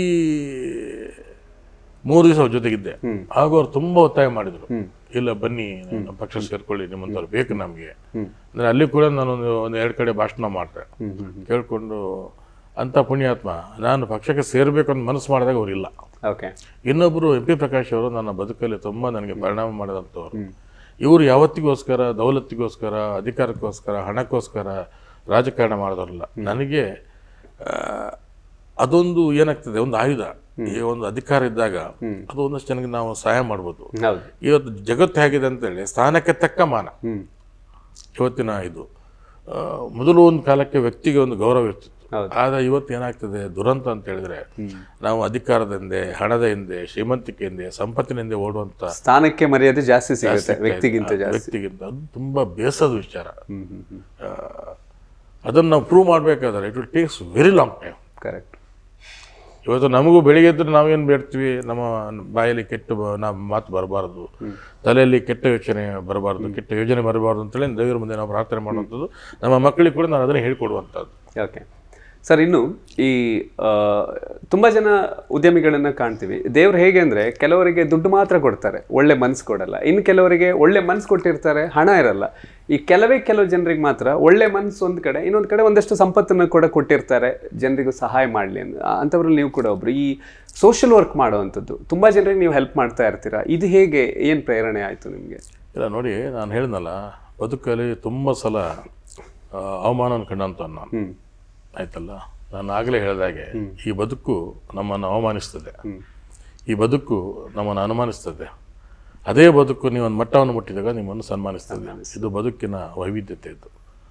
Speaker 3: ಮೂರು ದಿವಸ ಅವ್ರ ಜೊತೆಗಿದ್ದೆ ಆಗ ಅವ್ರು ತುಂಬ ಒತ್ತಾಯ ಮಾಡಿದ್ರು ಇಲ್ಲ ಬನ್ನಿ ನಮ್ಮ ಪಕ್ಷ ಸೇರ್ಕೊಳ್ಳಿ ನಿಮ್ಮಂಥವ್ರು ಬೇಕು ನಮಗೆ ಅಂದ್ರೆ ಅಲ್ಲಿ ಕೂಡ ನಾನು ಒಂದು ಒಂದು ಎರಡು ಕಡೆ ಭಾಷಣ ಮಾಡಿದೆ ಕೇಳ್ಕೊಂಡು ಅಂತ ಪುಣ್ಯಾತ್ಮ ನಾನು ಪಕ್ಷಕ್ಕೆ ಸೇರ್ಬೇಕು ಅಂತ ಮನಸ್ಸು ಮಾಡಿದಾಗ ಅವರಿಲ್ಲ
Speaker 2: ಓಕೆ
Speaker 3: ಇನ್ನೊಬ್ಬರು ಎಂ ಪಿ ಪ್ರಕಾಶ್ ಅವರು ನನ್ನ ಬದುಕಲ್ಲಿ ತುಂಬ ನನಗೆ ಪರಿಣಾಮ ಮಾಡಿದಂಥವ್ರು ಇವರು ಯಾವತ್ತಿಗೋಸ್ಕರ ದೌಲತ್ತಿಗೋಸ್ಕರ ಅಧಿಕಾರಕ್ಕೋಸ್ಕರ ಹಣಕ್ಕೋಸ್ಕರ ರಾಜಕಾರಣ ಮಾಡಿದವರಲ್ಲ ನನಗೆ ಆ, ಅದೊಂದು ಏನಾಗ್ತದೆ ಒಂದು ಆಯುಧ ಈ ಒಂದು ಅಧಿಕಾರ ಇದ್ದಾಗ ಅದು ಒಂದಷ್ಟು ಜನಕ್ಕೆ ನಾವು ಸಹಾಯ ಮಾಡ್ಬೋದು
Speaker 2: ಹೌದು
Speaker 3: ಇವತ್ತು ಜಗತ್ತು ಹೇಗಿದೆ ಅಂತೇಳಿ ಸ್ಥಾನಕ್ಕೆ ತಕ್ಕ ಮಾನ
Speaker 2: ಹ್ಮ್
Speaker 3: ಇವತ್ತಿನ ಇದು ಆ, ಮೊದಲು ಒಂದು ಕಾಲಕ್ಕೆ ವ್ಯಕ್ತಿಗೆ ಒಂದು ಗೌರವ ಇರ್ತಿತ್ತು
Speaker 2: ಹೌದು.
Speaker 3: ಆದ್ರೆ ಇವತ್ತು ಏನಾಗ್ತದೆ ದುರಂತ ಅಂತ ಹೇಳಿದ್ರೆ ನಾವು ಅಧಿಕಾರದ ಹಿಂದೆ ಹಣದ ಹಿಂದೆ ಶ್ರೀಮಂತಿಕೆ ಹಿಂದೆ ಸಂಪತ್ತಿನ ಹಿಂದೆ ಓಡುವಂತ
Speaker 2: ಸ್ಥಾನಕ್ಕೆ ಮರ್ಯಾದೆ ಜಾಸ್ತಿ ಸಿಗುತ್ತೆ ವ್ಯಕ್ತಿಗಿಂತ ಜಾಸ್ತಿ
Speaker 3: ವ್ಯಕ್ತಿಗಿಂತ ಅದು ತುಂಬಾ ಬೇಸದ ವಿಚಾರ
Speaker 2: ಹ್ಮ್ ಹ್ಮ್ ಹ್ಮ್
Speaker 3: ಆ, ಅದನ್ನ ನಾವು ಪ್ರೂವ್ ಮಾಡಬೇಕಾದ್ರೆ it will takes very long time
Speaker 2: correct
Speaker 3: ಇವತ್ತು ನಮಗೂ ಬೆಳಿಗ್ಗೆ ಎದ್ದು ನಾವೇನು ಬೇಡ್ತೀವಿ ನಮ್ಮ ಬಾಯಲ್ಲಿ ಕೆಟ್ಟ ಬ- ನಾ ಮಾತು ಬರಬಾರ್ದು ತಲೆಯಲ್ಲಿ ಕೆಟ್ಟ ಯೋಚನೆ ಬರಬಾರ್ದು ಕೆಟ್ಟ ಯೋಜನೆ ಬರಬಾರ್ದು ಅಂತೇಳಿ ದೇವರ ಮುಂದೆ ನಾವು ಪ್ರಾರ್ಥನೆ ಮಾಡುವಂಥದ್ದು ನಮ್ಮ ಮಕ್ಕಳಿಗೆ ಕೂಡ ನಾನು ಅದನ್ನೇ ಹೇಳ್ಕೊಡುವಂಥದ್ದು
Speaker 2: ಓಕೆ ಸರ್ ಇನ್ನು ಈ ಆ, ತುಂಬಾ ಜನ ಉದ್ಯಮಿಗಳನ್ನ ಕಾಣ್ತೀವಿ ದೇವ್ರು ಹೇಗೆ ಅಂದ್ರೆ ಕೆಲವರಿಗೆ ದುಡ್ಡು ಮಾತ್ರ ಕೊಡ್ತಾರೆ ಒಳ್ಳೆ ಮನ್ಸು ಕೊಡಲ್ಲ ಇನ್ನು ಕೆಲವರಿಗೆ ಒಳ್ಳೆ ಮನ್ಸು ಕೊಟ್ಟಿರ್ತಾರೆ ಹಣ ಇರಲ್ಲ ಈ ಕೆಲವೇ ಕೆಲವು ಜನರಿಗೆ ಮಾತ್ರ ಒಳ್ಳೆ ಮನ್ಸು ಒಂದ್ ಕಡೆ ಇನ್ನೊಂದ್ ಕಡೆ ಒಂದಷ್ಟು ಸಂಪತ್ತನ್ನು ಕೂಡ ಕೊಟ್ಟಿರ್ತಾರೆ ಜನರಿಗೂ ಸಹಾಯ ಮಾಡಲಿ ಅಂತ ಅಂಥವ್ರಲ್ಲಿ ನೀವು ಕೂಡ ಒಬ್ರು ಈ ಸೋಷಿಯಲ್ ವರ್ಕ್ ಮಾಡುವಂಥದ್ದು ತುಂಬಾ ಜನರಿಗೆ ನೀವು ಹೆಲ್ಪ್ ಮಾಡ್ತಾ ಇರ್ತೀರಾ ಇದು ಹೇಗೆ ಏನು ಪ್ರೇರಣೆ ಆಯ್ತು ನಿಮಗೆ
Speaker 3: ಇಲ್ಲ ನೋಡಿ ನಾನು ಹೇಳಿದ್ನಲ್ಲ ಬದುಕಲ್ಲಿ ತುಂಬ ಸಲ ಆ, ಅವಮಾನ ಕಂಡಂತ ನಾನು
Speaker 2: ಹ್ಮ್
Speaker 3: ಆಯ್ತಲ್ಲ ನಾನು ಆಗಲೇ ಹೇಳಿದಾಗೆ ಈ ಬದುಕು ನಮ್ಮನ್ನು ಅವಮಾನಿಸ್ತದೆ ಈ ಬದುಕು ನಮ್ಮನ್ನು ಅನುಮಾನಿಸ್ತದೆ ಅದೇ ಬದುಕು ನೀವು ಒಂದು ಮಟ್ಟವನ್ನು ಮುಟ್ಟಿದಾಗ ನಿಮ್ಮನ್ನು ಸನ್ಮಾನಿಸ್ತದೆ ಇದು ಬದುಕಿನ ವೈವಿಧ್ಯತೆ ಇದು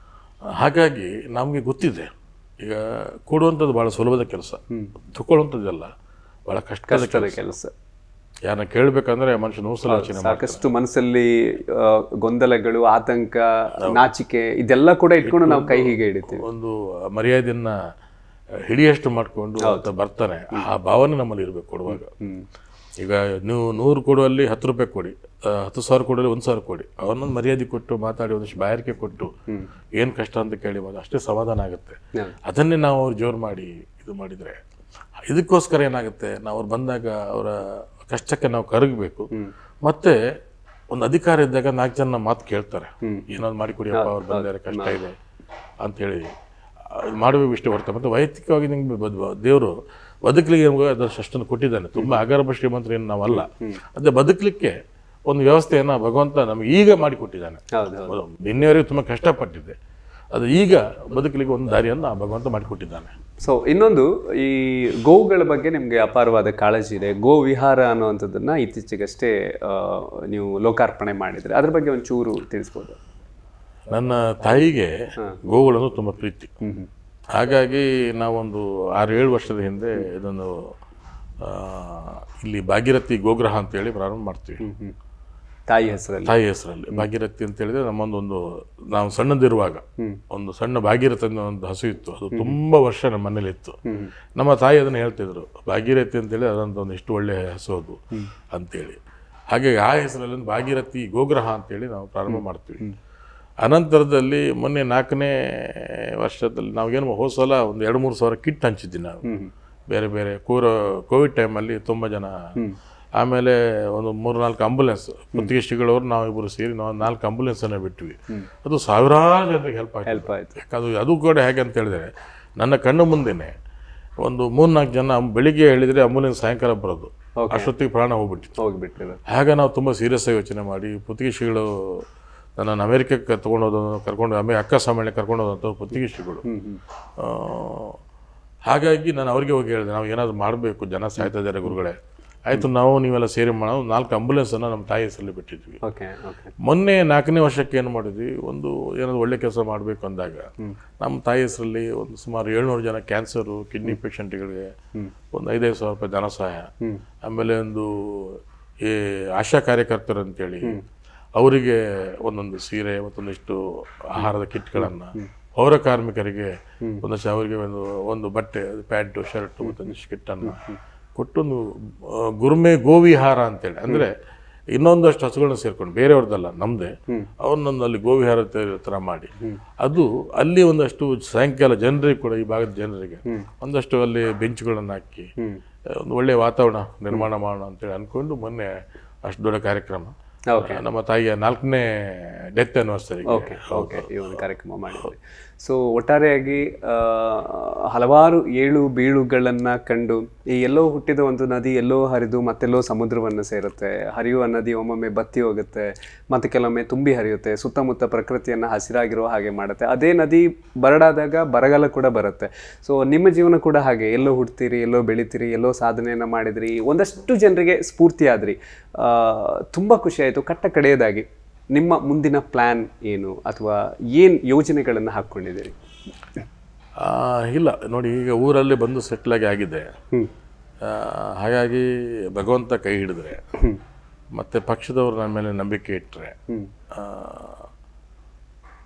Speaker 3: ಹಾಗಾಗಿ ನಮಗೆ ಗೊತ್ತಿದೆ ಈಗ ಕೊಡುವಂಥದ್ದು ಭಾಳ ಸುಲಭದ ಕೆಲಸ ತಗೊಳ್ಳುವಂಥದ್ದಲ್ಲ ಭಾಳ ಕಷ್ಟದ
Speaker 2: ಕಷ್ಟದ
Speaker 3: ಕೆಲಸ
Speaker 2: ಕೆಲಸ
Speaker 3: ಯಾರನ್ನ ಕೇಳಬೇಕಂದ್ರೆ ಮನುಷ್ಯ ನೂರು ಸಲ ಯೋಚನೆ ಮಾಡ್ತಾನೆ.
Speaker 2: ಸಾಕಷ್ಟು ಮನಸ್ಸಲ್ಲಿ ಆ, ಗೊಂದಲಗಳು ಆತಂಕ ನಾಚಿಕೆ ಇದೆಲ್ಲ ಕೂಡ ಇಟ್ಕೊಂಡು ನಾವು ಕೈ ಹೀಗೆ ಹಿಡಿತೀವಿ
Speaker 3: ಒಂದು ಮರ್ಯಾದೆಯನ್ನ ಹಿಡಿಯಷ್ಟು ಮಾಡಿಕೊಂಡು ಆತ ಬರ್ತಾನೆ ಆ ಭಾವನೆ ನಮ್ಮಲ್ಲಿ ಇರಬೇಕು ಕೊಡುವಾಗ ಈಗ ನೀವು ನೂರು ಕೊಡುವಲ್ಲಿ ಹತ್ತು ರೂಪಾಯಿ ಕೊಡಿ ಆ, ಹತ್ತು ಸಾವಿರ ಕೊಡುವಲ್ಲಿ ಒಂದು ಸಾವಿರ ಕೊಡಿ ಅವನೊಂದು ಮರ್ಯಾದೆ ಕೊಟ್ಟು ಮಾತಾಡಿ ಒಂದಿಷ್ಟು ಬಾಯಾರಿಕೆ ಕೊಟ್ಟು ಏನು ಕಷ್ಟ ಅಂತ ಕೇಳಿ ಬಂದು ಅಷ್ಟೇ ಸಮಾಧಾನ ಆಗುತ್ತೆ
Speaker 2: ಹೌದು.
Speaker 3: ಅದನ್ನೇ ನಾವು ಅವ್ರು ಜೋರು ಮಾಡಿ ಇದು ಮಾಡಿದರೆ ಇದಕ್ಕೋಸ್ಕರ ಏನಾಗುತ್ತೆ ನಾವು ಅವ್ರು ಬಂದಾಗ ಅವರ ಕಷ್ಟಕ್ಕೆ ನಾವು ಕರಗಬೇಕು ಮತ್ತೆ ಒಂದು ಅಧಿಕಾರ ಇದ್ದಾಗ ನಾಲ್ಕು ಜನ ನಮ್ಮ ಮಾತು ಕೇಳ್ತಾರೆ ಏನಾದ್ರು ಮಾಡಿಕೊಡಿಯಪ್ಪ ಅವ್ರು ಬಂದಿದ್ದಾರೆ ಕಷ್ಟ ಇದೆ ಅಂತೇಳಿ ಅದು ಮಾಡಬೇಕು ಇಷ್ಟ ಹೊರತು ಮತ್ತು ವೈಯಕ್ತಿಕವಾಗಿ ನಿಮ್ಗೆ ಬದ್- ದೇವರು ಬದುಕಲಿಕ್ಕೆ ನಮ್ಗೆ ಅದಷ್ಟು ಅಷ್ಟನ್ನು ಕೊಟ್ಟಿದ್ದಾನೆ ತುಂಬ ಅಗರ್ಭ ಶ್ರೀಮಂತರು ಏನು ನಾವಲ್ಲ ಅದೇ ಬದುಕಲಿಕ್ಕೆ ಒಂದು ವ್ಯವಸ್ಥೆಯನ್ನು ಭಗವಂತ ನಮಗೆ ಈಗ ಮಾಡಿಕೊಟ್ಟಿದ್ದಾನೆ
Speaker 2: ಹೌದು ಹೌದು
Speaker 3: ನಿನ್ನೆವರೆಗೂ ತುಂಬ ಕಷ್ಟಪಟ್ಟಿದ್ದೆ ಅದು ಈಗ ಬದುಕಲಿಕ್ಕೆ ಒಂದು ದಾರಿಯನ್ನು ಆ ಭಗವಂತ ಮಾಡಿಕೊಟ್ಟಿದ್ದಾನೆ
Speaker 2: ಸೊ ಇನ್ನೊಂದು ಈ ಗೋವುಗಳ ಬಗ್ಗೆ ನಿಮಗೆ ಅಪಾರವಾದ ಕಾಳಜಿ ಇದೆ ಗೋ ವಿಹಾರ ಅನ್ನುವಂಥದ್ದನ್ನ ಇತ್ತೀಚೆಗಷ್ಟೇ ಆ, ನೀವು ಲೋಕಾರ್ಪಣೆ ಮಾಡಿದ್ರೆ ಅದ್ರ ಬಗ್ಗೆ ಒಂಚೂರು ತಿಳಿಸ್ಬೋದು
Speaker 3: ನನ್ನ ತಾಯಿಗೆ ಗೋವುಗಳನ್ನು ತುಂಬ ಪ್ರೀತಿ ಹಾಗಾಗಿ ನಾವೊಂದು ಆರು ಏಳು ವರ್ಷದ ಹಿಂದೆ ಇದನ್ನು ಆ, ಇಲ್ಲಿ ಭಾಗೀರಥಿ ಗೋಗ್ರಹ ಅಂತೇಳಿ ಪ್ರಾರಂಭ ಮಾಡ್ತೀವಿ
Speaker 2: ತಾಯಿ ಹೆಸರಲ್ಲಿ
Speaker 3: ತಾಯಿ ಹೆಸರಲ್ಲಿ ಭಾಗೀರಥಿ ಅಂತ ಹೇಳಿದ್ರೆ ನಮ್ಮೊಂದು ಒಂದು ನಾವು ಸಣ್ಣದಿರುವಾಗ ಒಂದು ಸಣ್ಣ ಭಾಗೀರಥಿ ಅನ್ನೋ ಒಂದು ಹಸು ಇತ್ತು ಅದು ತುಂಬ ವರ್ಷ ನಮ್ಮ ಮನೇಲಿ ಇತ್ತು ನಮ್ಮ ತಾಯಿ ಅದನ್ನು ಹೇಳ್ತಿದ್ರು ಭಾಗೀರಥಿ ಅಂತೇಳಿ ಅದಂತ ಒಂದು ಎಷ್ಟು ಒಳ್ಳೆ ಹಸು ಅದು ಅಂತೇಳಿ ಹಾಗೆ ಆ ಹೆಸರಲ್ಲಿ ಒಂದು ಭಾಗೀರಥಿ ಗೋಗ್ರಹ ಅಂತೇಳಿ ನಾವು ಪ್ರಾರಂಭ ಮಾಡ್ತೀವಿ ಅನಂತರದಲ್ಲಿ ಮೊನ್ನೆ ನಾಲ್ಕನೇ ವರ್ಷದಲ್ಲಿ ನಾವೇನು ಹೋದ ಸಲ ಒಂದು ಎರಡು ಮೂರು ಸಾವಿರ ಕಿಟ್ ಹಂಚಿದ್ವಿ ನಾವು ಬೇರೆ ಬೇರೆ ಕೂರ ಕೋವಿಡ್ ಟೈಮಲ್ಲಿ ತುಂಬ ಜನ ಆಮೇಲೆ ಒಂದು ಮೂರು ನಾಲ್ಕು ಆಂಬುಲೆನ್ಸ್ ಗುತ್ತಿಗೆ ಶ್ರೀಗಳವರು ನಾವು ಇಬ್ಬರು ಸೇರಿ ನಾವು ನಾಲ್ಕು ಆಂಬುಲೆನ್ಸನ್ನು ಬಿಟ್ವಿ ಅದು ಸಾವಿರಾರು ಜನರಿಗೆ ಹೆಲ್ಪ್ ಆಯ್ತು
Speaker 2: ಹೆಲ್ಪ್ ಆಯ್ತು
Speaker 3: ಯಾಕಂದ್ರೆ ಅದು ಕೂಡ ಹೇಗೆ ಅಂತ ಹೇಳಿದ್ರೆ ನನ್ನ ಕಣ್ಣು ಮುಂದೆನೆ ಒಂದು ಮೂರ್ನಾಲ್ಕು ಜನ ಬೆಳಿಗ್ಗೆ ಹೇಳಿದರೆ ಆಂಬುಲೆನ್ಸ್ ಸಾಯಂಕಾಲ ಬರೋದು ಅಷ್ಟೊತ್ತಿಗೆ ಪ್ರಾಣ ಹೋಗ್ಬಿಟ್ಟಿತ್ತು
Speaker 2: ಹೋಗ್ಬಿಟ್ಟಿರೋದು
Speaker 3: ಆಗ ನಾವು ತುಂಬ ಸೀರಿಯಸ್ ಆಗಿ ಯೋಚನೆ ಮಾಡಿ ಪುತ್ತಿಗೆಶ್ರೀಗಳು ನನ್ನನ್ನು ಅಮೇರಿಕಕ್ಕೆ ತೊಗೊಂಡೋದು ಕರ್ಕೊಂಡು ಅಮೇ ಅಕ್ಕ ಸಮ್ಮೇಳನ ಕರ್ಕೊಂಡು ಹೋದಂಥ ಪುತ್ತಿಗೆಶ್ರೀಗಳು ಆ, ಹಾಗಾಗಿ ನಾನು ಅವ್ರಿಗೆ ಹೋಗಿ ಹೇಳಿದೆ ನಾವು ಏನಾದರೂ ಮಾಡಬೇಕು ಜನ ಸಾಯ್ತಾ ಇದ್ದಾರೆ ಗುರುಗಳೇ ಆಯಿತು ನಾವು ನೀವೆಲ್ಲ ಸೇರಿ ಮಾಡೋದು ನಾಲ್ಕು ಆಂಬುಲೆನ್ಸನ್ನು ನಮ್ಮ ತಾಯಿ ಹೆಸರಲ್ಲಿ ಬಿಟ್ಟಿದ್ವಿ
Speaker 2: ಓಕೆ ಓಕೆ
Speaker 3: ಮೊನ್ನೆ ನಾಲ್ಕನೇ ವರ್ಷಕ್ಕೆ ಏನು ಮಾಡಿದ್ವಿ ಒಂದು ಏನಾದ್ರು ಒಳ್ಳೆ ಕೆಲಸ ಮಾಡಬೇಕು ಅಂದಾಗ ನಮ್ಮ ತಾಯಿ ಹೆಸರಲ್ಲಿ ಒಂದು ಸುಮಾರು ಏಳ್ನೂರು ಜನ ಕ್ಯಾನ್ಸರು ಕಿಡ್ನಿ ಪೇಷಂಟ್ಗಳಿಗೆ ಒಂದು ಐದೈದು ಸಾವಿರ ರೂಪಾಯಿ ಧನ ಸಹಾಯ ಆಮೇಲೆ ಒಂದು ಈ ಆಶಾ ಕಾರ್ಯಕರ್ತರು ಅಂತೇಳಿ ಅವರಿಗೆ ಒಂದೊಂದು ಸೀರೆ ಮತ್ತೊಂದಿಷ್ಟು ಆಹಾರದ ಕಿಟ್ಗಳನ್ನು ಪೌರ ಕಾರ್ಮಿಕರಿಗೆ ಒಂದಷ್ಟು ಅವರಿಗೆ ಒಂದು ಒಂದು ಬಟ್ಟೆ ಪ್ಯಾಂಟು ಶರ್ಟು ಮತ್ತೊಂದಿಷ್ಟು ಕಿಟ್ಟನ್ನು ಕೊಟ್ಟೊಂದು ಆ, ಗುರುಮೆ ಗೋವಿಹಾರ ಅಂತೇಳಿ ಅಂದರೆ ಇನ್ನೊಂದಷ್ಟು ಹಸುಗಳನ್ನ ಸೇರ್ಕೊಂಡು ಬೇರೆಯವ್ರದ್ದಲ್ಲ ನಮ್ಮದೇ ಅವನ್ನೊಂದು ಅಲ್ಲಿ ಗೋವಿಹಾರ ತ- ಥರ ಮಾಡಿ ಅದು ಅಲ್ಲಿ ಒಂದಷ್ಟು ಸಾಯಂಕಾಲ ಜನರಿಗೆ ಕೂಡ ಈ ಭಾಗದ ಜನರಿಗೆ ಒಂದಷ್ಟು ಅಲ್ಲಿ ಬೆಂಚುಗಳನ್ನು ಹಾಕಿ ಒಂದು ಒಳ್ಳೆಯ ವಾತಾವರಣ ನಿರ್ಮಾಣ ಮಾಡೋಣ ಅಂತೇಳಿ ಅಂದ್ಕೊಂಡು ಮೊನ್ನೆ ಅಷ್ಟು ದೊಡ್ಡ ಕಾರ್ಯಕ್ರಮ
Speaker 2: ಓಕೆ
Speaker 3: ನಮ್ಮ ತಾಯಿಯ ನಾಲ್ಕನೇ ಡೆತ್ ಆನಿವರ್ಸರಿ
Speaker 2: ಓಕೆ ಓಕೆ ಈ ಒಂದು ಕಾರ್ಯಕ್ರಮ ಮಾಡಿದ್ವಿ ಸೊ ಒಟ್ಟಾರೆಯಾಗಿ ಆ, ಹಲವಾರು ಏಳು ಬೀಳುಗಳನ್ನು ಕಂಡು ಈ ಎಲ್ಲೋ ಹುಟ್ಟಿದ ಒಂದು ನದಿ ಎಲ್ಲೋ ಹರಿದು ಮತ್ತೆಲ್ಲೋ ಸಮುದ್ರವನ್ನು ಸೇರುತ್ತೆ ಹರಿಯುವ ನದಿ ಒಮ್ಮೊಮ್ಮೆ ಬತ್ತಿ ಹೋಗುತ್ತೆ ಮತ್ತು ಕೆಲವೊಮ್ಮೆ ತುಂಬಿ ಹರಿಯುತ್ತೆ ಸುತ್ತಮುತ್ತ ಪ್ರಕೃತಿಯನ್ನು ಹಸಿರಾಗಿರೋ ಹಾಗೆ ಮಾಡುತ್ತೆ ಅದೇ ನದಿ ಬರಡಾದಾಗ ಬರಗಾಲ ಕೂಡ ಬರುತ್ತೆ ಸೊ ನಿಮ್ಮ ಜೀವನ ಕೂಡ ಹಾಗೆ ಎಲ್ಲೋ ಹುಡ್ತೀರಿ ಎಲ್ಲೋ ಬೆಳಿತೀರಿ ಎಲ್ಲೋ ಸಾಧನೆಯನ್ನು ಮಾಡಿದ್ರಿ ಒಂದಷ್ಟು ಜನರಿಗೆ ಸ್ಫೂರ್ತಿ ಆದ್ರಿ ಆ, ತುಂಬ ಖುಷಿ ಆಯಿತು ಕಟ್ಟ ಕಡೆಯದಾಗಿ ನಿಮ್ಮ ಮುಂದಿನ ಪ್ಲ್ಯಾನ್ ಏನು ಅಥವಾ ಏನು ಯೋಜನೆಗಳನ್ನು ಹಾಕ್ಕೊಂಡಿದ್ದೀರಿ
Speaker 3: ಆ, ಇಲ್ಲ ನೋಡಿ ಈಗ ಊರಲ್ಲಿ ಬಂದು ಸೆಟ್ಲಾಗಿ ಆಗಿದೆ ಆ, ಹಾಗಾಗಿ ಭಗವಂತ ಕೈ ಹಿಡಿದ್ರೆ ಮತ್ತೆ ಪಕ್ಷದವರು ನನ್ನ ಮೇಲೆ ನಂಬಿಕೆ ಇಟ್ಟರೆ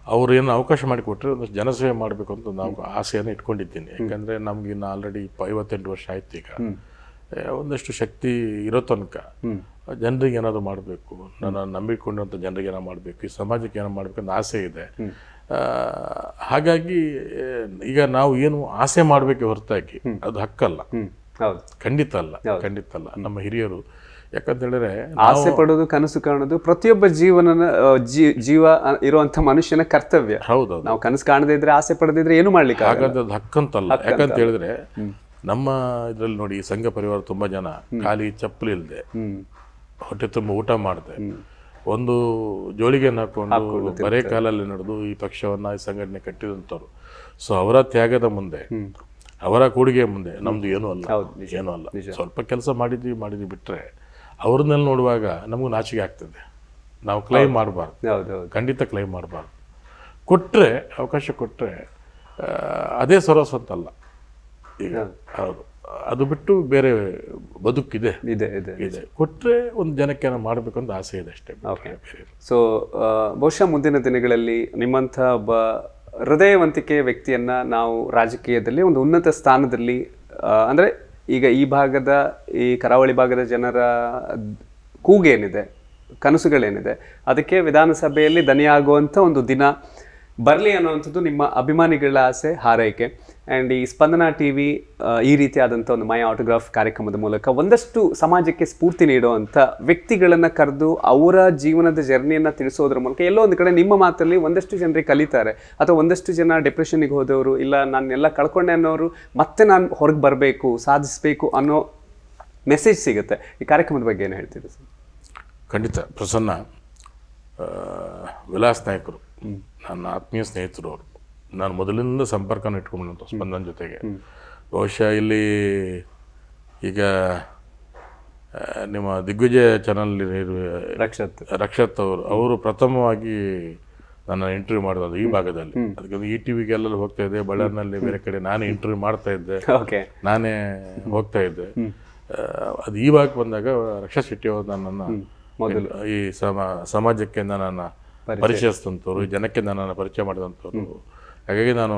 Speaker 3: ಅವ್ರು ಏನು ಅವಕಾಶ ಮಾಡಿಕೊಟ್ರೆ ಒಂದಷ್ಟು ಜನಸೇವೆ ಮಾಡಬೇಕು ಅಂತ ನಾವು ಆಸೆಯನ್ನು ಇಟ್ಕೊಂಡಿದ್ದೀನಿ ಯಾಕಂದರೆ ನಮ್ಗೆ ಇನ್ನು ಆಲ್ರೆಡಿ ಐವತ್ತೆಂಟು ವರ್ಷ ಆಯ್ತು ಈಗ ಏ, ಒಂದಷ್ಟು ಶಕ್ತಿ ಇರೋ ತನಕ ಜನರಿಗೆ ಏನಾದರೂ ಮಾಡಬೇಕು ನನ್ನ ನಂಬಿಕೊಂಡಂಥ ಜನರಿಗೆ ಏನೋ ಮಾಡಬೇಕು ಈ ಸಮಾಜಕ್ಕೆ ಏನೋ ಮಾಡಬೇಕು ಅಂತ ಆಸೆ ಇದೆ ಆ, ಹಾಗಾಗಿ ಏ, ಈಗ ನಾವು ಏನು ಆಸೆ ಮಾಡಬೇಕೆ ಹೊರತಾಗಿ ಅದು ಹಕ್ಕಲ್ಲ
Speaker 2: ಹ್ಮ್ ಹೌದು
Speaker 3: ಖಂಡಿತ ಅಲ್ಲ ಖಂಡಿತ ಅಲ್ಲ ನಮ್ಮ ಹಿರಿಯರು ಯಾಕಂತ ಹೇಳಿದ್ರೆ
Speaker 2: ಆಸೆ ಪಡೋದು ಕನಸು ಕಾಣೋದು ಪ್ರತಿಯೊಬ್ಬ ಜೀವನನ ಆ, ಜೀ- ಜೀವ ಆ, ಇರುವಂತ ಮನುಷ್ಯನ ಕರ್ತವ್ಯ
Speaker 3: ಹೌದೌದು
Speaker 2: ನಾವು ಕನಸು ಕಾಣದೇ ಇದ್ರೆ ಆಸೆ ಪಡದಿದ್ರೆ ಏನು ಮಾಡ್ಲಿಕ್ಕೆ ಆಗಲ್ಲ.
Speaker 3: ಹಾಗಾದ್ರೆ ಅದು ಹಕ್ಕಂತಲ್ಲ ಯಾಕಂತ ಹೇಳಿದ್ರೆ ನಮ್ಮ ಇದ್ರಲ್ಲಿ ನೋಡಿ ಸಂಘ ಪರಿವಾರ ತುಂಬಾ ಜನ ಖಾಲಿ ಚಪ್ಪಲಿ ಇಲ್ಲದೆ
Speaker 2: ಹ್ಮ್
Speaker 3: ಹೊಟ್ಟೆ ತುಂಬ ಊಟ ಮಾಡದೆ ಒಂದು ಜೋಳಿಗೆಯನ್ನು ಹಾಕೊಂಡು ಬರೇ ಕಾಲಲ್ಲಿ ನಡೆದು ಈ ಪಕ್ಷವನ್ನ ಈ ಸಂಘಟನೆ ಕಟ್ಟಿದಂಥವ್ರು ಸೊ ಅವರ ತ್ಯಾಗದ ಮುಂದೆ ಅವರ ಕೊಡುಗೆ ಮುಂದೆ ನಮ್ದು ಏನೂ ಅಲ್ಲ ಏನೂ ಅಲ್ಲ ಸ್ವಲ್ಪ ಕೆಲಸ ಮಾಡಿದ್ವಿ ಮಾಡಿದ್ವಿ ಬಿಟ್ರೆ ಅವ್ರನ್ನೆಲ್ಲ ನೋಡುವಾಗ ನಮಗೂ ನಾಚಿಕೆ ಆಗ್ತದೆ ನಾವು ಕ್ಲೈಮ್ ಮಾಡಬಾರ್ದು
Speaker 2: ಹೌದು ಹೌದು
Speaker 3: ಖಂಡಿತ ಕ್ಲೈಮ್ ಮಾಡಬಾರ್ದು ಕೊಟ್ಟರೆ ಅವಕಾಶ ಕೊಟ್ಟರೆ ಅದೇ ಸರ್ವಸ್ವ ಅಂತಲ್ಲ ಈಗ ಹೌದು ಅದು ಬಿಟ್ಟು ಬೇರೆ ಬದುಕಿದೆ
Speaker 2: ಇದೆ ಇದೆ
Speaker 3: ಇದೆ ಕೊಟ್ಟರೆ ಒಂದು ಜನಕ್ಕೆ ಏನೋ ಮಾಡಬೇಕು ಅಂತ ಆಸೆ ಇದೆ ಅಷ್ಟೇ
Speaker 2: ಓಕೆ ಸೊ ಬಹುಶಃ ಮುಂದಿನ ದಿನಗಳಲ್ಲಿ ನಿಮ್ಮಂಥ ಒಬ್ಬ ಹೃದಯವಂತಿಕೆ ವ್ಯಕ್ತಿಯನ್ನ ನಾವು ರಾಜಕೀಯದಲ್ಲಿ ಒಂದು ಉನ್ನತ ಸ್ಥಾನದಲ್ಲಿ ಆ, ಅಂದ್ರೆ ಈಗ ಈ ಭಾಗದ ಈ ಕರಾವಳಿ ಭಾಗದ ಜನರ ಕೂಗೇನಿದೆ ಕನಸುಗಳೇನಿದೆ ಅದಕ್ಕೆ ವಿಧಾನಸಭೆಯಲ್ಲಿ ದನಿಯಾಗುವಂಥ ಒಂದು ದಿನ ಬರಲಿ ಅನ್ನುವಂಥದ್ದು ನಿಮ್ಮ ಅಭಿಮಾನಿಗಳ ಆಸೆ ಹಾರೈಕೆ ಆ್ಯಂಡ್ ಈ ಸ್ಪಂದನ ಟಿ ವಿ ಈ ರೀತಿಯಾದಂಥ ಒಂದು ಮೈ ಆಟೋಗ್ರಾಫ್ ಕಾರ್ಯಕ್ರಮದ ಮೂಲಕ ಒಂದಷ್ಟು ಸಮಾಜಕ್ಕೆ ಸ್ಫೂರ್ತಿ ನೀಡುವಂಥ ವ್ಯಕ್ತಿಗಳನ್ನು ಕರೆದು ಅವರ ಜೀವನದ ಜರ್ನಿಯನ್ನು ತಿಳಿಸೋದ್ರ ಮೂಲಕ ಎಲ್ಲೋ ಒಂದು ಕಡೆ ನಿಮ್ಮ ಮಾತಲ್ಲಿ ಒಂದಷ್ಟು ಜನರಿಗೆ ಕಲಿತಾರೆ ಅಥವಾ ಒಂದಷ್ಟು ಜನ ಡಿಪ್ರೆಷನ್ಗೆ ಹೋದವರು ಇಲ್ಲ ನಾನೆಲ್ಲ ಕಳ್ಕೊಂಡೆ ಅನ್ನೋರು ಮತ್ತೆ ನಾನು ಹೊರಗೆ ಬರಬೇಕು ಸಾಧಿಸಬೇಕು ಅನ್ನೋ ಮೆಸೇಜ್ ಸಿಗುತ್ತೆ ಈ ಕಾರ್ಯಕ್ರಮದ ಬಗ್ಗೆ ಏನು ಹೇಳ್ತೀರಿ ಸರ್
Speaker 3: ಖಂಡಿತ ಪ್ರಸನ್ನ ಆ, ವಿಲಾಸ್ ನಾಯಕರು ನನ್ನ ಆತ್ಮೀಯ ಸ್ನೇಹಿತರು ಅವರು ನಾನು ಮೊದಲಿಂದ ಸಂಪರ್ಕನ ಇಟ್ಕೊಂಡಂಥ ಸ್ಪಂದನ ಜೊತೆಗೆ ಬಹುಶಃ ಇಲ್ಲಿ ಈಗ ಆ, ನಿಮ್ಮ ದಿಗ್ವಿಜಯ ಚಾನಲ್
Speaker 2: ರಕ್ಷತ್
Speaker 3: ರಕ್ಷತ್ ಅವರು ಅವರು ಪ್ರಥಮವಾಗಿ ನನ್ನ ಇಂಟರ್ವ್ಯೂ ಮಾಡಿರೋದು ಈ ಭಾಗದಲ್ಲಿ ಅದಕ್ಕೆ ಈ ಟಿ ವಿಗೆಲ್ಲ ಹೋಗ್ತಾ ಇದ್ದೆ ಬಳ್ಳಾರಿನಲ್ಲಿ ಬೇರೆ ಕಡೆ ನಾನೇ ಇಂಟರ್ವ್ಯೂ ಮಾಡ್ತಾ ಇದ್ದೆ
Speaker 2: ಓಕೆ
Speaker 3: ನಾನೇ ಹೋಗ್ತಾ ಇದ್ದೆ ಆ, ಅದು ಈ ಭಾಗಕ್ಕೆ ಬಂದಾಗ ರಕ್ಷಾ ಶೆಟ್ಟಿ ಅವರು ನನ್ನನ್ನು
Speaker 2: ಮೊದಲು.
Speaker 3: ಈ ಸಮ ಸಮಾಜಕ್ಕೆ ನನ್ನನ್ನು ಪರಿಚಯಿಸಿದಂಥವ್ರು ಜನಕ್ಕೆ ನನ್ನನ್ನು ಪರಿಚಯ ಮಾಡಿದಂಥವ್ರು ಹಾಗಾಗಿ ನಾನು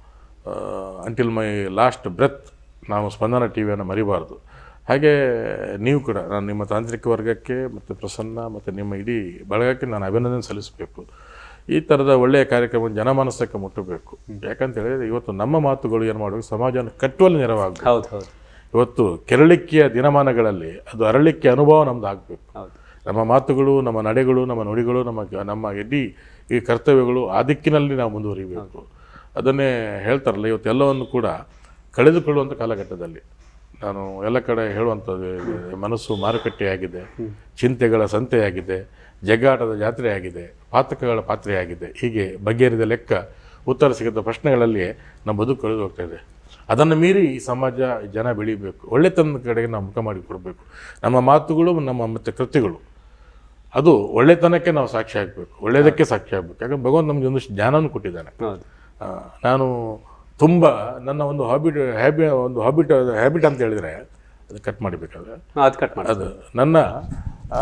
Speaker 3: ಅಂಟಿಲ್ ಮೈ ಲಾಸ್ಟ್ ಬ್ರೆತ್ ನಾವು ಸ್ಪಂದನ ಟಿ ವಿಯನ್ನು ಮರಿಬಾರ್ದು ಹಾಗೆ ನೀವು ಕೂಡ ನಾನು ನಿಮ್ಮ ತಾಂತ್ರಿಕ ವರ್ಗಕ್ಕೆ ಮತ್ತು ಪ್ರಸನ್ನ ಮತ್ತು ನಿಮ್ಮ ಇಡೀ ಬಳಗಕ್ಕೆ ನಾನು ಅಭಿನಂದನೆ ಸಲ್ಲಿಸಬೇಕು ಈ ಥರದ ಒಳ್ಳೆಯ ಕಾರ್ಯಕ್ರಮ ಜನಮಾನಸಕ್ಕೆ ಮುಟ್ಟಬೇಕು ಯಾಕಂತ ಹೇಳಿದ್ರೆ ಇವತ್ತು ನಮ್ಮ ಮಾತುಗಳು ಏನು ಮಾಡಬೇಕು ಸಮಾಜವನ್ನು ಕಟ್ಟುವಲ್ಲಿ ನೆರವಾಗಬೇಕು
Speaker 2: ಹೌದು ಹೌದು
Speaker 3: ಇವತ್ತು ಕೆರಳಿಕೆಯ ದಿನಮಾನಗಳಲ್ಲಿ ಅದು ಅರಳಿಕೆ ಅನುಭವ ನಮ್ದು ಆಗಬೇಕು
Speaker 2: ಹೌದು
Speaker 3: ನಮ್ಮ ಮಾತುಗಳು ನಮ್ಮ ನಡೆಗಳು ನಮ್ಮ ನುಡಿಗಳು ನಮ್ಮ ನಮ್ಮ ಇಡೀ ಈ ಕರ್ತವ್ಯಗಳು ಆ ದಿಕ್ಕಿನಲ್ಲಿ ನಾವು ಮುಂದುವರಿಬೇಕು ಅದನ್ನೇ ಹೇಳ್ತಾರಲ್ಲ ಇವತ್ತು ಎಲ್ಲವನ್ನು ಕೂಡ ಕಳೆದುಕೊಳ್ಳುವಂಥ ಕಾಲಘಟ್ಟದಲ್ಲಿ ನಾನು ಎಲ್ಲ ಕಡೆ ಹೇಳುವಂಥದ್ದು ಇದೆ. ಮನಸ್ಸು ಮಾರುಕಟ್ಟೆಯಾಗಿದೆ ಚಿಂತೆಗಳ ಸಂತೆಯಾಗಿದೆ ಜಗ್ಗಾಟದ ಜಾತ್ರೆಯಾಗಿದೆ ಪಾತಕಗಳ ಪಾತ್ರೆಯಾಗಿದೆ ಹೀಗೆ ಬಗೆಹರಿದ ಲೆಕ್ಕ ಉತ್ತರ ಸಿಗದ ಪ್ರಶ್ನೆಗಳಲ್ಲಿ ನಮ್ಮ ಬದುಕು ಕಳೆದು ಹೋಗ್ತಾ ಇದೆ ಅದನ್ನು ಮೀರಿ ಈ ಸಮಾಜ ಈ ಜನ ಬೆಳೀಬೇಕು ಒಳ್ಳೆತನದ ಕಡೆಗೆ ನಾವು ಮುಖ ಮಾಡಿ ಕೊಡಬೇಕು ನಮ್ಮ ಮಾತುಗಳು ನಮ್ಮ ಮತ್ತು ಕೃತಿಗಳು ಅದು ಒಳ್ಳೆತನಕ್ಕೆ ನಾವು ಸಾಕ್ಷಿ ಆಗಬೇಕು ಒಳ್ಳೆಯದಕ್ಕೆ ಸಾಕ್ಷಿ ಆಗಬೇಕು ಯಾಕಂದ್ರೆ ಭಗವಂತ ನಮಗೆ ಒಂದಿಷ್ಟು ಜ್ಞಾನವನ್ನು ಕೊಟ್ಟಿದ್ದಾನೆ
Speaker 2: ಹೌದು
Speaker 3: ಆ, ನಾನು ತುಂಬ ನನ್ನ ಒಂದು ಹಾಬಿಟ್ ಹ್ಯಾಬಿ ಒಂದು ಹಾಬಿಟ್ ಹ್ಯಾಬಿಟ್ ಅಂತ ಹೇಳಿದರೆ ಅದು ಕಟ್ ಮಾಡಬೇಕಾದ್ರೆ
Speaker 2: ಹಾ, ಅದು ಕಟ್ ಮಾಡಿ
Speaker 3: ಅದು ನನ್ನ ಆ,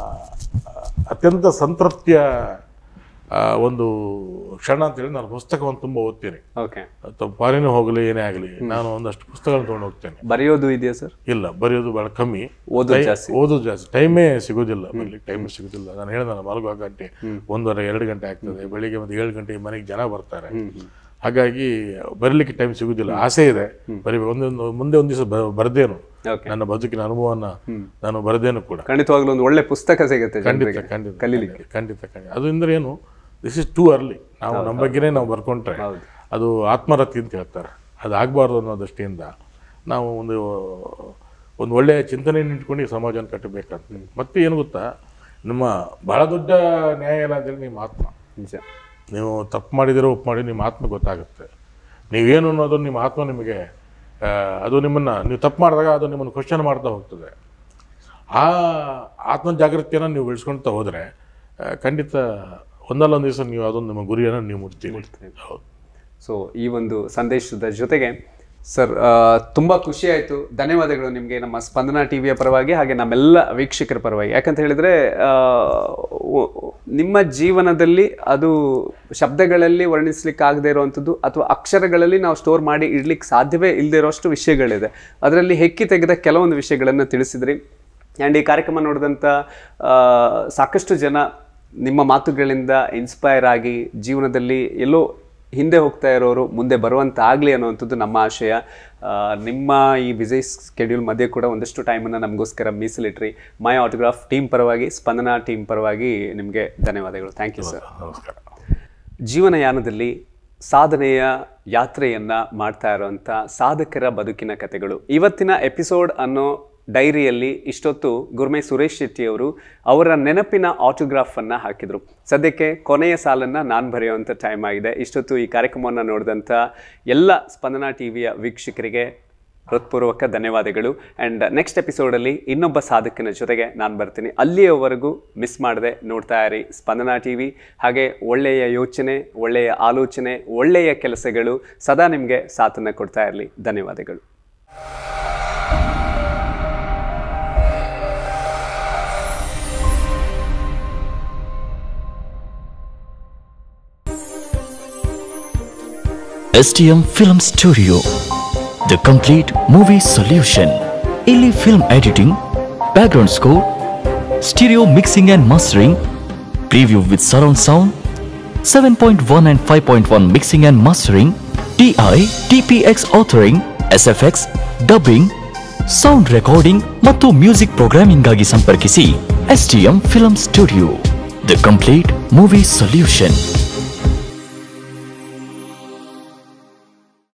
Speaker 3: ಅತ್ಯಂತ ಸಂತೃಪ್ತಿಯ ಆ, ಒಂದು ಕ್ಷಣ ಅಂತ ಹೇಳಿ ನಾನು ಪುಸ್ತಕವನ್ನು ತುಂಬ ಓದ್ತೀನಿ
Speaker 2: ಓಕೆ
Speaker 3: ಅಥವಾ ಫಾರಿನ್ ಹೋಗಲಿ ಏನೇ ಆಗಲಿ ನಾನು ಒಂದಷ್ಟು ಪುಸ್ತಕಗಳನ್ನು ತೊಗೊಂಡು ಹೋಗ್ತೇನೆ
Speaker 2: ಬರೆಯೋದು ಇದೆಯಾ ಸರ್
Speaker 3: ಇಲ್ಲ ಬರೆಯೋದು ಭಾಳ ಕಮ್ಮಿ
Speaker 2: ಓದೋದು
Speaker 3: ಟೈ-
Speaker 2: ಜಾಸ್ತಿ.
Speaker 3: ಓದೋದು ಜಾಸ್ತಿ ಟೈಮೇ ಸಿಗೋದಿಲ್ಲ ಬರ್ಲಿಕ್ಕೆ ಟೈಮ್ ಸಿಗೋದಿಲ್ಲ ನಾನು ಹೇಳಿದ ಮಲಗುವ ಗಂಟೆ ಒಂದೂವರೆ ಎರಡು ಗಂಟೆ ಆಗ್ತದೆ ಬೆಳಿಗ್ಗೆ ಒಂದು ಏಳು ಗಂಟೆಗೆ ಮನೆಗೆ ಜನ ಬರ್ತಾರೆ ಹಾಗಾಗಿ ಬರಲಿಕ್ಕೆ ಟೈಮ್ ಸಿಗೋದಿಲ್ಲ ಆಸೆ ಇದೆ ಬರೀಬೇಕು ಒಂದೊಂದು ಮುಂದೆ ಒಂದು ದಿವಸ ಬರದೇನು
Speaker 2: ಓಕೆ
Speaker 3: ನನ್ನ ಬದುಕಿನ ಅನುಭವನ ನಾನು ಬರದೇನು ಕೂಡ
Speaker 2: ಖಂಡಿತವಾಗ್ಲೂ ಒಂದು ಒಳ್ಳೆ ಪುಸ್ತಕ ಸಿಗುತ್ತೆ
Speaker 3: ಖಂಡಿತ
Speaker 2: ಜನರಿಗೆ.
Speaker 3: ಖಂಡಿತ
Speaker 2: ಕಲೀಲಿಕ್ಕೆ
Speaker 3: ಖಂಡಿತ ಖಂಡಿತ ಅದು ಅಂದ್ರೆ ಏನು ದಿಸ್ ಇಸ್ ಟೂ ಅರ್ಲಿ ನಾವು ನಮ್ಮ ಬಗ್ಗೆನೇ ನಾವು ಬರ್ಕೊಂಡ್ರೆ
Speaker 2: ಹೌದು.
Speaker 3: ಅದು ಆತ್ಮರತಿ ಅಂತ ಹೇಳ್ತಾರೆ ಅದು ಆಗಬಾರ್ದು ಅನ್ನೋ ದೃಷ್ಟಿಯಿಂದ ನಾವು ಒಂದು ಒಂದು ಒಳ್ಳೆಯ ಚಿಂತನೆಯನ್ನು ಇಟ್ಕೊಂಡು ಈ ಸಮಾಜನ ಕಟ್ಟಬೇಕಂತ ಮತ್ತೆ ಏನು ಗೊತ್ತಾ ನಿಮ್ಮ ಬಹಳ ದೊಡ್ಡ ನ್ಯಾಯ ಏನು ಅಂತೇಳಿ ನಿಮ್ಮ ಆತ್ಮ
Speaker 2: ನಿಜ
Speaker 3: ನೀವು ತಪ್ಪು ಮಾಡಿದಿರೋ ಉಪ್ಪು ಮಾಡಿ ನಿಮ್ಮ ಆತ್ಮ ಗೊತ್ತಾಗುತ್ತೆ ನೀವೇನು ಅನ್ನೋದು ನಿಮ್ಮ ಆತ್ಮ ನಿಮಗೆ ಆ, ಅದು ನಿಮ್ಮನ್ನು ನೀವು ತಪ್ಪು ಮಾಡಿದಾಗ ಅದು ನಿಮ್ಮನ್ನು ಕ್ವಶನ್ ಮಾಡ್ತಾ ಹೋಗ್ತದೆ ಆ ಆತ್ಮ ಜಾಗೃತಿಯನ್ನು ನೀವು ಬೆಳೆಸ್ಕೊಳ್ತಾ ಹೋದರೆ ಆ, ಖಂಡಿತ ಒಂದಲ್ಲ ಒಂದು ದಿವಸ ನೀವು ಅದೊಂದು ನಿಮ್ಮ ಗುರಿಯನ್ನು ನೀವು ಮುಟ್ತೀವಿ ಹೌದು
Speaker 2: ಸೊ ಈ ಒಂದು ಸಂದೇಶದ ಜೊತೆಗೆ ಸರ್ ತುಂಬ ಖುಷಿ ಆಯಿತು ಧನ್ಯವಾದಗಳು ನಿಮಗೆ ನಮ್ಮ ಸ್ಪಂದನ ಟಿ ವಿಯ ಪರವಾಗಿ ಹಾಗೆ ನಮ್ಮೆಲ್ಲ ವೀಕ್ಷಕರ ಪರವಾಗಿ ಯಾಕಂತ ಹೇಳಿದರೆ ನಿಮ್ಮ ಜೀವನದಲ್ಲಿ ಅದು ಶಬ್ದಗಳಲ್ಲಿ ವರ್ಣಿಸ್ಲಿಕ್ಕೆ ಆಗದೆ ಇರುವಂಥದ್ದು ಅಥವಾ ಅಕ್ಷರಗಳಲ್ಲಿ ನಾವು ಸ್ಟೋರ್ ಮಾಡಿ ಇಡ್ಲಿಕ್ಕೆ ಸಾಧ್ಯವೇ ಇಲ್ಲದೆ ಇರೋಷ್ಟು ವಿಷಯಗಳಿದೆ ಅದರಲ್ಲಿ ಹೆಕ್ಕಿ ತೆಗೆದ ಕೆಲವೊಂದು ವಿಷಯಗಳನ್ನು ತಿಳಿಸಿದ್ರಿ ಆ್ಯಂಡ್ ಈ ಕಾರ್ಯಕ್ರಮ ನೋಡಿದಂಥ ಆ, ಸಾಕಷ್ಟು ಜನ ನಿಮ್ಮ ಮಾತುಗಳಿಂದ ಇನ್ಸ್ಪೈರ್ ಆಗಿ ಜೀವನದಲ್ಲಿ ಎಲ್ಲೋ ಹಿಂದೆ ಹೋಗ್ತಾ ಇರೋರು ಮುಂದೆ ಬರುವಂತ ಆಗಲಿ ಅನ್ನುವಂಥದ್ದು ನಮ್ಮ ಆಶಯ ಆ, ನಿಮ್ಮ ಈ ಬಿಸಿ ಸ್ಕೆಡ್ಯೂಲ್ ಮಧ್ಯೆ ಕೂಡ ಒಂದಷ್ಟು ಟೈಮನ್ನು ನಮಗೋಸ್ಕರ ಮೀಸಲಿಟ್ರಿ ಮೈ ಆಟೋಗ್ರಾಫ್ ಟೀಮ್ ಪರವಾಗಿ ಸ್ಪಂದನಾ ಟೀಮ್ ಪರವಾಗಿ ನಿಮಗೆ ಧನ್ಯವಾದಗಳು ಥ್ಯಾಂಕ್ ಯು ಸರ್
Speaker 3: ನಮಸ್ಕಾರ
Speaker 2: ಜೀವನಯಾನದಲ್ಲಿ ಸಾಧನೆಯ ಯಾತ್ರೆಯನ್ನ ಮಾಡ್ತಾ ಇರುವಂಥ ಸಾಧಕರ ಬದುಕಿನ ಕಥೆಗಳು ಇವತ್ತಿನ ಎಪಿಸೋಡ್ ಅನ್ನೋ ಡೈರಿಯಲ್ಲಿ ಇಷ್ಟೊತ್ತು ಗುರ್ಮೆ ಸುರೇಶ್ ಶೆಟ್ಟಿ ಅವರು ಅವರ ನೆನಪಿನ ಆಟೋಗ್ರಾಫ್ ಅನ್ನ ಹಾಕಿದ್ರು ಸದ್ಯಕ್ಕೆ ಕೊನೆಯ ಸಾಲನ್ನ ನಾನು ಬರೆಯುವಂಥ ಟೈಮ್ ಆಗಿದೆ ಇಷ್ಟೊತ್ತು ಈ ಕಾರ್ಯಕ್ರಮವನ್ನು ನೋಡಿದಂಥ ಎಲ್ಲ ಸ್ಪಂದನಾ ಟಿವಿಯ ವೀಕ್ಷಕರಿಗೆ ಹೃತ್ಪೂರ್ವಕ ಧನ್ಯವಾದಗಳು ಆ್ಯಂಡ್ ನೆಕ್ಸ್ಟ್ ಎಪಿಸೋಡಲ್ಲಿ ಇನ್ನೊಬ್ಬ ಸಾಧಕನ ಜೊತೆಗೆ ನಾನು ಬರ್ತೀನಿ ಅಲ್ಲಿಯವರೆಗೂ ಮಿಸ್ ಮಾಡದೆ ನೋಡ್ತಾ ಇರಿ ಸ್ಪಂದನಾ ಟಿ ವಿ ಹಾಗೆ ಒಳ್ಳೆಯ ಯೋಚನೆ ಒಳ್ಳೆಯ ಆಲೋಚನೆ ಒಳ್ಳೆಯ ಕೆಲಸಗಳು ಸದಾ ನಿಮಗೆ ಸಾಥನ್ನು ಕೊಡ್ತಾ ಇರಲಿ ಧನ್ಯವಾದಗಳು
Speaker 1: STM Film Studio, the complete movie solution. ಇಲ್ಲಿ film editing background score stereo mixing and mastering preview with surround sound seven point one and five point one mixing and mastering TI TPX authoring SFX dubbing sound recording ಮತ್ತು music programming ಆಗಿ ಸಂಪರ್ಕಿಸಿ STM film studio the complete movie solution